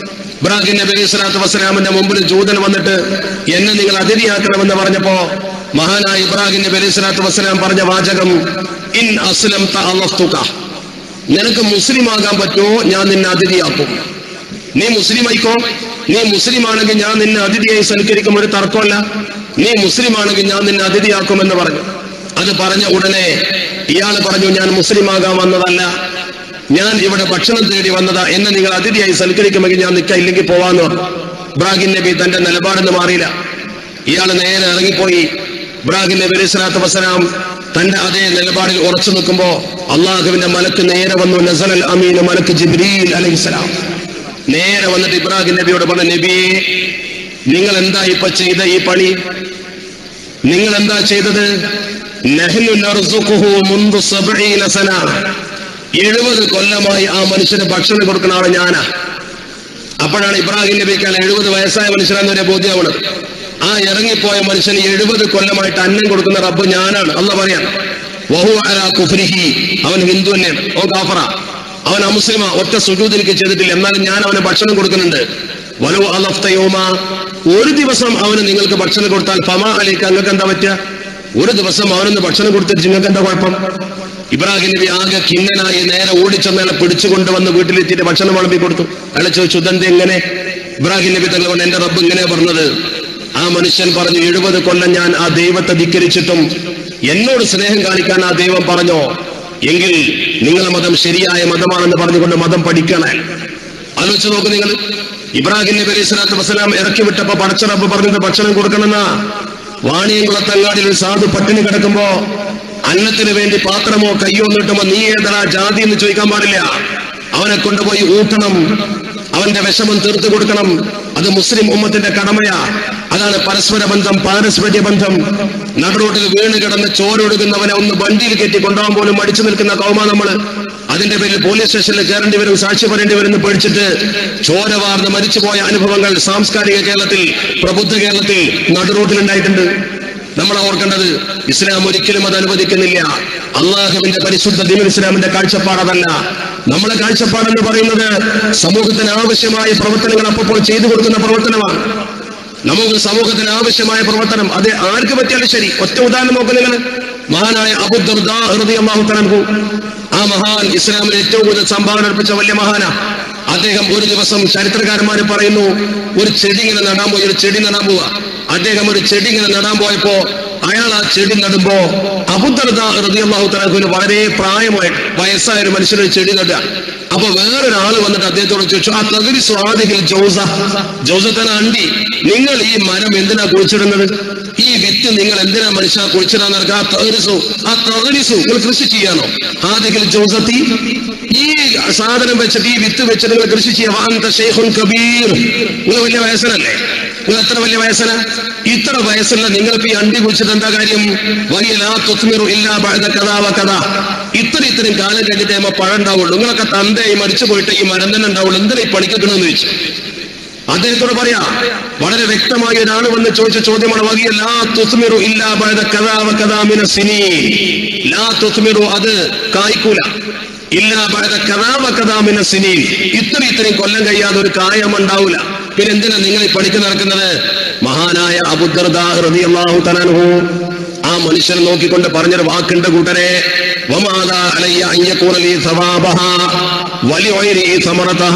ഇബ്രാഹിം നബി അലൈഹി സ്വലാത്തു വസ്സലാമിന്റെ മുമ്പിൽ ജൂതൻ വന്നിട്ട് എന്നെ നിങ്ങൾ അതിഥിയാക്കണമെന്ന് പറഞ്ഞപ്പോ മഹാനായ ഇബ്രാഹിം നബി അലൈഹി സ്വലാത്തു വസ്സലാം പറഞ്ഞ വാചകം ഇൻ അസ്ലം നിനക്ക് മുസ്ലിം ആകാൻ പറ്റുമോ ഞാൻ നിന്നെ അതിഥിയാക്കും നീ മുസ്ലിം ആയിക്കോ നീ മുസ്ലിം ആണെങ്കിൽ ഞാൻ നിന്നെ അതിഥിയായി സൽക്കരിക്കും ഒരു തർക്കമല്ല നീ മുസ്ലിം ആണെങ്കിൽ ഞാൻ നിന്നെ അതിഥിയാക്കുമെന്ന് പറഞ്ഞു അത് പറഞ്ഞ ഉടനെ ഇയാൾ പറഞ്ഞു ഞാൻ മുസ്ലിം ആകാൻ വന്നതല്ല ഞാൻ ഇവിടെ ഭക്ഷണം തേടി വന്നതാ എന്നെ നിങ്ങൾ അതിഥിയായി സൽക്കരിക്കുമെങ്കിൽ ഞാൻ നിൽക്കാം ഇല്ലെങ്കിൽ പോവാന്ന് പറഞ്ഞു ഇബ്രാഹിം നബി തന്റെ നിലപാടെന്ന് മാറിയില്ല ഇയാൾ നേരെ ഇറങ്ങിപ്പോയി ഇബ്രാഹിം നബി അലൈഹി സ്വലാത്തു വസ്സലാം തന്റെ അതേ നിലപാടിൽ ഉറച്ചു നിൽക്കുമ്പോ അള്ളാഹുവിന്റെ മലക്ക് നേരെ വന്നു നസൽ അമീൻ മലക്ക് ജിബ്രീൽ അലൈഹിസ്സലാം നേരെ വന്നിട്ട് ഇബ്രാഹിം നബിയോട് പറഞ്ഞു നബിയെ നിങ്ങൾ എന്താ ഇപ്പൊ ചെയ്ത ഈ പണി നിങ്ങൾ എന്താ ചെയ്തത് നഹ്നു നർസുഖുഹു മുൻദു സബ്ഈന സന എഴുപത് കൊല്ലമായി ആ മനുഷ്യന് ഭക്ഷണം കൊടുക്കുന്ന ആള് ഞാനാ അപ്പോഴാണ് ഇബ്രാഹിം നബിക്കാൾ എഴുപത് വയസ്സായ മനുഷ്യനെന്ന് വരെ ബോധ്യമാവുന്നത് ആ ഇറങ്ങിപ്പോയ മനുഷ്യന് എഴുപത് കൊല്ലമായിട്ട് അന്നം കൊടുക്കുന്ന റബ്ബ് ഞാനാണ് അല്ല പറയാം വഹു അലാ കുഫ്രിഹി അവൻ ഹിന്ദു തന്നെയാണ് ഓ ഗാഫറ അവൻ അമുസ്ലിമ ഒറ്റ സുജൂദ് എനിക്ക് ചെയ്തിട്ടില്ല എന്നാലും ഞാൻ അവന് ഭക്ഷണം കൊടുക്കുന്നുണ്ട് വലു അലഫ്തയോമ ഒരു ദിവസം അവന് നിങ്ങൾക്ക് ഭക്ഷണം കൊടുത്താൽ ഫമ അലേക്ക് നിങ്ങൾക്ക് എന്താ പറ്റുക ഒരു ദിവസം അവനൊന്ന് ഭക്ഷണം കൊടുത്തിട്ട് നിങ്ങൾക്ക് എന്താ കുഴപ്പം ഇബ്രാഹിം നബി ആകെ കിന്നനായി നേരെ ഓടിച്ചെന്ന് അയാളെ പിടിച്ചുകൊണ്ട് വന്ന് വീട്ടിലെത്തിയിട്ട് ഭക്ഷണം വിളമ്പി കൊടുത്തു അയാളെ ചോദിച്ചു ഇതെന്ത് എങ്ങനെ ഇബ്രാഹിം നബി തങ്ങൾ കൊണ്ട് എന്റെ റബ്ബ് ഇങ്ങനെ പറഞ്ഞത് ആ മനുഷ്യൻ പറഞ്ഞു എഴുപത് കൊല്ലം ഞാൻ ആ ദൈവത്തെ ധിക്കരിച്ചിട്ടും എന്നോട് സ്നേഹം കാണിക്കാൻ ആ ദൈവം പറഞ്ഞോ എങ്കിൽ നിങ്ങളുടെ മതം ശരിയായ മതമാണെന്ന് പറഞ്ഞുകൊണ്ട് മതം പഠിക്കണേ ആലോചിച്ച് നോക്ക് നിങ്ങൾ ഇബ്രാഹിം നബി അലൈഹി സ്വലാത്തു വസ്സലാം ഇറക്കി വിട്ടപ്പോ പടച്ചറപ്പ് പറഞ്ഞത് ഭക്ഷണം കൊടുക്കണമെന്ന വാണിയംകുളത്തങ്ങാടിൽ ഒരു സാധു പട്ടിണി കിടക്കുമ്പോ അന്നത്തിന് വേണ്ടി പാത്രമോ കയ്യോ നീട്ടുമ്പോ നീ ഏതാ ജാതി എന്ന് ചോദിക്കാൻ പാടില്ല അവനെ കൊണ്ടുപോയി ഊട്ടണം അവന്റെ വിഷമം തീർത്തു കൊടുക്കണം അത് മുസ്ലിം ഉമ്മത്തിന്റെ കടമയാ അതാണ് പരസ്പര ബന്ധം പാരസ്പര്യ ബന്ധം നടുറോട്ടിൽ വീണ് കിടന്ന് ചോരൊടുക്കുന്നവനെ ഒന്ന് വണ്ടിയിൽ കയറ്റി കൊണ്ടുപോകാൻ പോലും മടിച്ചു നിൽക്കുന്ന കൗമ നമ്മള് അതിന്റെ പേരിൽ പോലീസ് സ്റ്റേഷനിൽ കയറേണ്ടി വരും സാക്ഷി പറയേണ്ടി വരും എന്ന് പേടിച്ചിട്ട് ചോര വാർന്ന് മരിച്ചുപോയ അനുഭവങ്ങൾ സാംസ്കാരിക കേരളത്തിൽ പ്രബുദ്ധ കേരളത്തിൽ നടുറോട്ടിലുണ്ടായിട്ടുണ്ട് നമ്മൾ ഓർക്കേണ്ടത് ഇസ്ലാം ഒരിക്കലും അത് അനുവദിക്കുന്നില്ല അള്ളാഹുവിന്റെ പരിശുദ്ധ ദീൻ ഇസ്ലാമിന്റെ കാഴ്ചപ്പാട് അതല്ല നമ്മളെ കാഴ്ചപ്പാടെന്ന് പറയുന്നത് സമൂഹത്തിന് ആവശ്യമായ പ്രവർത്തനങ്ങൾ അപ്പോൾ ചെയ്തു കൊടുക്കുന്ന പ്രവർത്തനമാണ് നമുക്ക് സമൂഹത്തിന് ആവശ്യമായ പ്രവർത്തനം അത് ആർക്ക് പറ്റിയാലും ശരി ഒറ്റ ഉദാഹരണം നോക്കുക നിങ്ങൾ മഹാനായ അബുദ്ദാഹു ആ മഹാൻ ഇസ്ലാമിൽ ഏറ്റവും കൂടുതൽ സംഭാവന അർപ്പിച്ച വലിയ മഹാന അദ്ദേഹം ഒരു ദിവസം ചരിത്രകാരന്മാർ പറയുന്നു ഒരു ചെടി ഇങ്ങനെ നടാൻ പോയി ഒരു ചെടി നടാൻ പോവുക അദ്ദേഹം ഒരു ചെടി ഇങ്ങനെ നടാൻ പോയപ്പോ അയാൾ ആ ചെടി നടുമ്പോ അബുദ്ദർദാഹു തലഹുവിന് വളരെ പ്രായമായ വയസ്സായ ഒരു മനുഷ്യനൊരു ചെടി നടുക അപ്പൊ വേറൊരാൾ വന്നിട്ട് അദ്ദേഹത്തോട് ചോദിച്ചു ആ തകരി സ്വാദികൾ ജോസ ജോസത്തന അണ്ടി നിങ്ങൾ ഈ മരം എന്തിനാ കുഴിച്ചിടുന്നത് ഈ വിത്ത് നിങ്ങൾ എന്തിനാ മനുഷ്യ കുഴിച്ചിടാൻ നടക്കുക ആ തകരിസു ആ തകരിസു നിങ്ങൾ കൃഷി ചെയ്യാനോ ആദികൾ ജോസത്തി ഈ സാധനം വെച്ചിട്ട് ഈ വിത്ത് വെച്ചിട്ട് നിങ്ങൾ കൃഷി ചെയ്യാം വാന്ത ഷെയ്ഖുൻ കബീർ നിങ്ങൾ വലിയ വയസ്സനല്ലേ നിങ്ങൾ എത്ര വലിയ വയസ്സന ഇത്ര വയസ്സുള്ള നിങ്ങൾക്ക് ഈ അണ്ടി കുഴിച്ചിട്ട് എന്താ കാര്യം വയ്യലാ തുസ്മിറു ഇല്ലാ ബഅദ കഥാ വ കഥാ ഇത്ര ഇത്രയും കാലം കഴിഞ്ഞിട്ട് നമ്മ പഴം ഉണ്ടാവുള്ളൂ നിങ്ങളൊക്കെ തന്തയായി മരിച്ചു പോയിട്ട് ഈ മരം തന്നെ ഉണ്ടാവുള്ളൂ എന്തിനാ ഈ പണിക്കണമെന്ന് ചോദിച്ചു അദ്ദേഹത്തോട് പറയാ വളരെ വ്യക്തമായി ഒരാൾ വന്ന് ചോദിച്ച ചോദ്യമാണ് വകിയ ലാ തുസ്മിറു ഇല്ലാ ബഅദ കഥാ വ കഥാ മിന സിനീ ലാ തുസ്മിറു അത് കായ്ക്കൂല ഇല്ലാ ബഅദ കഥാ വ കഥാ മിന സിനീ ഇത്ര ഇത്രയും കൊല്ലം കഴിയാതെ ഒരു കായം ഉണ്ടാവൂല പിന്നെ എന്തിനാ നിങ്ങൾ ഈ പണിക്ക് നടക്കുന്നത് മഹാനായ അബുദർദാ റളിയല്ലാഹു തആലാഹു ആ മനുഷ്യനെ നോക്കിക്കൊണ്ട് പറഞ്ഞൊരു വാക്കുണ്ട് കൂട്ടരെ വമാദാ അലയ്യ അയ്യക്കൂറലി സവാബഹ വലിയൊയരി സമറതഹ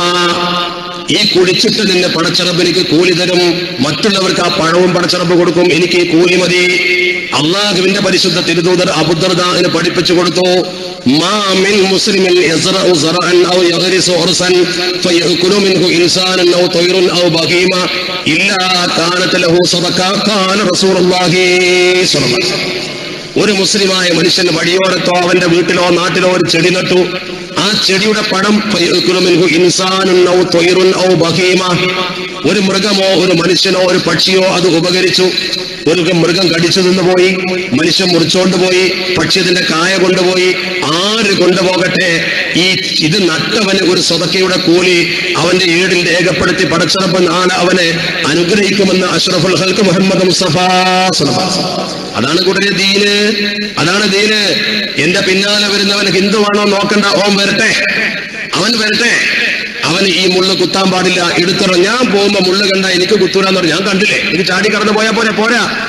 ഈ കുടിച്ചിട്ട് നിന്നെ പടച്ചറബ് എനിക്ക് കൂലി തരും മറ്റുള്ളവർക്ക് ആ പഴവും പടച്ചറബ് കൊടുക്കും എനിക്ക് ഈ കൂലി മതി അള്ളാഹുവിന്റെ പരിശുദ്ധ തിരുദൂതർ അബുദർദാന് പഠിപ്പിച്ചു കൊടുത്തു മാ മിൻ മുസ്ലിമിൻ യസ്റഉ സറഅൻ ഔ യഗ്രിസു ഉർസൻ ഫയഅകുലു മിൻഹു ഇൻസാനൻ ഔ തൈറുൻ ഔ ബഹീമ ഇല്ലാ കാനത് ലഹു സദഖ ഖാല റസൂലുള്ളാഹി സ്വല്ലല്ലാഹു അലൈഹി വസല്ലം ഒരു മുസ്ലിമായ മനുഷ്യൻ വഴിയോരത്തോ അവന്റെ വീട്ടിലോ നാട്ടിലോ ഒരു ചെടി നട്ടു ആ ചെടിയുടെ പഴം ഫയഅകുലു മിൻഹു ഇൻസാനുൻ ഔ തൈറുൻ ഔ ബഹീമ ഒരു മൃഗമോ ഒരു മനുഷ്യനോ ഒരു പക്ഷിയോ അത് ഉപകരിച്ചു ഒരു മൃഗം കടിച്ചു നിന്ന് പോയി മനുഷ്യൻ മുറിച്ചോണ്ട് പോയി പക്ഷി അതിന്റെ കായ കൊണ്ടുപോയി ആര് കൊണ്ടുപോകട്ടെ ഈ ഇത് നട്ടവന് ഒരു സ്വതക്കയുടെ കൂലി അവന്റെ ഏടിൽ രേഖപ്പെടുത്തി പടച്ചറപ്പ് നാളെ അവനെ അനുഗ്രഹിക്കുമെന്ന് അഷ്റഫുൽ ഹൽക്ക് മുഹമ്മദ് മുസ്തഫ സ്വല്ലല്ലാഹു അലൈഹി വസല്ലം. അതാണ് കൂട്ടരെ ദീന് അതാണ് ദീന് എന്റെ പിന്നാലെ വരുന്നവൻ ഹിന്ദുവാണോ നോക്കണ്ട ഓൻ വരട്ടെ അവൻ വരട്ടെ അവന് ഈ മുള്ള് കുത്താൻ പാടില്ല എടുത്തറ ഞാൻ പോകുമ്പോ മുള്ള് കണ്ട എനിക്ക് കുത്തൂരാന്ന് പറഞ്ഞു ഞാൻ കണ്ടില്ലേ എനിക്ക് ചാടി കടന്നു പോയാ പോലെ പോരാ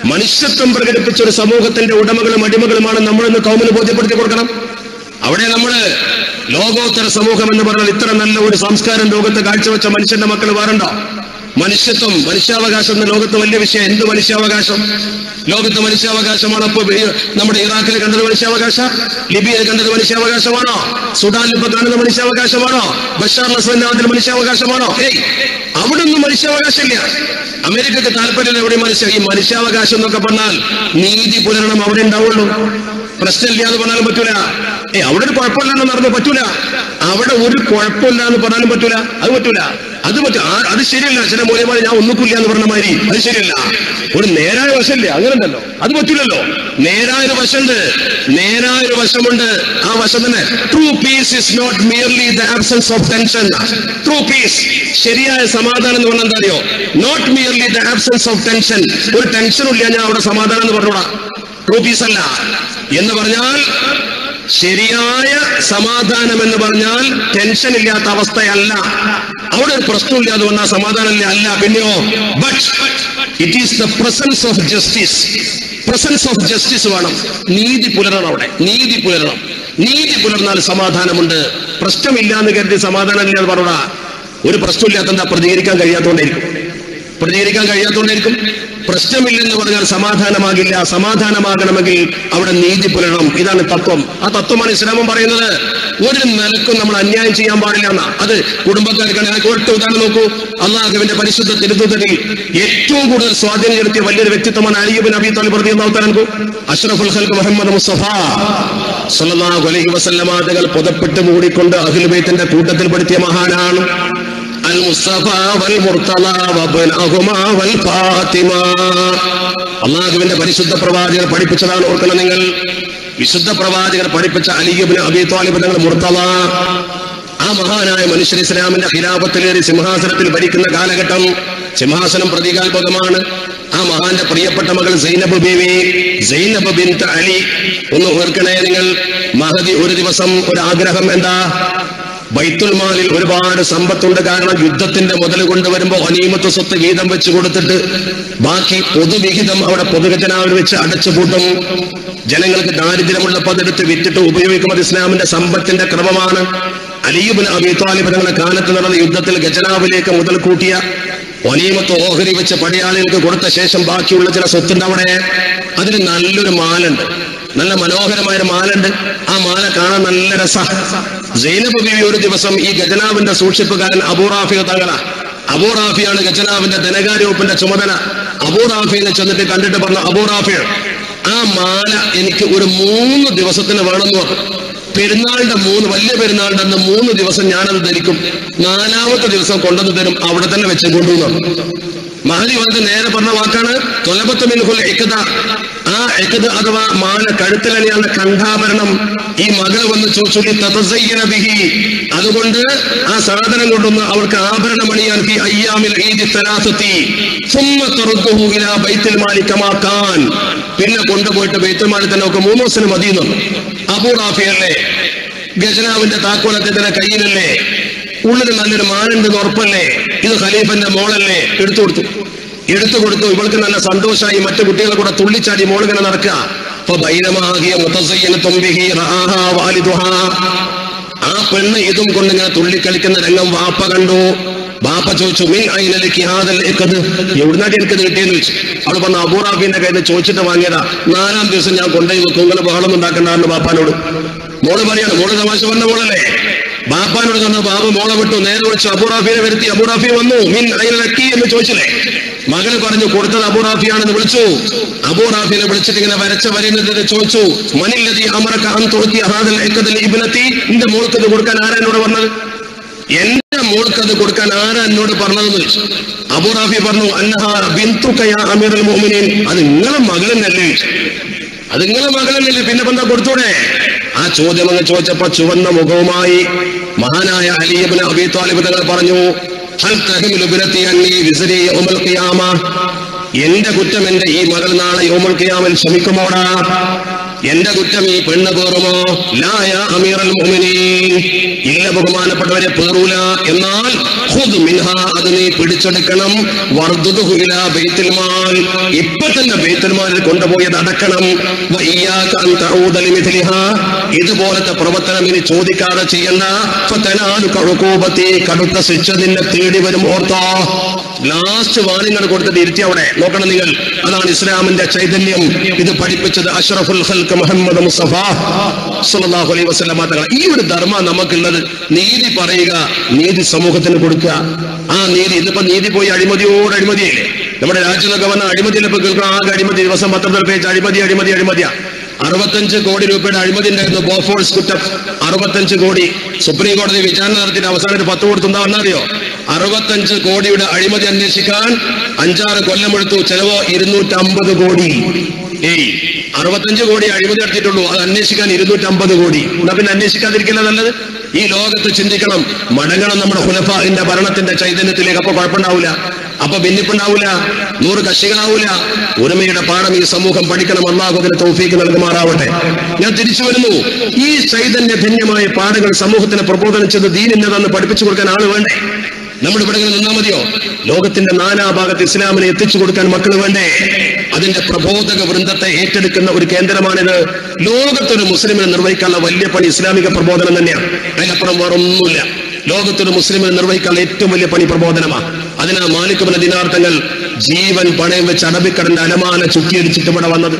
മനുഷ്യത്വം പ്രകടിപ്പിച്ച ഒരു സമൂഹത്തിന്റെ ഉടമകളും അടിമകളുമാണ് നമ്മളെന്ന് കൗമിന് ബോധ്യപ്പെടുത്തി കൊടുക്കണം അവിടെ നമ്മള് ലോകോത്തര സമൂഹം എന്ന് പറഞ്ഞാൽ ഇത്ര നല്ല ഒരു സംസ്കാരം ലോകത്ത് കാഴ്ചവെച്ച മനുഷ്യന്റെ മക്കൾ വേറുണ്ടോ മനുഷ്യത്വം മനുഷ്യാവകാശം എന്ന ലോകത്ത് വലിയ വിഷയം എന്ത് മനുഷ്യാവകാശം ലോകത്ത് മനുഷ്യാവകാശമാണ് അപ്പൊ ഈ- നമ്മുടെ ഇറാഖിൽ കണ്ടത് മനുഷ്യാവകാശ ലിബിയയിൽ കണ്ടത് മനുഷ്യാവകാശമാണോ സുഡാനിൽ ഇപ്പൊ കാണുന്ന മനുഷ്യാവകാശമാണോ ബഷാർ അസദിന്റെ മനുഷ്യാവകാശമാണോ ഏയ് അവിടെ ഒന്നും മനുഷ്യാവകാശമില്ല അമേരിക്കക്ക് താല്പര്യം എവിടെ മനുഷ്യ ഈ മനുഷ്യാവകാശം എന്നൊക്കെ പറഞ്ഞാൽ നീതി പുലരണം അവിടെ ഉണ്ടാവുള്ളൂ പ്രശ്നമില്ല എന്ന് പറഞ്ഞാലും പറ്റൂല ഏ അവിടെ ഒരു കുഴപ്പമില്ലെന്ന് പറഞ്ഞാൽ പറ്റൂല അവിടെ ഒരു കുഴപ്പമില്ല എന്ന് പറഞ്ഞാലും പറ്റൂല അത് പറ്റൂല അത് പറ്റൂ ആ, അത് ശരിയല്ല ചില മൂലമായി ഞാൻ ഒന്നുക്കില്ല എന്ന് പറഞ്ഞ മാതിരി അത് ശരിയല്ല ഒരു നേരായ വശമില്ലേ അങ്ങനെ ഉണ്ടല്ലോ അത് പറ്റൂലല്ലോ നേരായ ഒരു വശമുണ്ട് നേരായ ഒരു വശമുണ്ട് ആ വശം തന്നെ true peace is not merely the absence of tension true peace ശരിയായ സമാധാനം എന്ന് പറഞ്ഞാൽ എന്താ അറിയോ not merely the absence of tension ഒരു ടെൻഷനും ഇല്ല ഞാൻ അവിടെ സമാധാനം എന്ന് പറഞ്ഞോടാ ട്രൂ പീസ് അല്ല എന്ന് പറഞ്ഞാൽ ശരിയായ സമാധാനം എന്ന് പറഞ്ഞാൽ ടെൻഷൻ ഇല്ലാത്ത അവസ്ഥയല്ല അവിടെ ഒരു പ്രശ്നമില്ലാതെ വന്ന സമാധാനം അല്ല പിന്നെയോ but it is the presence of justice presence of justice വേണം നീതി പുലരണം അവിടെ നീതി പുലരണം നീതി പുലർന്നാൽ സമാധാനമുണ്ട് പ്രശ്നമില്ല എന്ന് കരുതി സമാധാനം ഇല്ല എന്ന് പറഞ്ഞാ ഒരു പ്രശ്നമില്ലാത്ത എന്താ പ്രതികരിക്കാൻ കഴിയാത്തോണ്ടായിരിക്കും പ്രതികരിക്കാൻ കഴിയാത്തോണ്ടായിരിക്കും പ്രശ്നമില്ലെന്ന് പറഞ്ഞാൽ സമാധാനമാകില്ല സമാധാനമാകണമെങ്കിൽ അവിടെ നീതി പുലരണം ഇതാണ് തത്വം ആ തത്വമാണ് ഇസ്ലാമം പറയുന്നത് ഒരു നിലക്കും നമ്മൾ അന്യായം ചെയ്യാൻ പാടില്ല എന്നാ അത് കുടുംബക്കാർക്കാണ് ഞാൻ ഒറ്റ ഉദാഹരണം നോക്കൂ അള്ളാഹുവിന്റെ പരിശുദ്ധ തിരുത്തുതലിൽ ഏറ്റവും കൂടുതൽ സ്വാധീനം ചെലുത്തിയ വലിയൊരു വ്യക്തിത്വമാണ് അലിയുബിൻ അബി താലിബ് റതി അള്ളാഹു അഷ്റഫുൽ ഖൽക്ക് മുഹമ്മദ് മുസ്തഫ സല്ലല്ലാഹു അലൈഹി വസല്ലമ തങ്ങൾ പുതപ്പെട്ട് മൂടിക്കൊണ്ട് അഖിലുബൈത്തിന്റെ കൂട്ടത്തിൽപ്പെടുത്തിയ മഹാനാണ് المصطفى والمرتضى وابنهما والفاطمة അള്ളാഹുവിന്റെ പരിശുദ്ധ പ്രവാചകർ പഠിപ്പിച്ചതാണ് ഓർക്കണം നിങ്ങൾ വിശുദ്ധ പ്രവാചകർ പഠിപ്പിച്ച അലിയബിന് അബി താലിബ് തങ്ങൾ മുർത്തവ ആ മഹാനായ മനുഷ്യൻ ഇസ്ലാമിന്റെ ഖിലാഫത്തിലേറി സിംഹാസനത്തിൽ ഭരിക്കുന്ന കാലഘട്ടം സിംഹാസനം പ്രതീകാത്മകമാണ് ആ മഹാന്റെ പ്രിയപ്പെട്ട മകൾ സൈനബ് ബീവി സൈനബ് ബിൻത്ത് അലി ഒന്ന് ഓർക്കണേ നിങ്ങൾ മഹദി ഒരു ദിവസം ഒരു ആഗ്രഹം എന്താ ബൈത്തുൽ മാലിൽ ഒരുപാട് സമ്പത്തുണ്ട് കാരണം യുദ്ധത്തിന്റെ മുതൽ കൊണ്ടുവരുമ്പോ അനീമത്ത് സ്വത്ത് വീതം വെച്ച് കൊടുത്തിട്ട് ബാക്കി പൊതുവിഹിതം അവിടെ പൊതുഖജനാവിൽ വെച്ച് അടച്ചുപൂട്ടും ജനങ്ങൾക്ക് ദാരിദ്ര്യമുള്ളപ്പോൾ അതെടുത്ത് വിറ്റിട്ട് ഉപയോഗിക്കുന്നത് ഇസ്ലാമിന്റെ സമ്പത്തിന്റെ ക്രമമാണ് അലിയുബിൻ അബി താലിബ് തങ്ങളുടെ കാലത്ത് നടന്ന യുദ്ധത്തിൽ ഖജനാവിലേക്ക് മുതൽ കൂട്ടിയ ഒനീമത്ത് ഓഹരി വെച്ച് പടയാളികൾക്ക് കൊടുത്ത ശേഷം ബാക്കിയുള്ള ചില സ്വത്തുണ്ട് അവിടെ അതിന് നല്ലൊരു മാലുണ്ട് നല്ല മനോഹരമായ ഒരു മാലുണ്ട് ആ മാല കാണാൻ നല്ല രസ സൈനബ് ബീവി ഒരു ദിവസം ഈ ഖജനാവിന്റെ സൂക്ഷിപ്പുകാരൻ അബൂറാഫി തങ്ങള അബൂറാഫിയാണ് ഖജനാവിന്റെ ധനകാര്യ വകുപ്പിന്റെ ചുമതല അബൂറാഫിനെ ചെന്നിട്ട് കണ്ടിട്ട് പറഞ്ഞു അബൂറാഫി ആ മാല എനിക്ക് ഒരു മൂന്ന് ദിവസത്തിന് വേണമെന്ന് പറഞ്ഞു പെരുന്നാളിന്റെ മൂന്ന് വലിയ പെരുന്നാളിന്റെ അന്ന് മൂന്ന് ദിവസം ഞാനത് ധരിക്കും നാലാമത്തെ ദിവസം കൊണ്ടുവന്ന് തരും അവിടെ തന്നെ വെച്ച് കൊണ്ടുവന്നു മഹദി വന്നത് നേരെ പറഞ്ഞ വാക്കാണ് തൊലബത്ത് മിൻഹുൽ ഇഖ്ദ ആ ഇഖ്ദ അഥവാ മാല കഴുത്തിലണിയാണ് കണ്ഠാഭരണം ഈ മകൾ വന്ന് ചൊല്ലി തതസയ്യന ബിഹി അതുകൊണ്ട് ആ സാധനം കൊണ്ടൊന്ന് അവൾക്ക് ആഭരണം അണിയാൻ ഫി അയ്യാമിൽ ഈദി സലാസത്തി സുമ്മ തറുദ്ദുഹു ഇലാ ബൈത്തുൽ മാലി കമാ കാൻ പിന്നെ കൊണ്ടുപോയിട്ട് ബൈത്തുൽ മാലി തന്നെ ഒക്കെ മൂന്ന് ദിവസത്തിന് മതി എന്നു അബൂ റാഫിയല്ലേ ഗജനാവിന്റെ താക്കോലത്തിന്റെ കയ്യിലല്ലേ ഉള്ളിൽ നല്ലൊരു മാനുണ്ടെന്ന് ഉറപ്പല്ലേ ഇത് ഖലീഫന്റെ മോളല്ലേ എടുത്തു കൊടുത്തു എടുത്തു കൊടുത്തു ഇവൾക്ക് നല്ല സന്തോഷമായി മറ്റു കുട്ടികളെ കൂടെ തുള്ളിച്ചാടി മോളിങ്ങനെ നടക്കുക അപ്പൊ ബൈനമാകിയ മുത്തസയ്യനത്തും ബിഹി റആഹാ വാലിദുഹാ. ആ പെണ്ണ് ഇതും കൊണ്ട് ഇങ്ങനെ തുള്ളിക്കളിക്കുന്ന രംഗം വാപ്പ കണ്ടു ബാപ്പ ചോദിച്ചു മിൻ ഐനലേക്ക് ഹാദൽ ഇഖദ് എവിടുന്നാട്ടി എനിക്കത് കിട്ടിയെന്ന് ചോദിച്ചു അവൾ പറഞ്ഞു അബൂറാബിന്റെ കയ്യിൽ നിന്ന് ചോദിച്ചിട്ട് വാങ്ങിയതാ നാലാം ദിവസം ഞാൻ കൊണ്ടുപോയി വെക്കും ഇങ്ങനെ ബഹളം ഉണ്ടാക്കണ്ടായിരുന്നു ബാപ്പാനോട് മോള് പറയാണ് മോള് തമാശ പറഞ്ഞ മോളല്ലേ ബാപ്പാനോട് തന്ന ബാബ മോളെ വിട്ടു നേരെ വിളിച്ചു അബൂറാഫിനെ വരുത്തി അബൂറാഫി വന്നു മിൻ ഐനലക്കി എന്ന് ചോദിച്ചില്ലേ മകള് പറഞ്ഞു കൊടുത്തത് അബൂറാഫിയാണെന്ന് വിളിച്ചു അബൂറാഫിനെ വിളിച്ചിട്ട് ഇങ്ങനെ വരച്ച വരുന്നത് ചോദിച്ചു മനില്ലതി അമറക്ക അൻ തുറത്തി ഹാദൽ ഇഖദൽ ഇബ്നത്തി നിന്റെ മോൾക്ക് ഇത് കൊടുക്കാൻ ആരാ എന്നോട് പറഞ്ഞത് എന്റെ മോൾക്ക് അത് കൊടുക്കാൻ ആരാ എന്നോട് പറഞ്ഞതെന്ന് ചോദിച്ചു അബൂറാഫി പറഞ്ഞു അന്നഹ ബിന്തുക്കയ അമീറുൽ മുഅ്മിനീൻ അത് നിങ്ങളെ മകളെന്നല്ലേ ചോദിച്ചു അത് നിങ്ങളെ മകളല്ലേ പിന്നെ എന്താ കൊടുത്തൂടെ ആ ചോദ്യം അങ്ങ് ചോദിച്ചപ്പോ ചുവന്ന മുഖവുമായി മഹാനായ അലിയബിന് അബി താലിബ് തങ്ങൾ പറഞ്ഞു "ഹൽ തഹ്മിലു ബിനത്തി അന്നീ വിസ്രി യൗമൽ ഖിയാമ?" എന്റെ കുറ്റം എന്റെ ഈ മകൾ നാളെ യോമുൽ ഖിയാമിൽ ക്ഷമിക്കുമോടാ എന്റെ കുറ്റം ഈ പെണ്ണ് പേറുമോ ലായ അമീറൽ മുഅ്മിനീൻ ഇല്ല ബഹുമാനപ്പെട്ടവരെ പേറൂല എന്നാൽ ഖുദ് മിൻഹ അത് നീ പിടിച്ചെടുക്കണം വർദ്ദുഹു ഇലാ ബൈത്തുൽ മാൽ ഇപ്പൊ തന്നെ ബൈത്തുൽ മാലിൽ കൊണ്ടുപോയി അത് അടക്കണം വ ഇയ്യാക അൻ തഊദ ലിമിഥ്ലിഹാ ഇതുപോലത്തെ പ്രവർത്തനം ഇനി ചോദിക്കാതെ ചെയ്യണ്ട ഫതനാലു കഉകൂബത്തി കടുത്ത ശിക്ഷ നിന്നെ തേടി വരും ഓർത്തോ ലാസ്റ്റ് വാണിങ്ങൾ കൊടുത്തിട്ട് ഇരുത്തി അവിടെ നോക്കണം നിങ്ങൾ അതാണ് ഇസ്ലാമിന്റെ ചൈതന്യം ഇത് പഠിപ്പിച്ചത് അഷ്റഫുൽ ഖൽക്ക് മുഹമ്മദ് മുസ്തഫ സല്ലല്ലാഹു അലൈഹി വസല്ലം തങ്ങൾ ഈ ഒരു ധർമ്മ നമുക്കുള്ളത് നീതി പറയുക നീതി സമൂഹത്തിന് കൊടുക്കുക ആ നീതി ഇന്നിപ്പോ നീതി പോയി അഴിമതിയോട് അഴിമതിയല്ലേ നമ്മുടെ രാജ്യത്തൊക്കെ വന്ന അഴിമതിയിലിപ്പോ കേൾക്കണം ആകെ അഴിമതി ദിവസം പത്തൊമ്പത് പേജ് അഴിമതി അഴിമതി അഴിമതിയാ അറുപത്തഞ്ച് കോടി രൂപയുടെ അഴിമതി ഉണ്ടായിരുന്നു ബോഫോഴ്സ് കുറ്റം അറുപത്തഞ്ച് കോടി സുപ്രീം കോടതി വിചാരണ നടത്തിയിട്ട് അവസാനം ഒരു പത്ത് കൊടുത്തുണ്ടാവെന്നറിയോ അറുപത്തഞ്ച് കോടിയുടെ അഴിമതി അന്വേഷിക്കാൻ അഞ്ചാറ് കൊല്ലം എടുത്തു ചെലവോ ഇരുന്നൂറ്റമ്പത് കോടി ഏയ് അറുപത്തഞ്ച് കോടി അഴിമതി നടത്തിയിട്ടുള്ളൂ അത് അന്വേഷിക്കാൻ ഇരുന്നൂറ്റമ്പത് കോടി എന്നാ പിന്നെ അന്വേഷിക്കാതിരിക്കില്ല നല്ലത് ഈ ലോകത്ത് ചിന്തിക്കണം മടങ്ങണം നമ്മുടെ ഹുലഫിന്റെ ഭരണത്തിന്റെ ചൈതന്യത്തിലേക്ക് അപ്പൊ കുഴപ്പമുണ്ടാവില്ല അപ്പൊ ഭിന്നിപ്പുണ്ടാവൂല നൂറ് കക്ഷികളാവൂല ഒരുമയുടെ പാഠം ഈ സമൂഹം പഠിക്കണം അള്ളാഹുദിന് തൗഫീക്ക് നൽകുമാറാവട്ടെ ഞാൻ തിരിച്ചു വരുന്നു ഈ ചൈതന്യധന്യമായ പാഠങ്ങൾ സമൂഹത്തിന് പ്രബോധനം ചെയ്ത് ദീനിന്നതെന്ന് പഠിപ്പിച്ചു കൊടുക്കാൻ ആള് വേണ്ടേ നമ്മൾ ഇവിടെ ഇങ്ങനെ നിന്നാ മതിയോ ലോകത്തിന്റെ നാനാഭാഗത്ത് ഇസ്ലാമിനെ എത്തിച്ചു കൊടുക്കാൻ മക്കൾ വേണ്ടേ അതിന്റെ പ്രബോധക വൃന്ദത്തെ ഏറ്റെടുക്കുന്ന ഒരു കേന്ദ്രമാണിത് ലോകത്തൊരു മുസ്ലിമിനെ നിർവഹിക്കാനുള്ള വലിയ പണി ഇസ്ലാമിക പ്രബോധനം തന്നെയാണ് അതിനപ്പുറം വേറൊന്നുമില്ല ലോകത്തൊരു മുസ്ലിമിനെ നിർവഹിക്കാനുള്ള ഏറ്റവും വലിയ പണി പ്രബോധനമാണ് അതിനാ മാലിക്കുബിന്റെ ദിനാർത്ഥങ്ങൾ ജീവൻ പണയം വെച്ച് അറബിക്കടന്റെ അലമാല ചുറ്റിയടിച്ചിട്ട് ഇവിടെ വന്നത്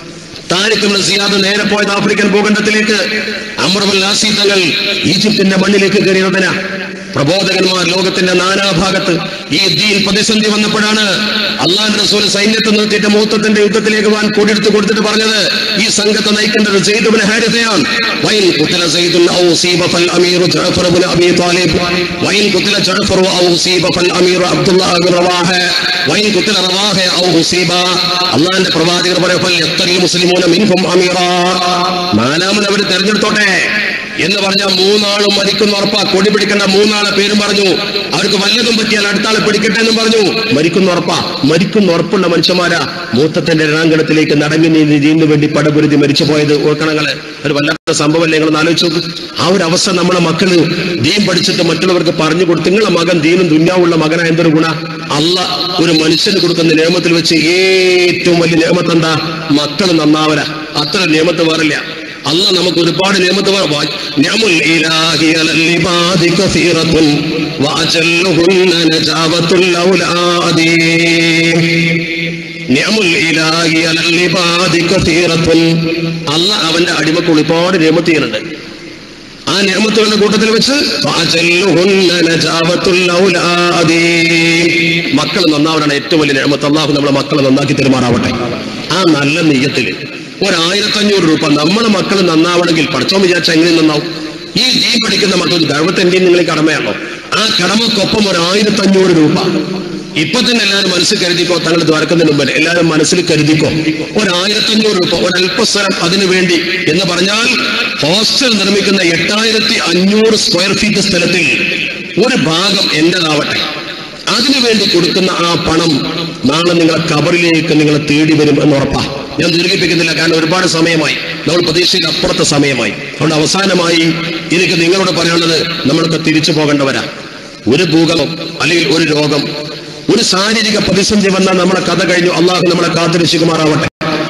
താരിഖുൽ സിയാദ് നേരെ പോയത് ആഫ്രിക്കൻ ഭൂഖണ്ഡത്തിലേക്ക് അമറുൽ തങ്ങൾ ഈജിപ്തിന്റെ മണ്ണിലേക്ക് കയറിയതിനാ പ്രബോധകന്മാർ ലോകത്തിന്റെ നാനാഭാഗത്ത് ഈ ദീൻ പ്രതിസന്ധി വന്നപ്പോഴാണ് അള്ളാഹ് റസൂൽ സൈന്യത്തെ നിർത്തിയിട്ട് മൂത്തത്തിന്റെ യുദ്ധത്തിലേക്ക് വാൻ കൂടിയെടുത്ത് കൊടുത്തിട്ട് പറഞ്ഞത് ഈ സംഘത്തെ നയിക്കേണ്ടത് സെയ്ദുബിന് ഹാരിസയാണ് വൈൻ കുത്തില സെയ്ദുൻ ഔ സീബ ഫൽ അമീറു ജഅഫർ ഇബ്നു അബീ താലിബ് വൈൻ കുത്തില ജഅഫർ ഔ സീബ ഫൽ അമീറു അബ്ദുല്ലാഹ് ഇബ്നു റവാഹ വൈൻ കുത്തില റവാഹ ഔ ഹുസീബ അള്ളാഹിന്റെ പ്രവാചകർ പറയാം ഫൽ യഖ്തൽ മുസ്ലിമൂന മിൻഹും അമീറാ നാലാമത് അവർ തെരഞ്ഞെടുത്തോട്ടെ എന്ന് പറഞ്ഞ മൂന്നാളും മരിക്കുന്ന ഉറപ്പാ കൊടി പിടിക്കേണ്ട മൂന്നാളെ പേരും പറഞ്ഞു അവർക്ക് വല്ലതും പറ്റിയാൽ അടുത്ത ആളെ പിടിക്കട്ടെ എന്നും പറഞ്ഞു മരിക്കുന്ന ഉറപ്പാ മരിക്കുന്ന ഉറപ്പുള്ള മനുഷ്യന്മാരാ മൂത്തത്തിന്റെ രണാങ്കണത്തിലേക്ക് നടങ്ങി നീതി ദീനു വേണ്ടി പടപുരുതി മരിച്ചു പോയത് ഓർക്കണങ്ങള് ഒരു വല്ലാത്ത സംഭവമല്ലേ നിങ്ങൾ ആലോചിച്ച് നോക്ക് ആ ഒരു അവസ്ഥ നമ്മളെ മക്കള് ദീൻ പഠിച്ചിട്ട് മറ്റുള്ളവർക്ക് പറഞ്ഞു കൊടുത്ത് നിങ്ങളെ മകൻ ദീനും ദുന്യാവുള്ള മകനാ എന്തൊരു ഗുണ അല്ല ഒരു മനുഷ്യന് കൊടുക്കുന്ന നിയമത്തിൽ വെച്ച് ഏറ്റവും വലിയ നിയമത്ത് എന്താ മക്കൾ നന്നാവല അത്ര നിയമത്ത് വേറില്ല അല്ല നമുക്ക് ഒരുപാട് നിയമത്ത് നിയമൽ ഇലാഹി അലൽ ഇബാദി കസീറത്തുൻ വഅജല്ലുഹുന്ന നജാവത്തുൽ ഔലാദി നിയമൽ ഇലാഹി അലൽ ഇബാദി കസീറത്തുൻ അല്ല അവന്റെ അടിമക്ക് ഒരുപാട് നിയമത്ത് ചെയ്യുന്നുണ്ട് ആ നിയമത്തുകളുടെ കൂട്ടത്തിൽ വെച്ച് ഫഅജല്ലുഹുന്ന നജാവത്തുൽ ഔലാദി മക്കൾ നന്നാവനാണ് ഏറ്റവും വലിയ നിയമത്ത് അള്ളാഹു നമ്മളെ മക്കളെ നന്നാക്കി തെരുമാറാവട്ടെ ആ നല്ല നെയ്യത്തില് ഒരായിരത്തഞ്ഞൂറ് രൂപ നമ്മളെ മക്കൾ നന്നാവണമെങ്കിൽ പഠിച്ചോൻ വിചാരിച്ച എങ്ങനെ നന്നാവും ഈ ദീ പഠിക്കുന്ന മക്കൾക്ക് ഗവൺമെന്റ് നിങ്ങൾ കടമയാണോ ആ കടമക്കൊപ്പം ഒരു ആയിരത്തഞ്ഞൂറ് രൂപ ഇപ്പൊ തന്നെ എല്ലാവരും മനസ്സിൽ കരുതിക്കോ തങ്ങൾ ദ്വാരക്കുന്നതിന് മുമ്പ് എല്ലാവരും മനസ്സിൽ കരുതിക്കോ ഒരു ആയിരത്തഞ്ഞൂറ് രൂപ ഒരല്പസ്ഥലം അതിനു വേണ്ടി എന്ന് പറഞ്ഞാൽ ഹോസ്റ്റൽ നിർമ്മിക്കുന്ന എട്ടായിരത്തി അഞ്ഞൂറ് സ്ക്വയർ ഫീറ്റ് സ്ഥലത്തിൽ ഒരു ഭാഗം എന്റേതാവട്ടെ അതിനുവേണ്ടി കൊടുക്കുന്ന ആ പണം നാളെ നിങ്ങളെ കബറിലേക്ക് നിങ്ങളെ തേടി വരും എന്ന് ഉറപ്പാ ഞാൻ ദീർഘിപ്പിക്കുന്നില്ല കാരണം ഒരുപാട് സമയമായി നമ്മൾ പ്രതീക്ഷയിൽ അപ്പുറത്തെ സമയമായി അതുകൊണ്ട് അവസാനമായി എനിക്ക് നിങ്ങളോട് പറയാനുള്ളത് നമ്മളൊക്കെ തിരിച്ചു പോകേണ്ടവരാ ഒരു ഭൂകമ്പം അല്ലെങ്കിൽ ഒരു രോഗം ഒരു ശാരീരിക പ്രതിസന്ധി വന്നാൽ നമ്മളെ കഥ കഴിഞ്ഞു അള്ളാഹു നമ്മളെ കാത്തിരക്ഷിക്കുമാറാവട്ടെ